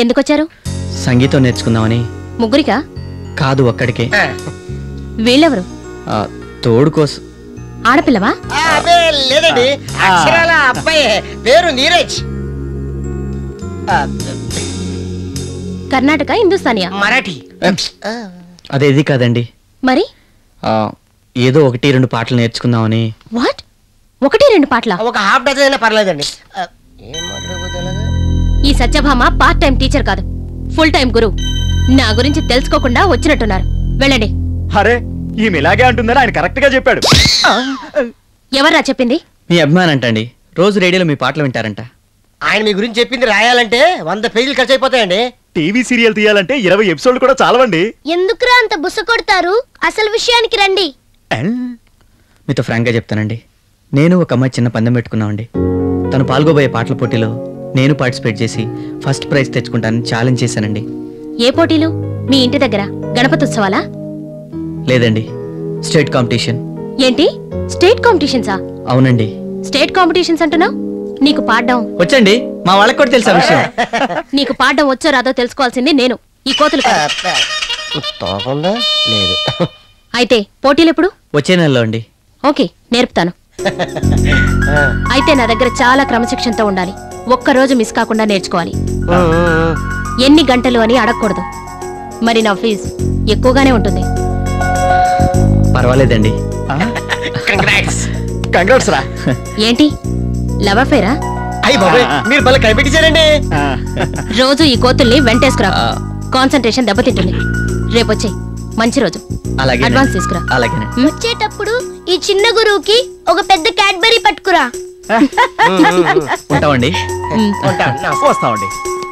Speaker 6: ఎందుకొచ్చారు
Speaker 7: సంగీతం నేర్చుకుందామని
Speaker 6: ముగ్గురికా
Speaker 7: కాదు ఒక్కడికే
Speaker 6: వీళ్ళెవరు
Speaker 7: ఆ, తోడు కోసం
Speaker 6: ఆడపిల్లవా
Speaker 9: ఆ, అదే లేదండి అక్షరాల అబ్బాయి పేరు నీరజ్ ఆ,
Speaker 6: కర్ణాటక హిందుస్థానియా
Speaker 9: మరాఠీ
Speaker 7: అదేది కాదండి
Speaker 6: మరి
Speaker 7: ఆ, ఏదో ఒకటి రెండు పాటలు నేర్చుకుందామని
Speaker 6: వాట్ ఒకటి రెండు పాటల
Speaker 9: ఒక హాఫ్ డజన్ అయినా పర్లేదండి ఆ, ఏం మాట్లాడబోతే ఎలాగా?
Speaker 6: ఈ సత్యభామ పార్ట్ టైం టీచర్ కాదు ఫుల్ టైం గురువు నా గురించి తెలుసుకోకుండా వచ్చినట్టున్నారు వెళ్ళండి
Speaker 13: అరే ఈమె ఇలాగే అంటుందని ఆయన కరెక్ట్ గా చెప్పాడు
Speaker 6: ఎవర్రా చెప్పింది
Speaker 7: మీ అభిమానం అంటండి రోజు రేడియోలో మీ పాటలు వింటారంట
Speaker 9: ఆయన మీ గురించి చెప్పింది రాయాలంటే వంద పేజీలు ఖర్చు అయిపోతాయండి
Speaker 13: టీవీ సీరియల్ తీయాలంటే ఇరవై ఎపిసోడ్లు కూడా చాలవండి
Speaker 3: ఎందుకురా అంత బుస కొడతారు అసలు విషయానికి రండి
Speaker 7: మీతో ఫ్రాంక్గా చెప్తానండి నేను ఒక అమ్మాయి చిన్న పందెం పెట్టుకున్నామండి తను పాల్గొబోయే పాటల పోటీలో నేను పార్టిసిపేట్ చేసి ఫస్ట్ ప్రైజ్ తెచ్చుకుంటానని ఛాలెంజ్ చేశానండి
Speaker 6: ఏ పోటీలు మీ ఇంటి దగ్గర గణపతి ఉత్సవాలా
Speaker 7: లేదండి స్టేట్ కాంపిటీషన్
Speaker 6: ఏంటి స్టేట్ కాంపిటీషన్సా
Speaker 7: అవునండి
Speaker 6: స్టేట్ కాంపిటీషన్స్ అంటున్నావు నీకు పాడడం
Speaker 7: వచ్చండి మా వాళ్ళకి కూడా తెలుసా విషయం
Speaker 6: నీకు పాడడం వచ్చో రాదో తెలుసుకోవాల్సింది నేను ఈ కోతులు కాదు.
Speaker 9: తోకుందా లేదు
Speaker 6: అయితే పోటీలు ఎప్పుడు
Speaker 7: వచ్చే నెలలో అండి
Speaker 6: ఓకే నేర్పుతాను అయితే నా దగ్గర చాలా క్రమశిక్షణతో ఉండాలి ఒక్క రోజు మిస్ కాకుండా నేర్చుకోవాలి ఎన్ని గంటలు అని అడగకూడదు మరి నా ఫీజు ఎక్కువగానే ఉంటుంది
Speaker 7: పర్వాలేదండి
Speaker 13: కంగ్రాట్స్ రా
Speaker 6: ఏంటి లవ్ అఫేరా
Speaker 9: అయ్యి బాబాయ్ మీరు భలే కనిపెట్టించారండి
Speaker 6: రోజు ఈ కోతుల్ని వెంటేసుకురా కాన్సన్ట్రేషన్ దెబ్బతింటుంది రేపొచ్చే మంచి రోజు
Speaker 7: అలాగే
Speaker 6: అడ్వాన్స్ తీసుకురా
Speaker 7: అలాగే
Speaker 3: వచ్చేటప్పుడు ఈ చిన్న గురువుకి ఒక పెద్ద క్యాడ్బరీ పట్టుకురా
Speaker 7: ఉంటామండి
Speaker 13: వస్తామండి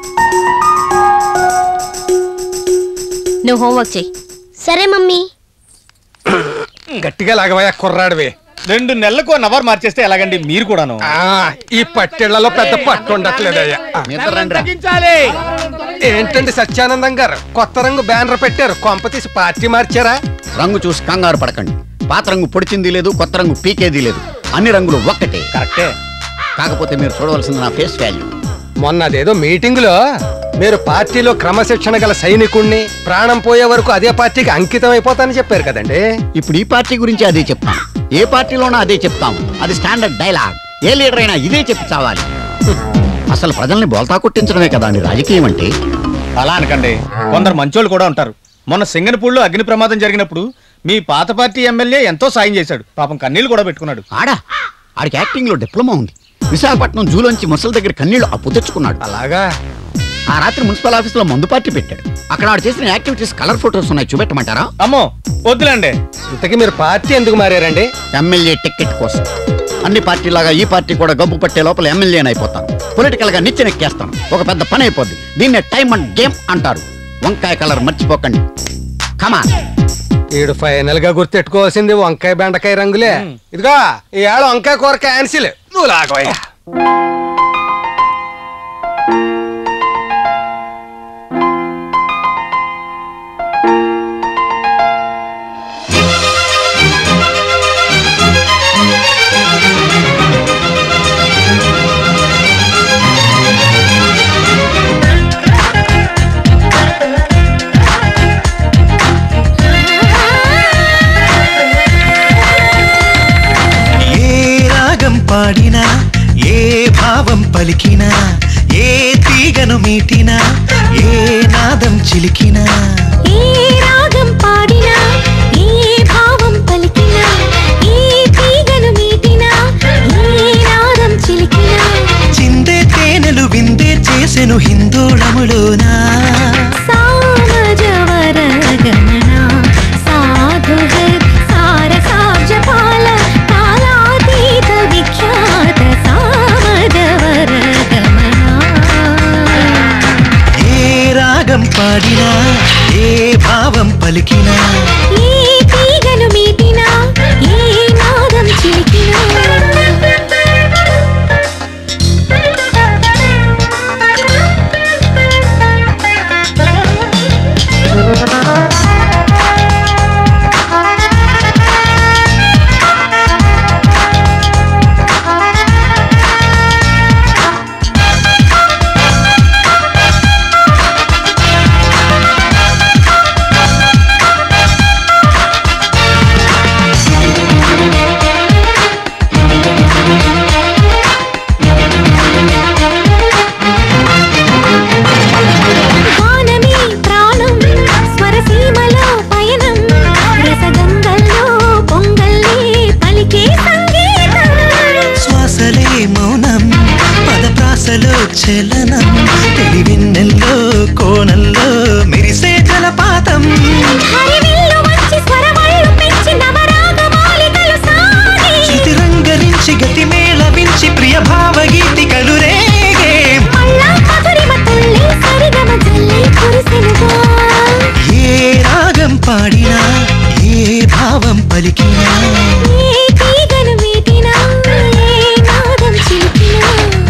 Speaker 6: నువ్వు హోంవర్క్ చెయ్యి
Speaker 3: సరే మమ్మీ
Speaker 2: గట్టిగా లాగవయ్యా కుర్రాడివి
Speaker 4: రెండు నెలలకు నవర్ మార్చేస్తే ఎలాగండి మీరు కూడాను
Speaker 2: ఆ, ఈ పట్టెళ్లలో పెద్ద పట్టు ఉండట్లేదయ్యా
Speaker 11: తగ్గించాలి
Speaker 2: ఏంటండి సత్యానందం గారు కొత్త రంగు బ్యానర్ పెట్టారు కొంప తీసి పార్టీ మార్చారా
Speaker 17: రంగు చూసి కంగారు పడకండి పాత రంగు పొడిచింది లేదు కొత్త రంగు పీకేది లేదు అన్ని రంగులు ఒక్కటే
Speaker 4: కరెక్టే
Speaker 17: కాకపోతే మీరు చూడవలసింది నా ఫేస్ వాల్యూ
Speaker 2: మొన్న అదేదో మీటింగ్ లో మీరు పార్టీలో క్రమశిక్షణ గల సైనికుణ్ణి ప్రాణం పోయే వరకు అదే పార్టీకి అంకితం అయిపోతానని చెప్పారు కదండి
Speaker 17: ఇప్పుడు ఈ పార్టీ గురించి అదే చెప్తాను ఏ పార్టీలోనూ అదే చెప్తాము అది స్టాండర్డ్ డైలాగ్ ఏ లీడర్ అయినా ఇదే చెప్పి చావాలి అసలు ప్రజల్ని బోల్తా కొట్టించడమే కదా అండి రాజకీయం అంటే
Speaker 4: అలా అనకండి కొందరు మంచోళ్ళు కూడా ఉంటారు మొన్న సింగనపూడిలో అగ్ని ప్రమాదం జరిగినప్పుడు మీ పాత పార్టీ ఎమ్మెల్యే ఎంతో సాయం చేశాడు పాపం కన్నీళ్లు కూడా పెట్టుకున్నాడు
Speaker 17: ఆడా ఆడికి యాక్టింగ్ లో డిప్లొమా ఉంది విశాఖపట్నం జూలోంచి ముసలి దగ్గర కన్నీళ్లు అప్పు తెచ్చుకున్నాడు
Speaker 2: అలాగా
Speaker 17: ఆ రాత్రి మున్సిపల్ ఆఫీస్ లో మందు పార్టీ పెట్టాడు అక్కడ ఆడు చేసిన యాక్టివిటీస్ కలర్ ఫోటోస్ ఉన్నాయి చూపెట్టమంటారా
Speaker 4: అమ్మో వద్దులండి
Speaker 2: ఇంతకీ మీరు పార్టీ ఎందుకు మారారండి
Speaker 17: ఎమ్మెల్యే టికెట్ కోసం అన్ని పార్టీలాగా ఈ పార్టీ కూడా గబ్బు పట్టే లోపల ఎమ్మెల్యేని అయిపోతాను పొలిటికల్ గా నిచ్చెనెక్కేస్తాను ఒక పెద్ద పని అయిపోద్ది దీన్నే టైమ్ అండ్ గేమ్ అంటారు వంకాయ కలర్ మర్చిపోకండి కమా
Speaker 2: ఈడు ఫైనల్ గా గుర్తెట్టుకోవాల్సింది వంకాయ బెండకాయ రంగులే ఇదిగో ఈ ఏళ్ళ వంకాయ కూర క్యాన్సిల్ నువ్వు లాగవయ్యా
Speaker 15: ఏ రాగం పాడినా ఏ భావం పలికినా ఏ తీగను మీటినా ఏ నాదం చిలికినా
Speaker 16: ఏ రాగం పాడినా ఏ భావం పలికినా ఏ తీగను మీటినా ఏ నాదం చిలికినా
Speaker 15: చిందే తేనెలు విందే చేసెను హిందోళములోనా
Speaker 16: సామజవర గమన సాధు సారసాబ్జ పాల కాలాతీత విఖ్యాత సామజవర
Speaker 15: ఏ రాగం పాడినా ఏ భావం పలికినా
Speaker 16: ఏ తీగను మీటినా ఏ నాదం చిలికినా ఏ తీగను మీటినా ఏ నాదం చిలికినా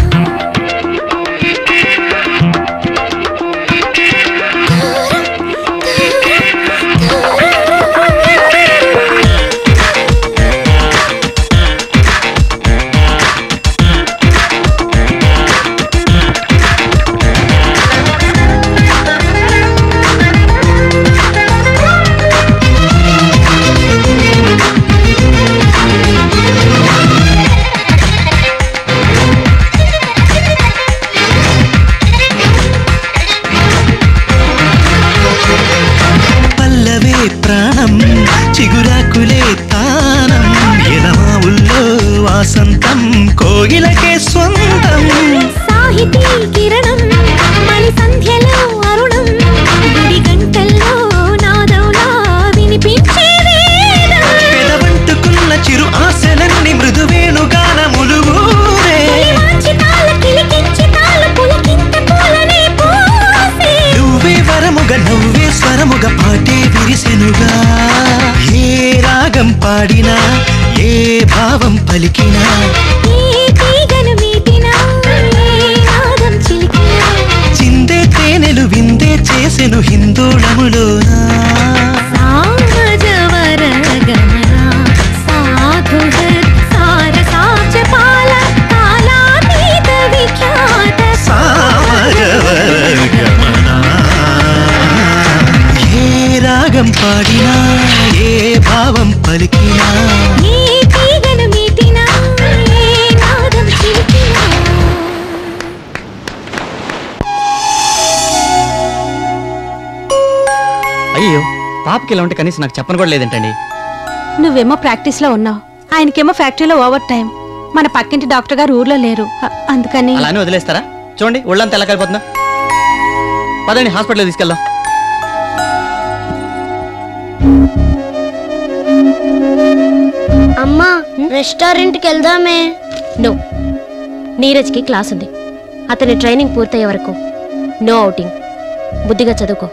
Speaker 15: పల్లవే ప్రాణం చిగురాకులే తానం ఎలమావుల్లో వాసంతం కోగిలకే సొంతం
Speaker 16: సాహితీ కిరణం మలి సంధ్యలో అరుణం గుడి గంటల్లో నాదౌలా వినిపించే వేదం
Speaker 15: పెదవంటుకున్న చిరు ఆశలన్నీ మృదువేణు గానములు ఊరే
Speaker 16: మంచి తాళ కిలికించి తాళ పులకింత పూలనే పోసే
Speaker 15: నువ్వే వరముగ నవ్వే స్వరముగ పాటే విరిసెనుగా ఏ రాగం పాడినా ఏ భావం పలికినా
Speaker 16: ఏ తీగను మీటినా ఏ నాదం చిలికినా
Speaker 15: చిందే తేనెలు విందే చేసెను హిందోళములోనా
Speaker 16: సామజవర గమన సాధుహర్ సార సాచ పాల కాలాతీత విఖ్యాత
Speaker 15: సామరవరగమనా. ఏ రాగం పాడినా ఏ భావం పలికినా
Speaker 16: ఏ తీగను మీటినా ఏ నాదం చిలికినా
Speaker 7: అయ్యో పాపకి ఇలా ఉంటే కనీసం నాకు చెప్పను కూడా లేదేంటండి
Speaker 10: నువ్వేమో ప్రాక్టీస్లో ఉన్నావు ఆయనకేమో ఫ్యాక్టరీలో ఓవర్ టైం మన పక్కింటి డాక్టర్ గారు ఊర్లో లేరు అ- అందుకని
Speaker 7: అలానే వదిలేస్తారా చూడండి ఒళ్ళంతా ఎలా కలిపోతుందా పదండి హాస్పిటల్ తీసుకెళ్దాం
Speaker 3: అమ్మా రెస్టారెంట్కి వెళ్దామే
Speaker 20: నో నీరజ్కి క్లాస్ ఉంది అతని ట్రైనింగ్ పూర్తయ్యే వరకు నో అవుటింగ్ బుద్ధిగా చదువుకో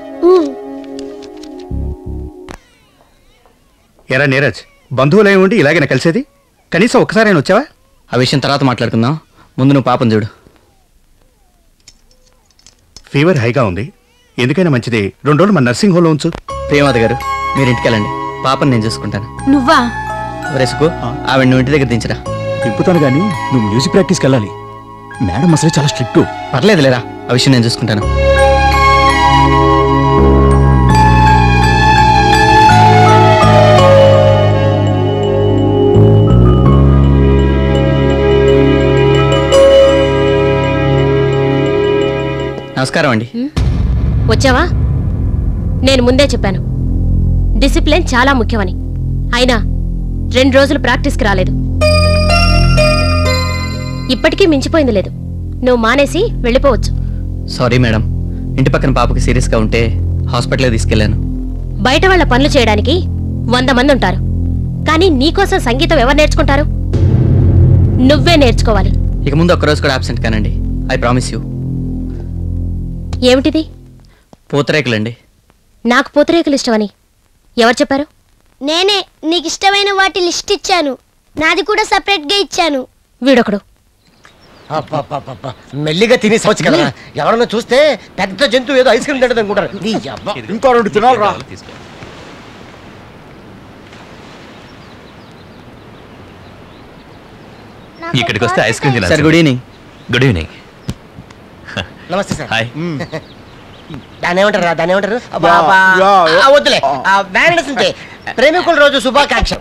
Speaker 11: ఎరా నీరజ్ బంధువులై ఉండి ఇలాగైనా కలిసేది కనీసం ఒక్కసారి ఆయన వచ్చావా
Speaker 7: ఆ విషయం తర్వాత మాట్లాడుకుందాం ముందు నువ్వు పాపం చూడు
Speaker 11: ఫీవర్ హైగా ఉంది ఎందుకైనా మంచిది రెండు రోజులు మన నర్సింగ్ హోమ్లో ఉంచు
Speaker 7: ప్రియమాత గారు మీరు ఇంటికి వెళ్ళండి పాపని నేను చూసుకుంటాను
Speaker 10: నువ్వా
Speaker 7: వరేసుకు ఆవిడ నువ్వు ఇంటి దగ్గర దించరా
Speaker 13: తిప్పుతాను కానీ నువ్వు మ్యూజిక్ ప్రాక్టీస్కి వెళ్ళాలి మేడం అసలు చాలా స్ట్రిక్ట్
Speaker 7: పర్లేదు లేరా ఆ విషయం నేను చూసుకుంటాను నమస్కారం అండి
Speaker 20: వచ్చావా నేను ముందే చెప్పాను డిసిప్లిన్ చాలా ముఖ్యమని అయినా రెండు రోజులు ప్రాక్టీస్కి రాలేదు ఇప్పటికీ మించిపోయింది లేదు నువ్వు మానేసి వెళ్ళిపోవచ్చు
Speaker 7: సారీ మేడం ఇంటి పక్కన పాపకి సీరియస్గా ఉంటే హాస్పిటల్కి తీసుకెళ్ళాను
Speaker 20: బయట వాళ్ళ పనులు చేయడానికి వంద మంది ఉంటారు కానీ నీకోసం సంగీతం ఎవరు నేర్చుకుంటారు నువ్వే నేర్చుకోవాలి
Speaker 7: ఇక ముందు ఒక్కరోజు కూడా అబ్సెంట్ కానండి ఐ ప్రామిస్ యూ
Speaker 20: ఏమిటిది
Speaker 7: పూతరేకులండి
Speaker 20: నాకు పూతరేకులు ఇష్టమని ఎవరు చెప్పారు
Speaker 3: నేనే నీకు ఇష్టమైన వాటి లిస్ట్ ఇచ్చాను నాది కూడా సపరేట్ గా ఇచ్చాను
Speaker 20: వీడొకడు
Speaker 9: అబ్బబ్బబ్బబ్బ. మెల్లిగా తినేసవచ్చు కదా ఎవరన్నా చూస్తే పెద్ద జంతువు ఏదో ఐస్ క్రీమ్ తింటది అనుకుంటారు నీ అబ్బా.
Speaker 13: ఇంకో రెండు తినాలరా
Speaker 1: ఇక్కడికి వస్తే ఐస్ క్రీమ్ తినాలి
Speaker 7: sir good evening
Speaker 1: good evening
Speaker 9: నమస్తే సార్
Speaker 1: హాయ్
Speaker 9: దాని ఏమంటారు దాని ఏమంటారు అబ్బా,
Speaker 13: యా,
Speaker 9: అబ్బా.
Speaker 13: యా, యా.
Speaker 9: ఆ, వద్దులే బ్యాలెన్స్ ఉంటే ప్రేమికుల రోజు శుభాకాంక్ష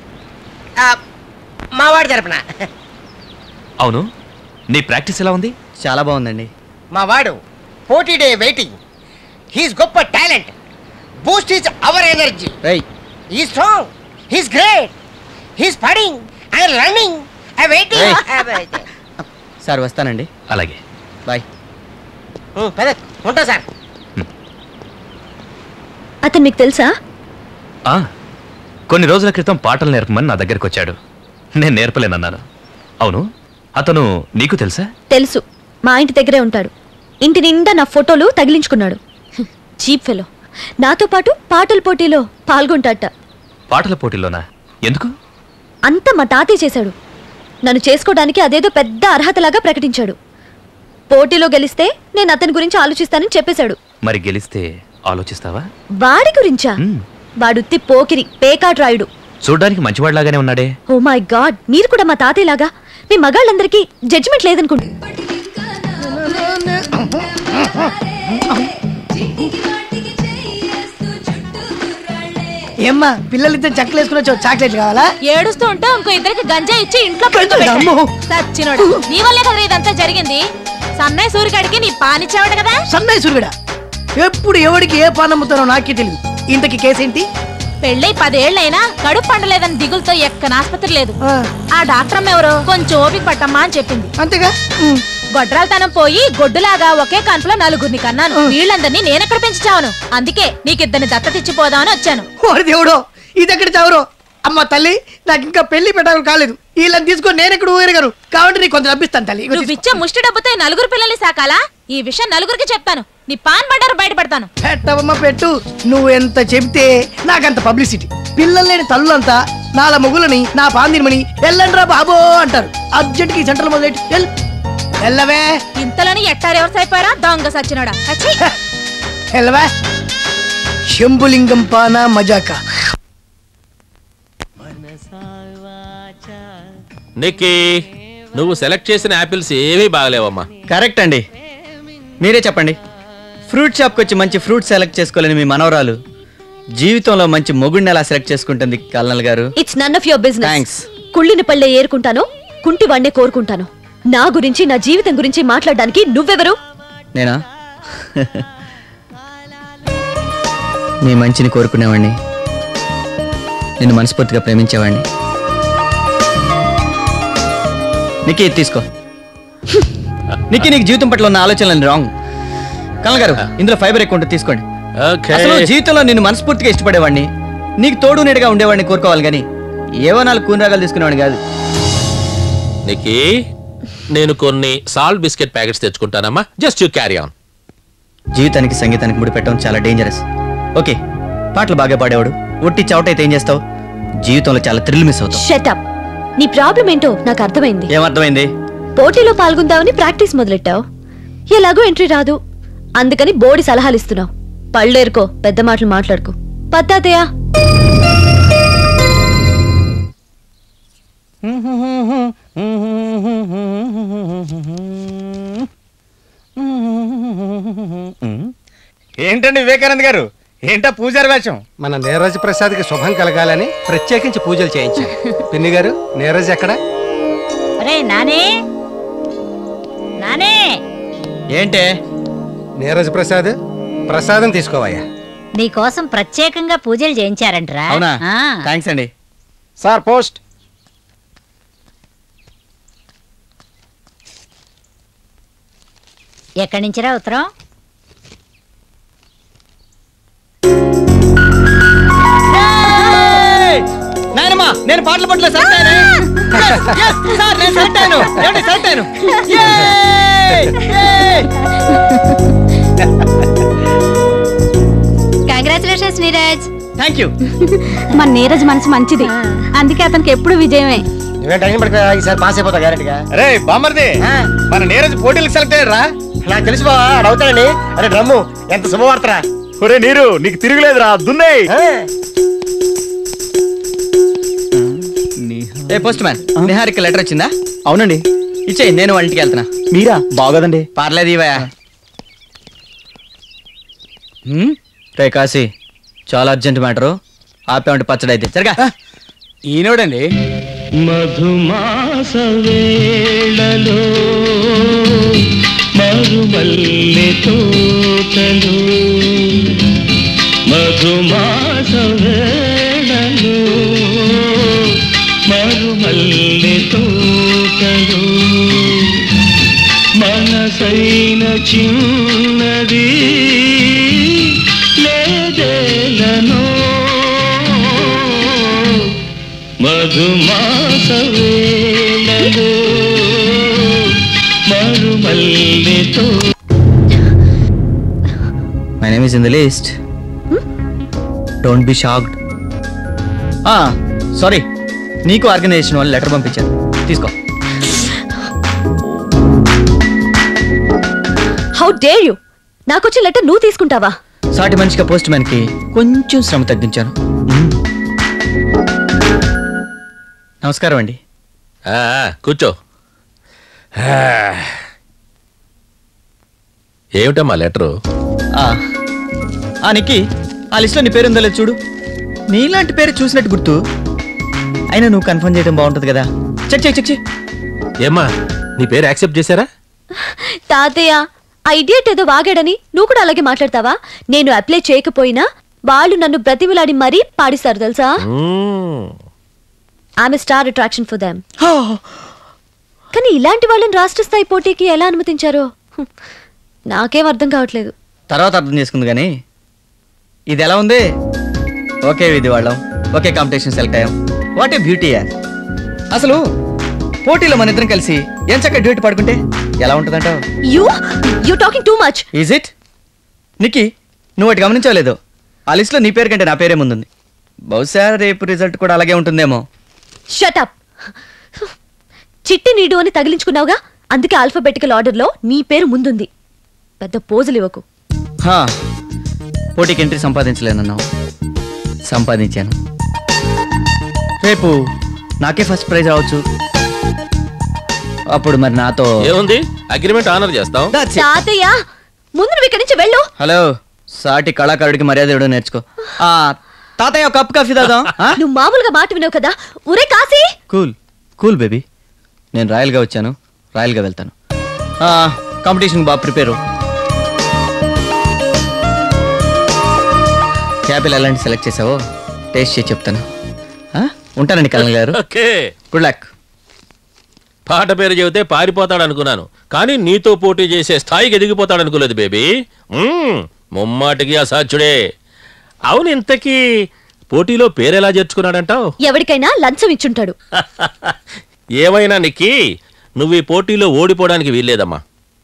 Speaker 9: మావాడి తరపున
Speaker 1: అవును నీ ప్రాక్టీస్ ఎలా ఉంది
Speaker 7: చాలా బాగుందండి
Speaker 9: మా వాడు ఫోర్టీ డే వెయిటింగ్ హీస్ గొప్ప talent boost is our energy ఈ స్ట్రాంగ్ హీస్ గ్రేట్ హీస్ పడింగ్ I running I waiting
Speaker 7: sir వస్తానండి
Speaker 1: అలాగే
Speaker 7: బాయ్
Speaker 9: పద ఉంటా సార్
Speaker 14: అతను మీకు తెలుసా
Speaker 1: ఆ, కొన్ని రోజుల క్రితం పాటలు నేర్పమని నా దగ్గరికి వచ్చాడు నేను నేర్పలేనన్నాను అవును అతను నీకు తెలుసా
Speaker 14: తెలుసు మా ఇంటి దగ్గరే ఉంటాడు ఇంటి నిండా నా ఫోటోలు తగిలించుకున్నాడు చీప్ ఫెలో నాతో పాటు పాటల పోటీలో పాల్గొంటాట
Speaker 1: పాటల పోటీలోనా ఎందుకు
Speaker 14: అంత మా తాతయ్య చేశాడు నన్ను చేసుకోవడానికి అదేదో పెద్ద అర్హతలాగా ప్రకటించాడు పోటీలో గెలిస్తే నేను అతని గురించి ఆలోచిస్తానని చెప్పేశాడు
Speaker 1: మరి గెలిస్తే ఆలోచిస్తావా
Speaker 14: వాడి గురించా వాడుత్తి పోకిరి పేకాట్ రాయుడు
Speaker 1: చూడ్డానికి మంచివాడిలాగానే ఉన్నాడే
Speaker 14: ఓ మై గాడ్ మీరు కూడా మా తాతయ్యలాగా మీ మగాళ్ళందరికీ జడ్జిమెంట్ లేదనుకుంటా
Speaker 12: ఏమ్మా పిల్లలిద్దరు చక్కలు వేసుకుని వచ్చావు చాక్లెట్ కావాలా
Speaker 19: ఏడుస్తూ ఉంటే ఇంకో ఇద్దరికి గంజా ఇచ్చి ఇంట్లో
Speaker 12: అమ్మో.
Speaker 19: సచ్చినోడు నీ వల్లే కదా ఇదంతా జరిగింది సన్నయ్య సూర్యగాడికి నీ పానిచ్చావాడు కదా
Speaker 12: సన్నయ్య సురుగుడ ఎప్పుడు ఎవడికి ఏ పాన్ అమ్ముతారో నాకే తెలియదు ఇంతకి కేసేంటి
Speaker 19: పెళ్ళై పదేళ్లైనా కడుపు పండలేదని దిగులతో ఎక్కన ఆసుపత్రి లేదు ఆ డాక్టర్ అమ్మ ఎవరో కొంచెం ఓపిక పట్టమ్మా అని చెప్పింది
Speaker 12: అంతేగా
Speaker 19: గొడ్రాలతనం పోయి గొడ్డులాగా ఒకే కనుపులో నలుగురిని కన్నాను వీళ్ళందరినీ నేనెక్కడ పెంచావును అందుకే నీకిద్దరిని దత్తతిచ్చిపోదామని వచ్చాను
Speaker 12: ఓరి దేవుడో ఇది ఎక్కడ చావరో అమ్మ తల్లి నాకు ఇంకా పెళ్లి పెట్టాలి కాలేదు వీళ్ళని తీసుకొని నేను ఎక్కడ ఊరగాను కాబట్టి నీకు కొంచెం అప్పిస్తాను తల్లి ఇగో
Speaker 19: నువ్వు ఇచ్చే ముష్టి డబ్బుతో ఈ నలుగురు పిల్లల్ని సాకాలా ఈ విషయం నలుగురికి చెప్తాను నీ పాన్ బండారు బయటపడతాను
Speaker 12: పెట్టవమ్మ పెట్టు నువ్వు ఎంత చెబితే నాకంత పబ్లిసిటీ పిల్లలు లేని తల్లులంతా నాల మొగులని నా పాందినమని ఎల్లండ్రా బాబో అంటారు అర్జెంట్ కి సెంటర్ మొదలెట్టి ఎల్ ఎల్లవే
Speaker 19: ఇంతలోని ఎట్టారెవరు అయిపోయారా దొంగ సచ్చినోడా అచ్చి
Speaker 12: ఎల్లవే శంభులింగం పానా మజాకా
Speaker 18: నిక్కీ నువ్వు సెలెక్ట్ చేసిన యాపిల్స్ ఏమీ బాగలేవమ్మా
Speaker 7: కరెక్ట్ అండి మీరే చెప్పండి ఫ్రూట్ షాప్కి వచ్చి మంచి ఫ్రూట్ సెలెక్ట్ చేసుకోలేని మీ మనవరాలు జీవితంలో మంచి మొగుడిని ఎలా సెలెక్ట్ చేసుకుంటుంది కల్నల్ గారు
Speaker 14: it's none of your business
Speaker 7: thanks
Speaker 14: కుళ్ళిని పళ్ళే ఏరుకుంటాను కుంటి వాడినే కోరుకుంటాను నా గురించి నా జీవితం గురించి మాట్లాడడానికి నువ్వెవరు
Speaker 7: నేనా నీ మంచిని కోరుకునేవాడిని నిన్ను మనస్ఫూర్తిగా ప్రేమించేవాడిని నిక్కి ఇది తీసుకో నిక్కి నీకు జీవితం పట్ల ఉన్న ఆలోచనలు రాంగ్ కమల్ గారు ఇందులో ఫైబర్ ఎక్కువ ఉంటుంది తీసుకోండి అసలు జీవితంలో నిన్ను మనస్ఫూర్తిగా ఇష్టపడేవాడిని నీకు తోడు నీడగా ఉండేవాడిని కోరుకోవాలి కానీ ఏవో నాలుగు కూనరాగాలు తీసుకునేవాడిని కాదు
Speaker 18: నిక్కీ నేను కొన్ని సాల్ట్ బిస్కెట్ ప్యాకెట్స్ తెచ్చుకుంటానమ్మా జస్ట్ యూ క్యారీ ఆన్
Speaker 7: జీవితానికి సంగీతానికి ముడిపెట్టడం చాలా డేంజరస్ ఓకే పాటలు బాగా పాడేవాడు ఒట్టి చవటైతే ఏం చేస్తావు జీవితంలో చాలా థ్రిల్ మిస్ అవుతావు
Speaker 14: షటప్ నీ ప్రాబ్లం ఏంటో నాకు అర్థమైంది
Speaker 7: ఏమర్థమైంది
Speaker 14: పోటీలో పాల్గొందామని ప్రాక్టీస్ మొదలెట్టావు ఎలాగో ఎంట్రీ రాదు అందుకని బోడి సలహాలు ఇస్తున్నావు పళ్ళేరుకో పెద్ద మాటలు మాట్లాడుకో పత్తాతయ్యా
Speaker 4: ఏంటండి వివేకానంద్ గారు ఏంటా పూజారి వేషం
Speaker 2: మన నీరజ్ ప్రసాద్కి శుభం కలగాలని ప్రత్యేకించి పూజలు చేయించాను పిన్ని గారు నీరజ్ ఎక్కడ
Speaker 5: అరే నానే నానే
Speaker 7: ఏంటే
Speaker 2: నీరజ్ ప్రసాద్ ప్రసాదం తీసుకోవయ్యా
Speaker 5: నీకోసం ప్రత్యేకంగా పూజలు చేయించారంటరా
Speaker 7: అవునా
Speaker 5: ఆ.
Speaker 7: థ్యాంక్స్ అండి
Speaker 2: సార్ పోస్ట్
Speaker 5: ఎక్కడి నుంచిరా ఉత్తరం
Speaker 7: నాయనమ్మా నేను పాటలు పట్ల సెలెక్ట్ అయ్యానే Yes, yes, సార్ నేను సెలెక్ట్ అయ్యాను ఏమండి సెలెక్ట్ అయ్యాను Yay! Yay!
Speaker 6: Congratulations Neeraj
Speaker 7: thank you
Speaker 10: మన నీరజ్ మనసు మంచిది అందుకే అతనికి ఎప్పుడు విజయమే
Speaker 9: నువ్వే టైం పడుతుంది ఈసారి పాస్ అయిపోతా గ్యారెంటీగా
Speaker 4: అరే బామ్మర్ది మన నీరజ్ పోటీలకు సెలెక్ట్ అయ్యారా
Speaker 9: నాకు తెలుసు బావా ఆడు అవుతాడని అరే డ్రమ్ము ఎంత శుభవార్తరా
Speaker 13: ఒరే నీరు నీకు తిరుగులేదురా దున్నే
Speaker 7: ఏ పోస్ట్ మ్యాన్ నిహారిక లెటర్ వచ్చిందా అవునండి ఇచ్చేయి నేను వాళ్ళ ఇంటికి వెళ్తున్నా
Speaker 13: మీరా బాగోదండి
Speaker 7: పర్లేదు ఇవయా రే కాశీ చాలా అర్జెంట్ మ్యాటరు ఆపేమంటే పచ్చడి అయితే సరిగా
Speaker 11: ఈనోడండి
Speaker 15: మధుమాస వేళలో మరుమల్లె తోటలో మధుమాస వేళలో మరుమల్లె తోటలో మనసైన చిన్నది లేదేలనో మధుమాస వేళలో మరుమల్లెతో
Speaker 7: my name is in the list don't be shocked sorry నీకు ఆర్గనైజేషన్ వాళ్ళు లెటర్ పంపించారు తీసుకో
Speaker 14: హౌ డేర్ యూ నాకొచ్చిన లెటర్ నువ్వు తీసుకుంటావా
Speaker 7: సాటి మనిషిగా పోస్ట్ మ్యాన్ కి కొంచెం శ్రమ తగ్గించాను మ్మ్. నమస్కారం అండి
Speaker 18: ఆ, కూర్చో ఆ. ఏమిటమ్మా లెటరు
Speaker 7: ఆ, ఆ నిక్కి ఆ లిస్ట్లో నీ పేరు ఉందో లేదు చూడు నీలాంటి పేరు చూసినట్టు గుర్తు అయినా నువ్వు కన్ఫర్మ్ చేయడం బాగుంటుంది కదా చెక్ చెక్ చెక్ చెక్
Speaker 18: ఏమ్మా నీ పేరు యాక్సెప్ట్ చేశారా
Speaker 14: తాతయ్య ఆ ఇడియట్ ఏదో వాగాడని నువ్వు కూడా అలాగే మాట్లాడతావా నేను అప్లై చేయకపోయినా వాళ్ళు నన్ను బ్రతిమిలాడి మరీ పాడిస్తారు తెలుసా ఆమె స్టార్ అట్రాక్షన్ ఫర్ దామ్ కానీ ఇలాంటి వాళ్ళని రాష్ట్ర స్థాయి పోటీకి ఎలా అనుమతించారో హ్మ్. నాకేం అర్థం కావట్లేదు
Speaker 7: తర్వాత అర్థం చేసుకుంది కానీ ఇది ఎలా ఉంది ఓకే ఇది వాళ్ళం ఓకే కాంపిటీషన్ సెలెక్ట్ అయ్యాం వాట్ ఏ బ్యూటీ యార్ అసలు పోటీలో మన ఇద్దరం కలిసి ఎంచక్క డ్యూటీ పడుకుంటే ఎలా ఉంటుందంటావు
Speaker 14: you you talking too much
Speaker 7: is it Nikki నువ్వు ఒకటి గమనించలేదు ఆ లిస్ట్లో నీ పేరు కంటే నా పేరే ముందుంది బహుశా రేపు రిజల్ట్ కూడా అలాగే ఉంటుందేమో
Speaker 14: షటప్ చిట్టి నీడు అని తగిలించుకున్నావుగా అందుకే ఆల్ఫాబెటికల్ ఆర్డర్లో నీ పేరు ముందుంది పెద్ద పోజులు ఇవ్వకు
Speaker 7: హా, పోటీకి ఎంట్రీ సంపాదించలేనన్నావు సంపాదించాను రేపు నాకే ఫస్ట్ ప్రైజ్ రావచ్చు అప్పుడు మరి నాతో
Speaker 18: ఏముంది అగ్రిమెంట్ ఆనర్ చేస్తాం
Speaker 14: తాతయ్య ముందు నువ్వు ఇక్కడి నుంచి వెళ్ళు
Speaker 7: హలో సాటి కళాకారుడికి మర్యాద ఇవ్వడం నేర్చుకో ఆ, తాతయ్య ఒక కప్ కాఫీ తాగుదాం
Speaker 14: నువ్వు మామూలుగా మాట వినావు కదా ఊరే కాశీ
Speaker 7: కూల్ కూల్ బేబీ నేను రాయల్గా వచ్చాను రాయల్గా వెళ్తాను కాంపిటీషన్ బాగా ప్రిపేరు క్యాపిల్ ఎలాంటి సెలెక్ట్ చేసావో టేస్ట్ చేసి చెప్తాను ఆ? ఉంటానండి కళ్యాణ్ గారు
Speaker 18: ఓకే
Speaker 7: గుడ్ లక్
Speaker 18: పాట పేరు చెబితే పారిపోతాడు అనుకున్నాను కానీ నీతో పోటీ చేసే స్థాయికి ఎదిగిపోతాడు అనుకోలేదు బేబీ మ్మ్, ముమ్మాటికి అసాధ్యుడే అవును ఇంతకీ పోటీలో పేరెలా చేర్చుకున్నాడంటావు
Speaker 14: ఎవరికైనా లంచం ఇచ్చుంటాడు
Speaker 18: ఏమైనా నిక్కి నువ్వు ఈ పోటీలో ఓడిపోవడానికి వీల్లేదమ్మా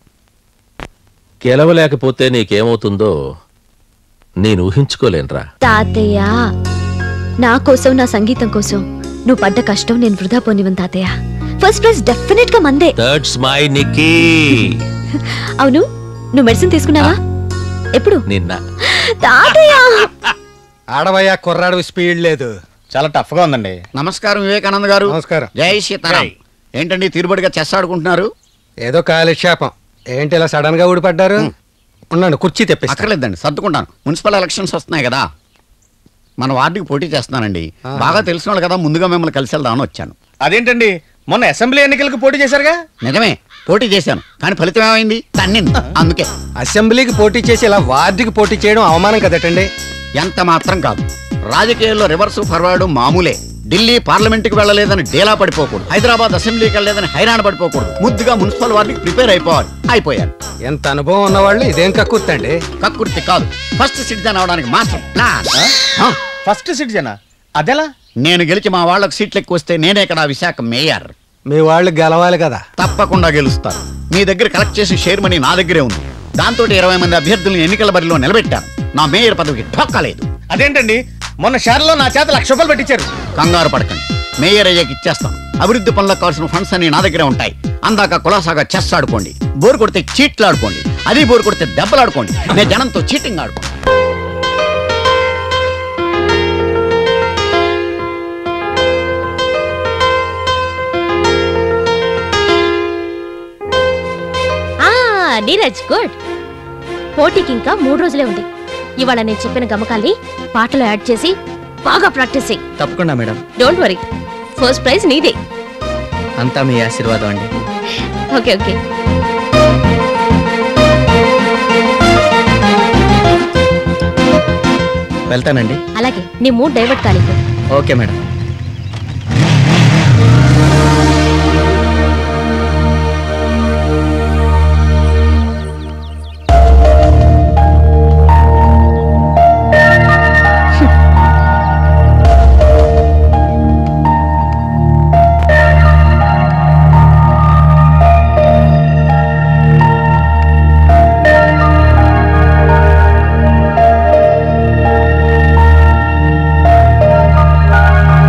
Speaker 18: గెలవలేకపోతే నీకేమవుతుందో నేను ఊహించుకోలేనురా
Speaker 14: తాతయ్య నా కోసం నా సంగీతం కోసం నువ్వు పడ్డ కష్టం నేను వృధా పోనివను తాతయ్య ఫస్ట్ ప్రైజ్ డెఫినెట్ గా మందే
Speaker 18: దట్స్ మై నిక్కీ
Speaker 14: అవును నువ్వు మెడిసిన్ తీసుకున్నావా ఎప్పుడు
Speaker 18: నిన్న
Speaker 14: తాతయ్య
Speaker 2: ఆడవయ్యా కుర్రాడు స్పీడ్ లేదు
Speaker 4: చాలా టఫ్ గా ఉందండి
Speaker 17: నమస్కారం వివేకానంద గారు
Speaker 2: నమస్కారం
Speaker 17: జై సీతారాం ఏంటండి తీరుబడిగా చెస్ ఆడుకుంటున్నారు
Speaker 2: ఏదో కాలక్షేపం ఏంటి ఇలా సడన్ గా ఊడిపడ్డారు ఉండండి కుర్చీ తెప్పిస్తా
Speaker 17: అక్కర్లేదండి సర్దుకుంటాను మున్సిపల్ ఎలక్షన్స్ వస్తున్నాయి కదా మన వార్డుకి పోటీ చేస్తున్నానండి బాగా తెలిసిన వాళ్ళు కదా ముందుగా మిమ్మల్ని కలిసి వెళ్దామని వచ్చాను
Speaker 4: అదేంటండి మొన్న అసెంబ్లీ ఎన్నికలకు పోటీ చేశారుగా
Speaker 17: నిజమే పోటీ చేశాను కానీ ఫలితం ఏమైంది తన్నింది అందుకే
Speaker 2: అసెంబ్లీకి పోటీ చేసి ఇలా వార్డుకి పోటీ చేయడం అవమానం కదటండి
Speaker 17: ఎంత మాత్రం కాదు రాజకీయాల్లో రివర్స్ ఫార్వర్డ్ మామూలే ఢిల్లీ పార్లమెంట్కి వెళ్ళలేదని డేలా పడిపోకూడదు హైదరాబాద్ అసెంబ్లీకి వెళ్ళలేదని హైరాణ పడిపోకూడదు ముద్దుగా మున్సిపల్ వార్డుకి ప్రిపేర్ అయిపోవాలి అయిపోయాను
Speaker 2: ఎంత అనుభవం ఉన్నవాళ్ళు ఇదేం కక్కుర్తండి
Speaker 17: కక్కుర్తి కాదు ఫస్ట్ సిటిజన్ అవడానికి మాత్రం ప్లాన్
Speaker 4: ఫస్ట్ సిటిజనా అదెలా
Speaker 17: నేను గెలిచి మా వాళ్ళకి సీట్లు ఎక్కువ వస్తే నేనే కదా విశాఖ మేయర్
Speaker 2: మీ వాళ్ళు గెలవాలి కదా
Speaker 17: తప్పకుండా గెలుస్తారు మీ దగ్గర కలెక్ట్ చేసి షేర్ మనీ నా దగ్గరే ఉంది దాంతో ఇరవై మంది అభ్యర్థులను ఎన్నికల బరిలో నిలబెట్టాను నా మేయర్ పదవికి ఠొక్కలేదు
Speaker 4: అదేంటండి మొన్న షేర్లో నా చేత లక్ష రూపాయలు పెట్టించారు
Speaker 17: కంగారు పడకండి మేయర్ అయ్యాకి ఇచ్చేస్తాను అభివృద్ధి పనులకు కావాల్సిన ఫండ్స్ అన్ని నా దగ్గరే ఉంటాయి అందాక కులాసాగా చెస్ ఆడుకోండి బోర్ కొడితే చీట్లు ఆడుకోండి అది బోర్ కొడితే దెబ్బలు ఆడుకోండి నేను జనంతో చీటింగ్ ఆడుకోండి
Speaker 20: ఆ నీరజ్ గుడ్ పోటీకి ఇంకా మూడు రోజులే ఉంది ఇవాళ నేను చెప్పిన గమకాల్ని పాటలో యాడ్ చేసి బాగా ప్రాక్టీస్ చేయి
Speaker 7: తప్పకుండా madam
Speaker 20: don't worry first prize నీదే
Speaker 7: అంతా మీ ఆశీర్వాదం అండి
Speaker 20: ఓకే ఓకే
Speaker 7: వెళ్తానండి
Speaker 20: అలాగే నీ మూడ్ డైవర్ట్ కాలేదు
Speaker 7: ఓకే మేడం
Speaker 15: ఆ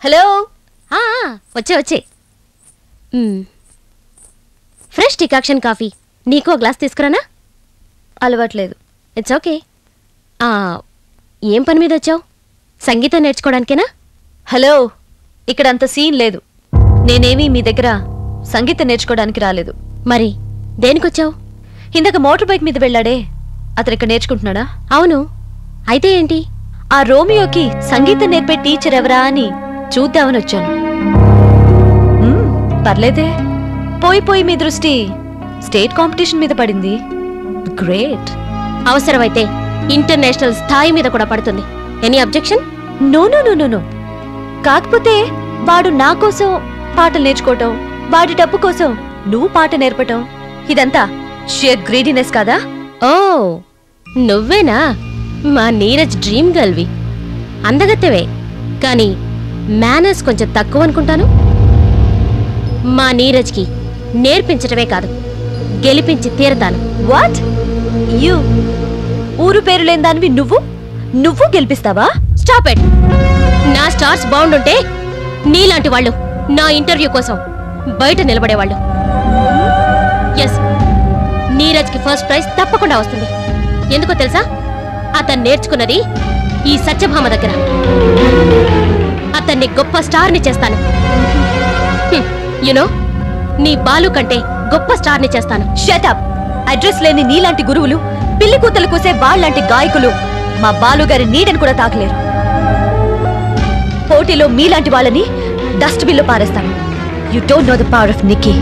Speaker 20: హలో ఆ, ఆ, వచ్చే వచ్చే మ్. ఫ్రెష్ డికాక్షన్ కాఫీ నీకు ఒక గ్లాస్ తీసుకురానా
Speaker 14: అలవాట్లేదు
Speaker 20: ఇట్స్ ఓకే ఆ, ఏం పని మీద వచ్చావు సంగీతం నేర్చుకోవడానికేనా
Speaker 14: హలో ఇక్కడ అంత సీన్ లేదు నేనేమీ మీ దగ్గర సంగీతం నేర్చుకోవడానికి రాలేదు
Speaker 20: మరి దేనికొచ్చావు
Speaker 14: ఇందాక మోటార్ బైక్ మీద వెళ్ళాడే అతను ఇక్కడ నేర్చుకుంటున్నాడా
Speaker 20: అవును అయితే ఏంటి
Speaker 14: ఆ రోమియోకి సంగీతం నేర్పే టీచర్ ఎవరా అని చూద్దామని వచ్చాను మ్మ్, పర్లేదే పోయి పోయి మీ దృష్టి స్టేట్ కాంపిటీషన్ మీద పడింది గ్రేట్
Speaker 20: అవసరమైతే ఇంటర్నేషనల్ స్థాయి మీద కూడా పడుతుంది any objection
Speaker 14: no no no no no కాకపోతే వాడు నా కోసం పాటలు నేర్చుకోవటం వాడి డబ్బు కోసం నువ్వు పాట నేర్పటం ఇదంతా షేర్ గ్రీడీనెస్ కాదా
Speaker 20: ఓ నువ్వేనా మా నీరజ్ డ్రీమ్ గర్ల్వి అందగత్తెవే కానీ మేనర్స్ కొంచెం తక్కువ అనుకుంటాను మా నీరజ్కి నేర్పించటమే కాదు గెలిపించి తీరతాను
Speaker 14: వాట్ యు ఊరు పేరు లేని దానివి నువ్వు నువ్వు గెలిపిస్తావా
Speaker 20: స్టాప్ ఇట్ నా స్టార్స్ బాగుండుంటే నీలాంటి వాళ్ళు నా ఇంటర్వ్యూ కోసం బయట నిలబడేవాళ్ళు ఎస్ నీరజ్కి ఫస్ట్ ప్రైజ్ తప్పకుండా వస్తుంది ఎందుకో తెలుసా అతను నేర్చుకున్నది ఈ సత్యభామ దగ్గర అతన్ని గొప్ప స్టార్ని చేస్తాను యునో నీ బాలు కంటే గొప్ప స్టార్ని చేస్తాను
Speaker 14: షటప్ అడ్రస్ లేని నీలాంటి గురువులు పిల్లి కూతలు కూసే వాళ్ళంటి గాయకులు మా బాలుగారి నీడని కూడా తాకలేరు పోటీలో మీలాంటి వాళ్ళని డస్ట్ బిన్లో పారేస్తాను you don't know the power of Nikki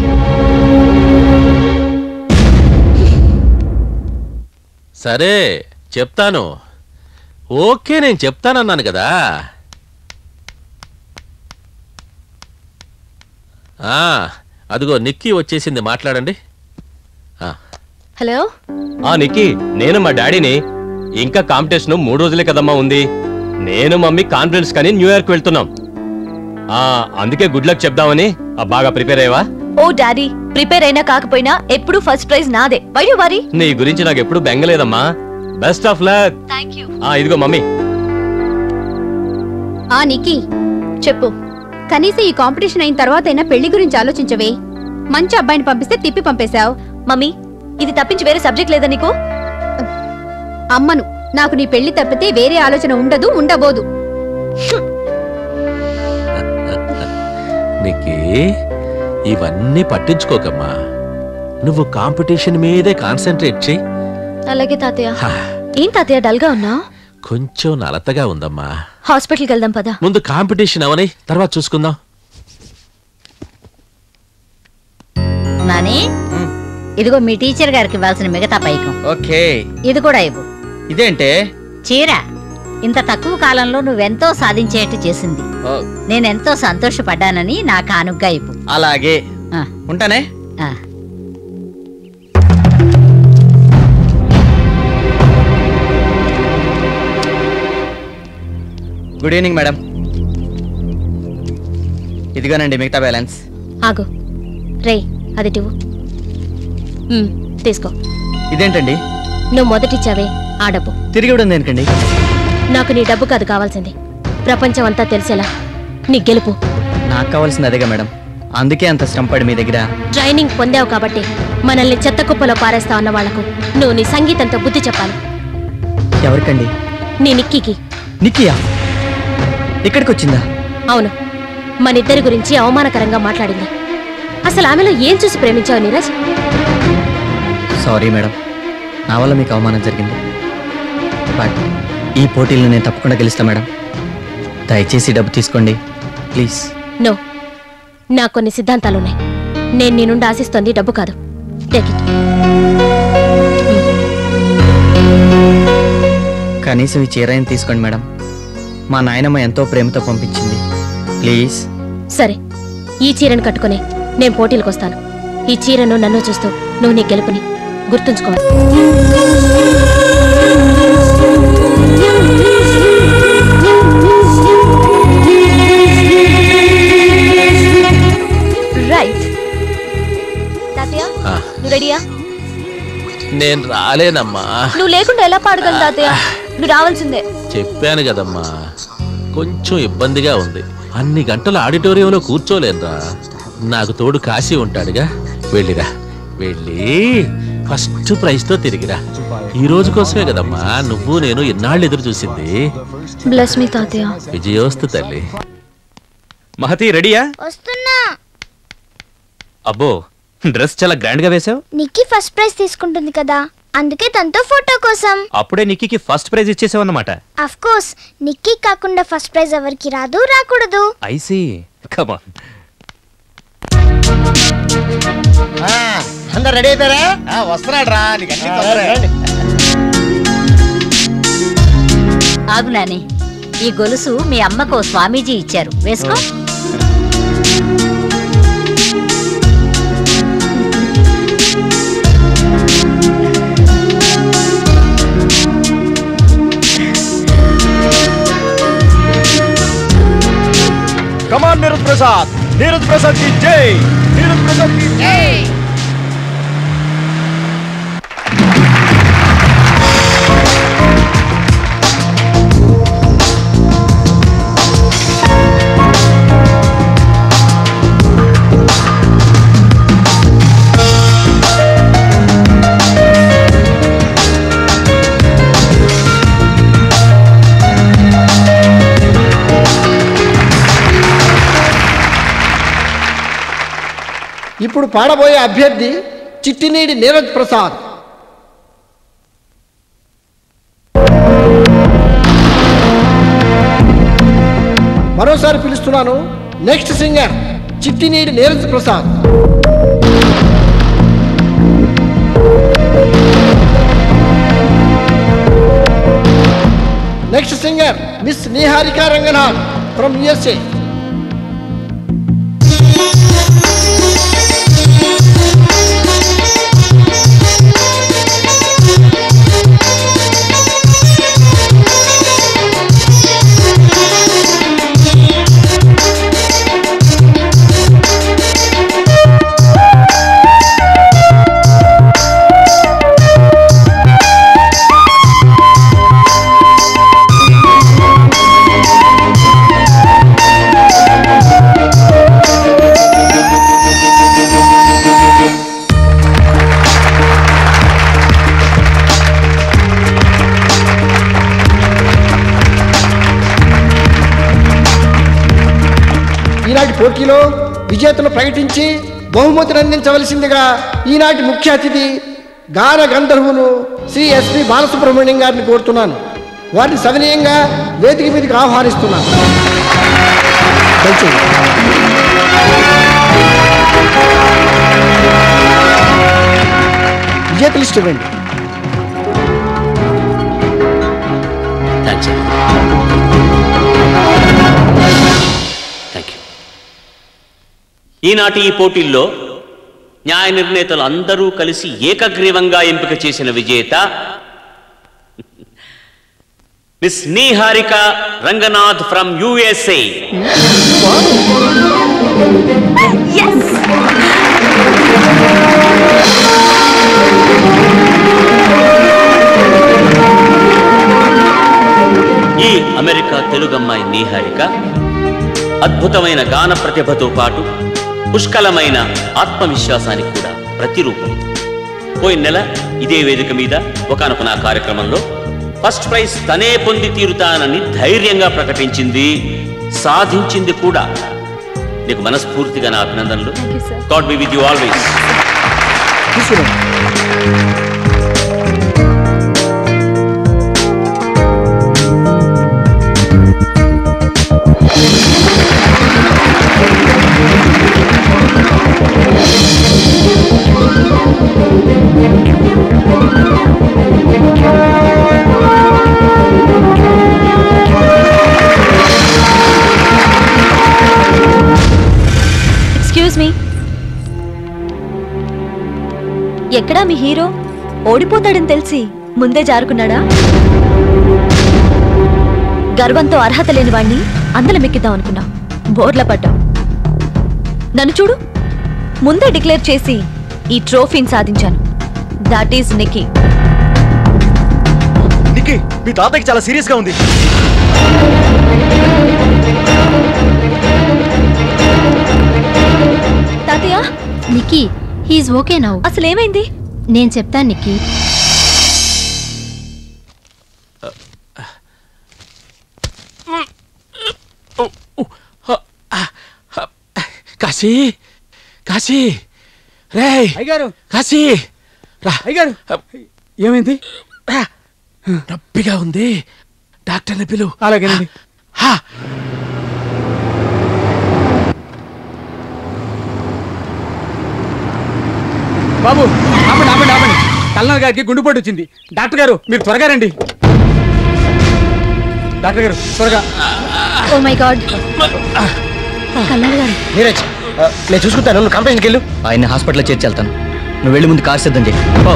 Speaker 18: సరే చెప్తాను ఓకే నేను చెప్తానన్నాను కదా ఆ, అదిగో నిక్కీ వచ్చేసింది మాట్లాడండి ఆ,
Speaker 14: హలో
Speaker 8: ఆ నిక్కీ నేను మా డాడీని ఇంకా కాంపిటీషన్ మూడు రోజులే కదమ్మా ఉంది నేను మమ్మీ కాన్ఫరెన్స్ కానీ న్యూయార్క్ వెళ్తున్నాం ఆ అందుకే గుడ్ లక్ చెప్దామని ఆ, బాగా ప్రిపేర్ అయ్యవా
Speaker 14: ఓ డాడీ ప్రిపేర్ అయినా కాకపోయినా ఎప్పుడు ఫస్ట్ ప్రైజ్ నాదే వై యు వరీ
Speaker 8: నీ గురించి నాకు ఎప్పుడు బెంగలేదమ్మా best of luck
Speaker 14: thank you
Speaker 8: ఆ ఇదిగో మమ్మీ
Speaker 6: ఆ నిక్కీ
Speaker 14: చెప్పు
Speaker 6: కనీసం ఈ కాంపిటీషన్ అయిన తర్వాత అయినా పెళ్లి గురించి ఆలోచించవే మంచి అబ్బాయిని పంపిస్తే తిప్పి పంపేశావు
Speaker 14: మమ్మీ ఇది తప్పించి వేరే సబ్జెక్ట్ లేదా నీకు
Speaker 6: అమ్మను నాకు నీ పెళ్లి తప్పితే వేరే ఆలోచన ఉండదు ఉండబోదు
Speaker 18: నిక్కీ ఇవన్నీ పట్టించుకోకమ్మా నువ్వు కాంపిటీషన్ మీదే కాన్సన్ట్రేట్ చేయి
Speaker 14: అలాగే తాతయ్య ఏం తాతయ్య డల్ గా ఉన్నా
Speaker 18: కొంచెం నలతగా ఉందమ్మా
Speaker 14: హాస్పిటల్కి వెళ్దాం పదా
Speaker 18: ముందు కాంపిటీషన్ అవని తర్వాత చూసుకుందాం
Speaker 5: నాని ఇదిగో మీ టీచర్ గారికి ఇవ్వాల్సిన మిగతా పైకం
Speaker 7: ఓకే
Speaker 5: ఇది కూడా ఇవ్వు
Speaker 7: ఇదేంటే
Speaker 5: చీర ఇంత తక్కువ కాలంలో నువ్వెంతో సాధించేట్టు చేసింది
Speaker 7: ఓ,
Speaker 5: నేనెంతో సంతోషపడ్డానని నా కానుగ్గా ఇవ్వు
Speaker 7: అలాగే
Speaker 5: ఆ.
Speaker 7: ఉంటానే
Speaker 5: ఆ.
Speaker 7: గుడ్ ఈవినింగ్ మేడం ఇదిగోనండి మిగతా బ్యాలెన్స్
Speaker 20: ఆగు రే అది టివ్వు మ్, తీసుకో
Speaker 7: ఇదేంటండి
Speaker 20: నువ్వు మొదటిచ్చావే ఆ డబ్బు
Speaker 7: తిరిగి ఇవ్వడం దేనికండి
Speaker 20: నాకు నీ డబ్బు కాదు కావాల్సింది ప్రపంచం అంతా తెలిసేలా నీ గెలుపు
Speaker 7: నాకు కావాల్సింది అదేగా మేడం అందుకే అంత శ్రమపడి మీ దగ్గర
Speaker 20: ట్రైనింగ్ పొందావు కాబట్టి మనల్ని చెత్త కుప్పలో పారేస్తావు అన్న వాళ్లకు నువ్వు నీ సంగీతంతో బుద్ధి చెప్పాలి
Speaker 7: ఎవరికండి
Speaker 20: నీ నిక్కీకి
Speaker 7: నిక్కియా ఇక్కడికి వచ్చిందా
Speaker 20: అవును మనిద్దరి గురించి అవమానకరంగా మాట్లాడింది అసలు ఆమెలో ఏం చూసి ప్రేమించావు నీరజ్
Speaker 7: సారీ మేడం నా వల్ల మీకు అవమానం జరిగింది బట్ ఈ పోటీలను నేను తప్పకుండా గెలుస్తా మేడం దయచేసి డబ్బు తీసుకోండి ప్లీజ్
Speaker 20: నో నా కొన్ని సిద్ధాంతాలున్నాయి నేను నీ నుండి ఆశిస్తోంది డబ్బు కాదు టేక్ ఇట్
Speaker 7: కనీసం ఈ చీర అయినా తీసుకోండి మేడం మా నాయనమ్మ ఎంతో ప్రేమతో పంపించింది ప్లీజ్
Speaker 20: సరే ఈ చీరను కట్టుకుని నేను పోటీలకు వస్తాను ఈ చీరను నన్ను చూస్తూ నువ్వు నీ గెలుపుని గుర్తుంచుకోవాలి
Speaker 14: రైట్ తాతయ్య
Speaker 18: ఆ,
Speaker 14: నువ్వు రెడీయా
Speaker 18: నేను రాలేనమ్మా
Speaker 14: నువ్వు లేకుండా ఎలా పాడగలను తాతయ్య నువ్వు రావాల్సిందే
Speaker 18: చెప్పాను కదమ్మా కొంచెం ఇబ్బందిగా ఉంది అన్ని గంటలు ఆడిటోరియంలో కూర్చోలేనురా నాకు తోడు కాశీ ఉంటాడుగా వెళ్ళిరా వెళ్ళి ఫస్ట్ ప్రైజ్ తో తిరిగిరా ఈ రోజు కోసమే కదమ్మా నువ్వు నేను ఇన్నాళ్ళు ఎదురు చూసింది
Speaker 14: బ్లెస్ మీ తాతయ్య
Speaker 18: విజయోస్తు తల్లి
Speaker 1: మహతి రెడీయా
Speaker 3: వస్తున్నా
Speaker 1: అబ్బో డ్రెస్ చాలా గ్రాండ్ గా వేసావు
Speaker 3: నిక్కీ ఫస్ట్ ప్రైజ్ తీసుకుంటుంది కదా అందుకే తనతో ఫోటో కోసం
Speaker 1: అప్పుడే నిక్కీకి ఫస్ట్ ప్రైజ్ ఇచ్చేసావు అన్నమాట
Speaker 3: అఫ్ కోర్స్ నిక్కీ కాకుండా ఫస్ట్ ప్రైజ్ ఎవరికి రాదు రాకూడదు
Speaker 1: ఐసీ కమాన్
Speaker 9: అందరు రెడీ అయిపోయారా
Speaker 4: వస్తున్నాడు రా నీకు అన్ని
Speaker 9: ఆ,
Speaker 4: తొందరే.
Speaker 9: రండి.
Speaker 5: ఆగు నాని ఈ గొలుసు మీ అమ్మకు ఓ స్వామీజీ ఇచ్చారు వేసుకో
Speaker 13: కమాన్ నీరజ్ ప్రసాద్ నీరజ్ ప్రసాద్ కి జై నీరజ్ ప్రసాద్ కి జై
Speaker 12: ఇప్పుడు పాడబోయే అభ్యర్థి చిట్టినీడి నీరజ్ ప్రసాద్ మరోసారి పిలుస్తున్నాను next singer Chittineedi Neeraj Prasad next singer miss Niharika Ranganath from USA ఈనాటి పోటీలో విజేతలు ప్రకటించి బహుమతిని అందించవలసిందిగా ఈనాటి ముఖ్య అతిథి గాన గంధర్వులు శ్రీ ఎస్పి బాలసుబ్రహ్మణ్యం గారిని కోరుతున్నాను వారిని సవినయంగా వేదిక మీదకి ఆహ్వానిస్తున్నాను దయచేయండి. విజేత లిస్ట్ ఇవ్వండి
Speaker 18: థ్యాంక్స్
Speaker 21: ఈనాటి ఈ పోటీల్లో న్యాయ నిర్ణేతలు అందరూ కలిసి ఏకగ్రీవంగా ఎంపిక చేసిన విజేత miss Niharika Ranganath from USA ఈ అమెరికా తెలుగమ్మాయి నీహారిక అద్భుతమైన గాన ప్రతిభతో పాటు పుష్కలమైన ఆత్మవిశ్వాసానికి కూడా ప్రతిరూపం పోయిన నెల ఇదే వేదిక మీద ఒకనొక నా కార్యక్రమంలో ఫస్ట్ ప్రైజ్ తనే పొంది తీరుతానని ధైర్యంగా ప్రకటించింది సాధించింది కూడా నీకు మనస్ఫూర్తిగా నా అభినందనలు God be with you always
Speaker 14: excuse me ఎక్కడా మీ హీరో ఓడిపోతాడని తెలిసి ముందే జారుకున్నాడా గర్వంతో అర్హత లేని వాణ్ణి అందల మెక్కిద్దాం అనుకున్నా బోర్ల పడ్డాం నన్ను చూడు ముందే డిక్లేర్ చేసి ఈ ట్రోఫీని సాధించాను దాట్ ఈజ్ నిక్కీ
Speaker 13: నిక్కీ మీ తాతయ్యకి చాలా సీరియస్ గా ఉంది
Speaker 20: హీఈస్ ఓకే నౌ
Speaker 14: అసలు ఏమైంది
Speaker 20: నేను చెప్తాను నిక్కి
Speaker 18: కాశీ కాశీ రే
Speaker 11: అయ్యగారు
Speaker 18: కాశీ రా
Speaker 11: అయ్యగారు ఏమైంది
Speaker 18: నొప్పిగా ఉంది డాక్టర్ని పిలు
Speaker 11: అలాగేనండి బాబు ఆపండి ఆపండి ఆపండి కల్నల్ గారికి గుండెపోటు వచ్చింది డాక్టర్ గారు మీరు త్వరగా రండి డాక్టర్ గారు త్వరగా
Speaker 20: ఓ మై గాడ్ కన్నడ గారు
Speaker 9: నీరజ్ ఆ, నేను చూసుకుంటాను నువ్వు కంపెనీకి వెళ్ళు
Speaker 7: ఆయన్ని హాస్పిటల్లో చేర్చి వెళ్తాను నువ్వు వెళ్ళి ముందు కార్ సిద్ధం చేయి పో.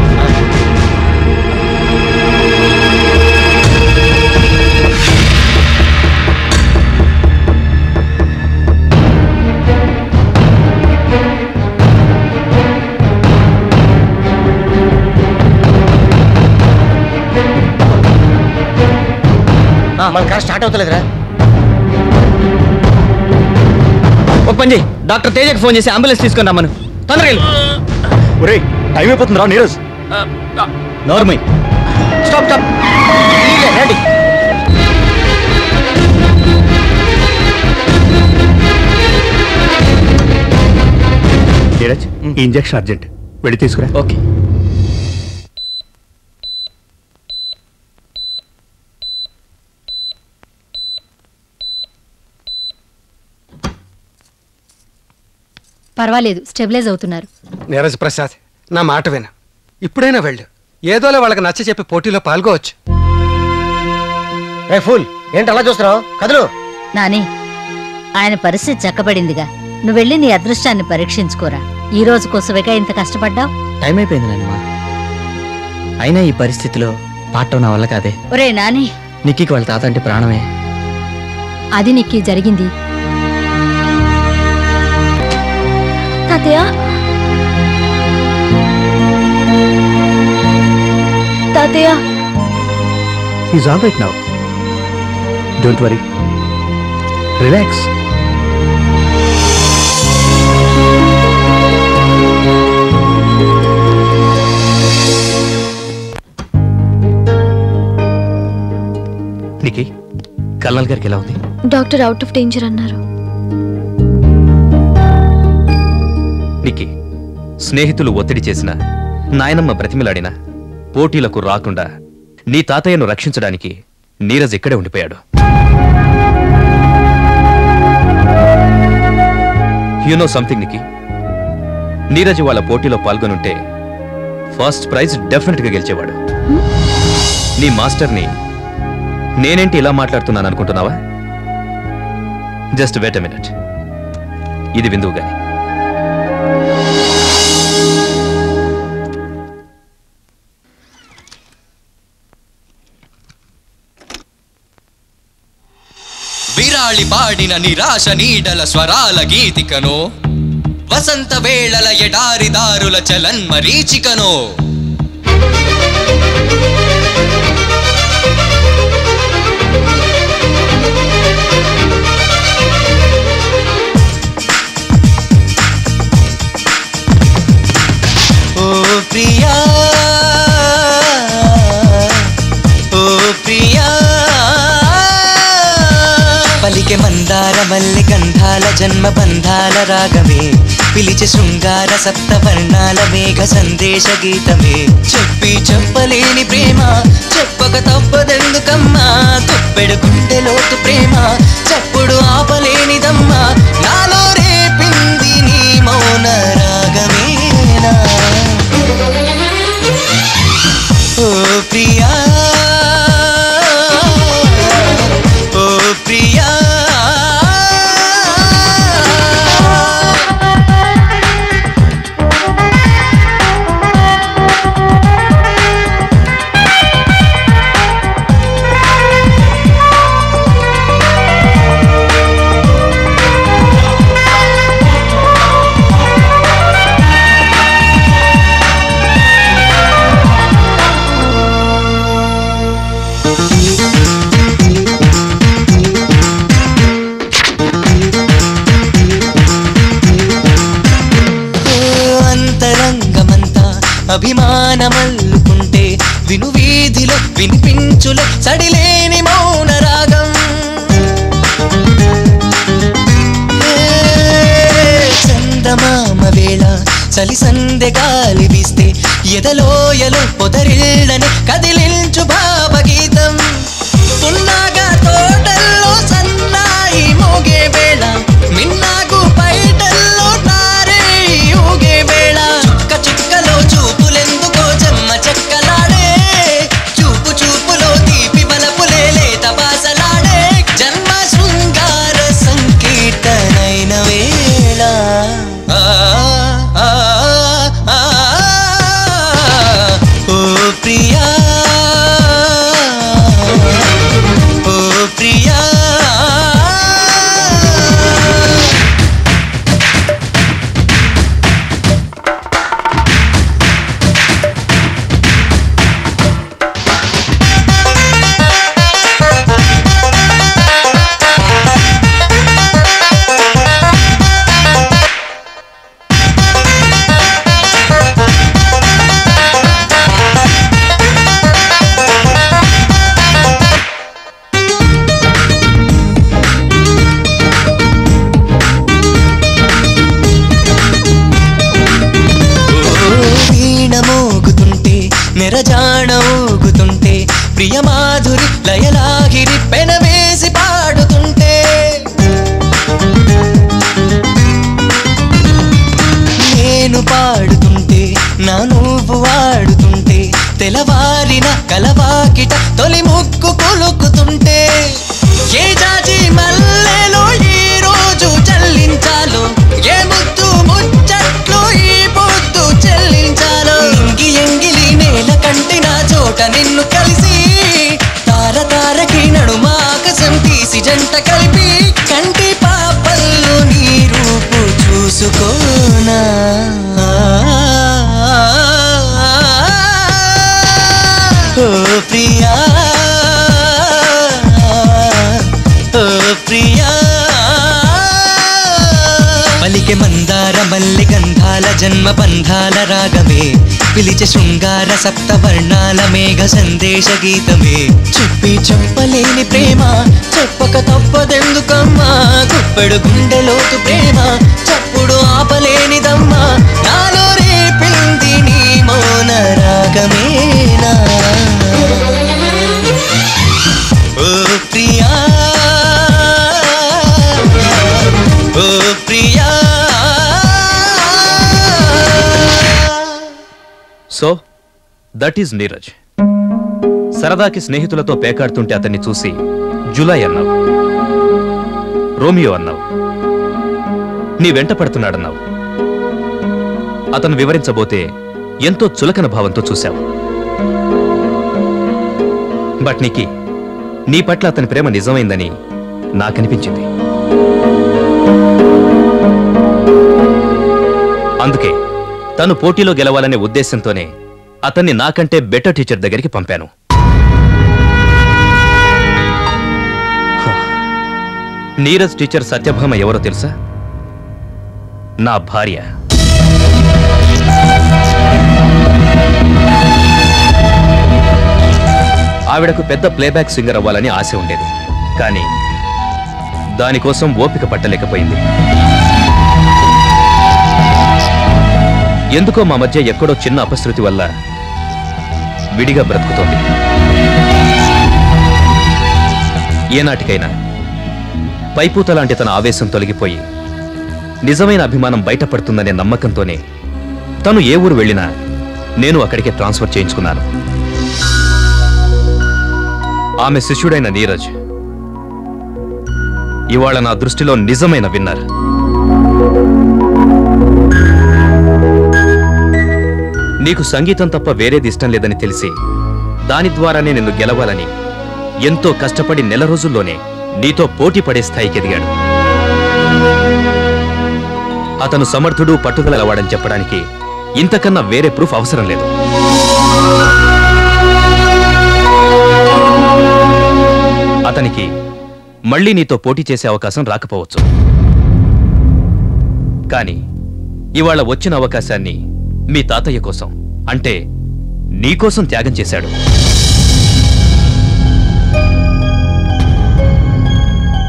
Speaker 9: మన కార్ స్టార్ట్ అవుతలేదురా
Speaker 7: ఒక పని చేయి డాక్టర్ తేజకి ఫోన్ చేసి అంబులెన్స్ తీసుకొని రమ్మను తొందరగా వెళ్ళు
Speaker 13: ఒరేయ్ టైం అయిపోతుందిరా నీరజ్
Speaker 7: నోర్మై
Speaker 9: స్టాప్ స్టాప్ రండి
Speaker 13: నీరజ్ ఈ ఇంజెక్షన్ అర్జెంట్ వెళ్ళి తీసుకురా
Speaker 7: ఓకే
Speaker 5: పర్వాలేదు స్టెబిలైజ్ అవుతున్నారు
Speaker 2: నీరజ్ ప్రసాద్ నా మాట విను ఇప్పుడైనా వెళ్ళు ఏదోలో వాళ్ళకి నచ్చ చెప్పి పోటీలో పాల్గొవచ్చు
Speaker 9: రే ఫుల్ ఏంటి అలా చూస్తున్నావు కదులు
Speaker 5: నాని ఆయన పరిస్థితి చక్కబడిందిగా నువ్వు వెళ్ళి నీ అదృష్టాన్ని పరీక్షించుకోరా ఈ రోజు కోసమేగా ఇంత కష్టపడ్డావు
Speaker 7: టైం అయిపోయింది నాన్నమా అయినా ఈ పరిస్థితిలో పాడటం నా వల్ల కాదే
Speaker 5: ఒరే నాని
Speaker 7: నిక్కీకి వాళ్ళ తాత అంటే ప్రాణమే
Speaker 20: అది నిక్కి జరిగింది
Speaker 14: తాతయ్య తాతయ్య
Speaker 13: is all right now don't worry relax
Speaker 1: Nikki colonel గారికి ఎలా ఉంది
Speaker 14: డాక్టర్ అవుట్ ఆఫ్ డేంజర్ అన్నారు
Speaker 1: నికి స్నేహితులు ఒత్తిడి చేసిన నాయనమ్మ బ్రతిమిలాడిన పోటీలకు రాకుండా నీ తాతయ్యను రక్షించడానికి నీరజ్ ఇక్కడే ఉండిపోయాడు యు నో సంథింగ్ నికి నీరజ్ వాళ్ళ పోటీలో పాల్గొనుంటే ఫస్ట్ ప్రైజ్ డెఫినెట్ గా గెలిచేవాడు నీ మాస్టర్ని నేనేంటి ఇలా మాట్లాడుతున్నాను అనుకుంటున్నావా జస్ట్ వెయిట్ మినిట్ ఇది విందువు గాని
Speaker 16: విరాళి పాడిన నిరాశ నీడల స్వరాల గీతికను వసంత వేళల ఎడారిదారుల చలన్మరీచికను ఓ ప్రియా ఓ ప్రియా పలికె మందార మల్లె గంధాల జన్మ బంధాల రాగమే పిలిచి శృంగార సప్తవర్ణాల మేఘ సందేశ గీతమే చెప్పి చెప్పలేని ప్రేమ చెప్పక తప్పదెందుకమ్మా తప్పెడు గుండె లోతు ప్రేమ చప్పుడు ఆపలేనిదమ్మా నాలో రేపింది నీ మౌన రాగమేనా ఓ ప్రియా ఓ ప్రియా వినిపించులే సడిలేని మౌన రాగం చందమామ వేళ చలి సందె గాలి వీస్తే ఎదలోయలో పొదరిళ్ళని కదిలించు భావగీతం పున్నాగా తోటల్లో సన్నాయి మోగే వేళ మిన్నాగు పైటల్లో నారే ఊగే వేళ చుక్క చుక్కలో చూపులెందుకో చెమ్మ చెక్కలాడే చూపు చూపులో తీపి బలపులే లేత బాసలాడే జన్మ శృంగార సంకీర్తనైన వేళ ఆ, ఆ, ఆ, ఓ ప్రియా ఓ ప్రియా వీణ మోగుతుంటే నెరజాణ ఊగుతుంటే ప్రియమాధురి లయలాగిరి పెనవేసి పాడుతుంటే నేను పాడుతుంటే నా నువ్వు వాడుతుంటే తెలవారిన కలవాకిట తొలి ముక్కు కొలుకుతుంటే ఏ జాజి మల్లెలో ఈ రోజు చల్లించాలో ఏ ముద్దు ముచ్చట్లు ఈ పొద్దు చెల్లించాలో ఇంగి ఎంగిలి నేల కంటి నా చోట నిన్ను కలిసి తార తారకి నడుమ ఆకాశం తీసి జంట కలిపి కంటి పాపల్లో నీ రూపు చూసుకోనా ఓ ప్రియా ఓ ప్రియా పలికె మందార మల్లి గంధాల జన్మ బంధాల రాగమే పిలిచే శృంగార సప్తవర్ణాల మేఘ సందేశ గీతమే చెప్పి చెప్పలేని ప్రేమ చెప్పక తప్పదెందుకమ్మా గుప్పెడు గుండెలోతు ప్రేమ చప్పుడు ఆపలేనిదమ్మా నాలో రేపింది నీ మౌన రాగమేనా ఓ ప్రియా ఓ ప్రియా
Speaker 1: సో దట్ ఈజ్ నీరజ్ సరదాకి స్నేహితులతో పేకాడుతుంటే అతన్ని చూసి జులై అన్నావు రోమియో అన్నావు నీ వెంట పడుతున్నాడన్నావు అతను వివరించబోతే ఎంతో చులకన భావంతో చూశావు బట్ నీకి నీ పట్ల అతని ప్రేమ నిజమైందని నాకనిపించింది అందుకే తను పోటీలో గెలవాలనే ఉద్దేశంతోనే అతన్ని నాకంటే బెటర్ టీచర్ దగ్గరికి పంపాను హ. నీరజ్ టీచర్ సత్యభామ ఎవరో తెలుసా నా భార్య ఆవిడకు పెద్ద ప్లేబ్యాక్ సింగర్ అవ్వాలని ఆశ ఉండేది కానీ దానికోసం ఓపిక పట్టలేకపోయింది ఎందుకో మా మధ్య ఎక్కడో చిన్న అపశృతి వల్ల విడిగా బ్రతుకుతోంది ఏనాటికైనా పైపూత లాంటి తన ఆవేశం తొలగిపోయి నిజమైన అభిమానం బయటపడుతుందనే నమ్మకంతోనే తను ఏ ఊరు వెళ్ళినా నేను అక్కడికే ట్రాన్స్ఫర్ చేయించుకున్నాను ఆమె శిష్యుడైన నీరజ్ ఇవాళ నా దృష్టిలో నిజమైన విన్నర్ నీకు సంగీతం తప్ప వేరేది ఇష్టం లేదని తెలిసి దాని ద్వారానే నిన్ను గెలవాలని ఎంతో కష్టపడి నెల రోజుల్లోనే నీతో పోటీ పడే స్థాయికి ఎదిగాడు అతను సమర్థుడు పట్టుదలవాడని చెప్పడానికి ఇంతకన్నా వేరే ప్రూఫ్ అవసరం లేదు అతనికి మళ్ళీ నీతో పోటీ చేసే అవకాశం రాకపోవచ్చు కానీ ఇవాళ వచ్చిన అవకాశాన్ని మీ తాతయ్య కోసం అంటే నీకోసం త్యాగం చేశాడు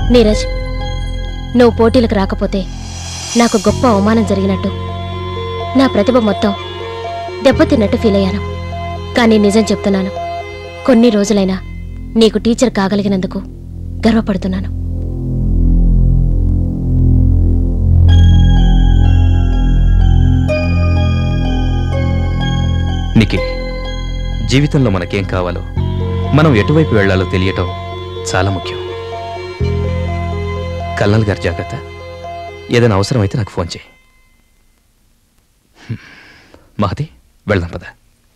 Speaker 20: నీరజ్ నువ్వు పోటీలకు రాకపోతే నాకు గొప్ప అవమానం జరిగినట్టు నా ప్రతిభ మొత్తం దెబ్బతిన్నట్టు ఫీల్ అయ్యాను కానీ నిజం చెప్తున్నాను కొన్ని రోజులైనా నీకు టీచర్ కాగలిగినందుకు గర్వపడుతున్నాను
Speaker 1: నికి జీవితంలో మనకేం కావాలో మనం ఎటువైపు వెళ్ళాలో తెలియటం చాలా ముఖ్యం కల్నల్ గారి జాగ్రత్త ఏదైనా అవసరమైతే నాకు ఫోన్ చేయి హ్మ్. మహతి వెళ్దాం పద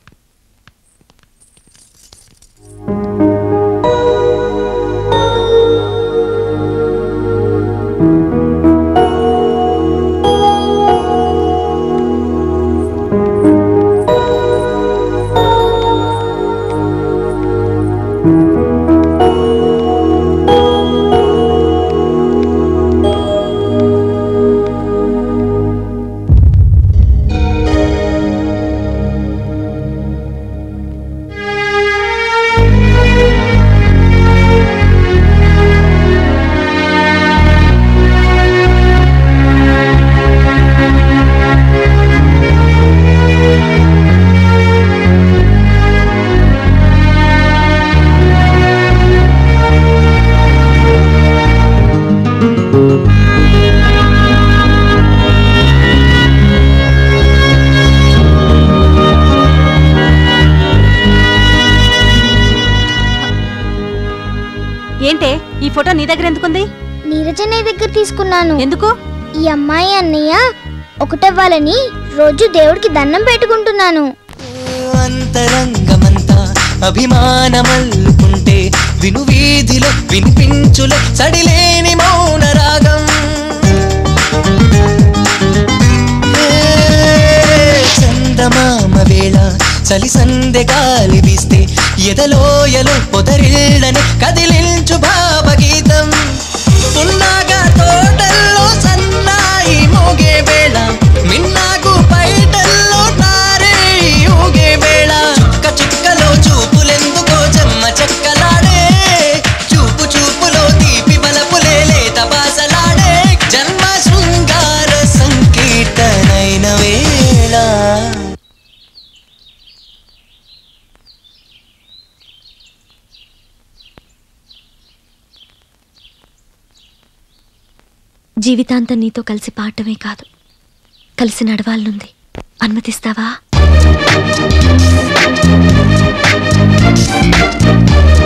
Speaker 10: ఏంటే ఈ ఫోటో నీ దగ్గర ఎందుకుంది
Speaker 3: నీరజనే దగ్గర తీసుకున్నాను
Speaker 10: ఎందుకు
Speaker 3: ఈ అమ్మాయి అన్నయ్య ఒకటవ్వాలని రోజు దేవుడికి దండం పెట్టుకుంటున్నాను
Speaker 16: అంతరంగమంతా అభిమానమల్లుకుంటే విను వీధిలో వినిపించులే సడిలేని మౌన రాగం చందమామ వేళ చలి సందె గాలి వీస్తే ఎదలోయలో పొదరిళ్ళని కదిలించు భావగీతం పున్నాగా తోటల్లో సన్నాయి మోగే వేళ మిన్నాగు పైటల్లో నారే ఊగే వేళ చుక్క చుక్కలో చూపులెందుకో జమ్మ చెక్కలాడే చూపు చూపులో తీపి బలపులే లేత బాసలాడే జన్మ శృంగార సంకీర్తనైన వేళ
Speaker 14: జీవితాంతం నీతో కలిసి పాడటమే కాదు కలిసి నడవాలనుంది అనుమతిస్తావా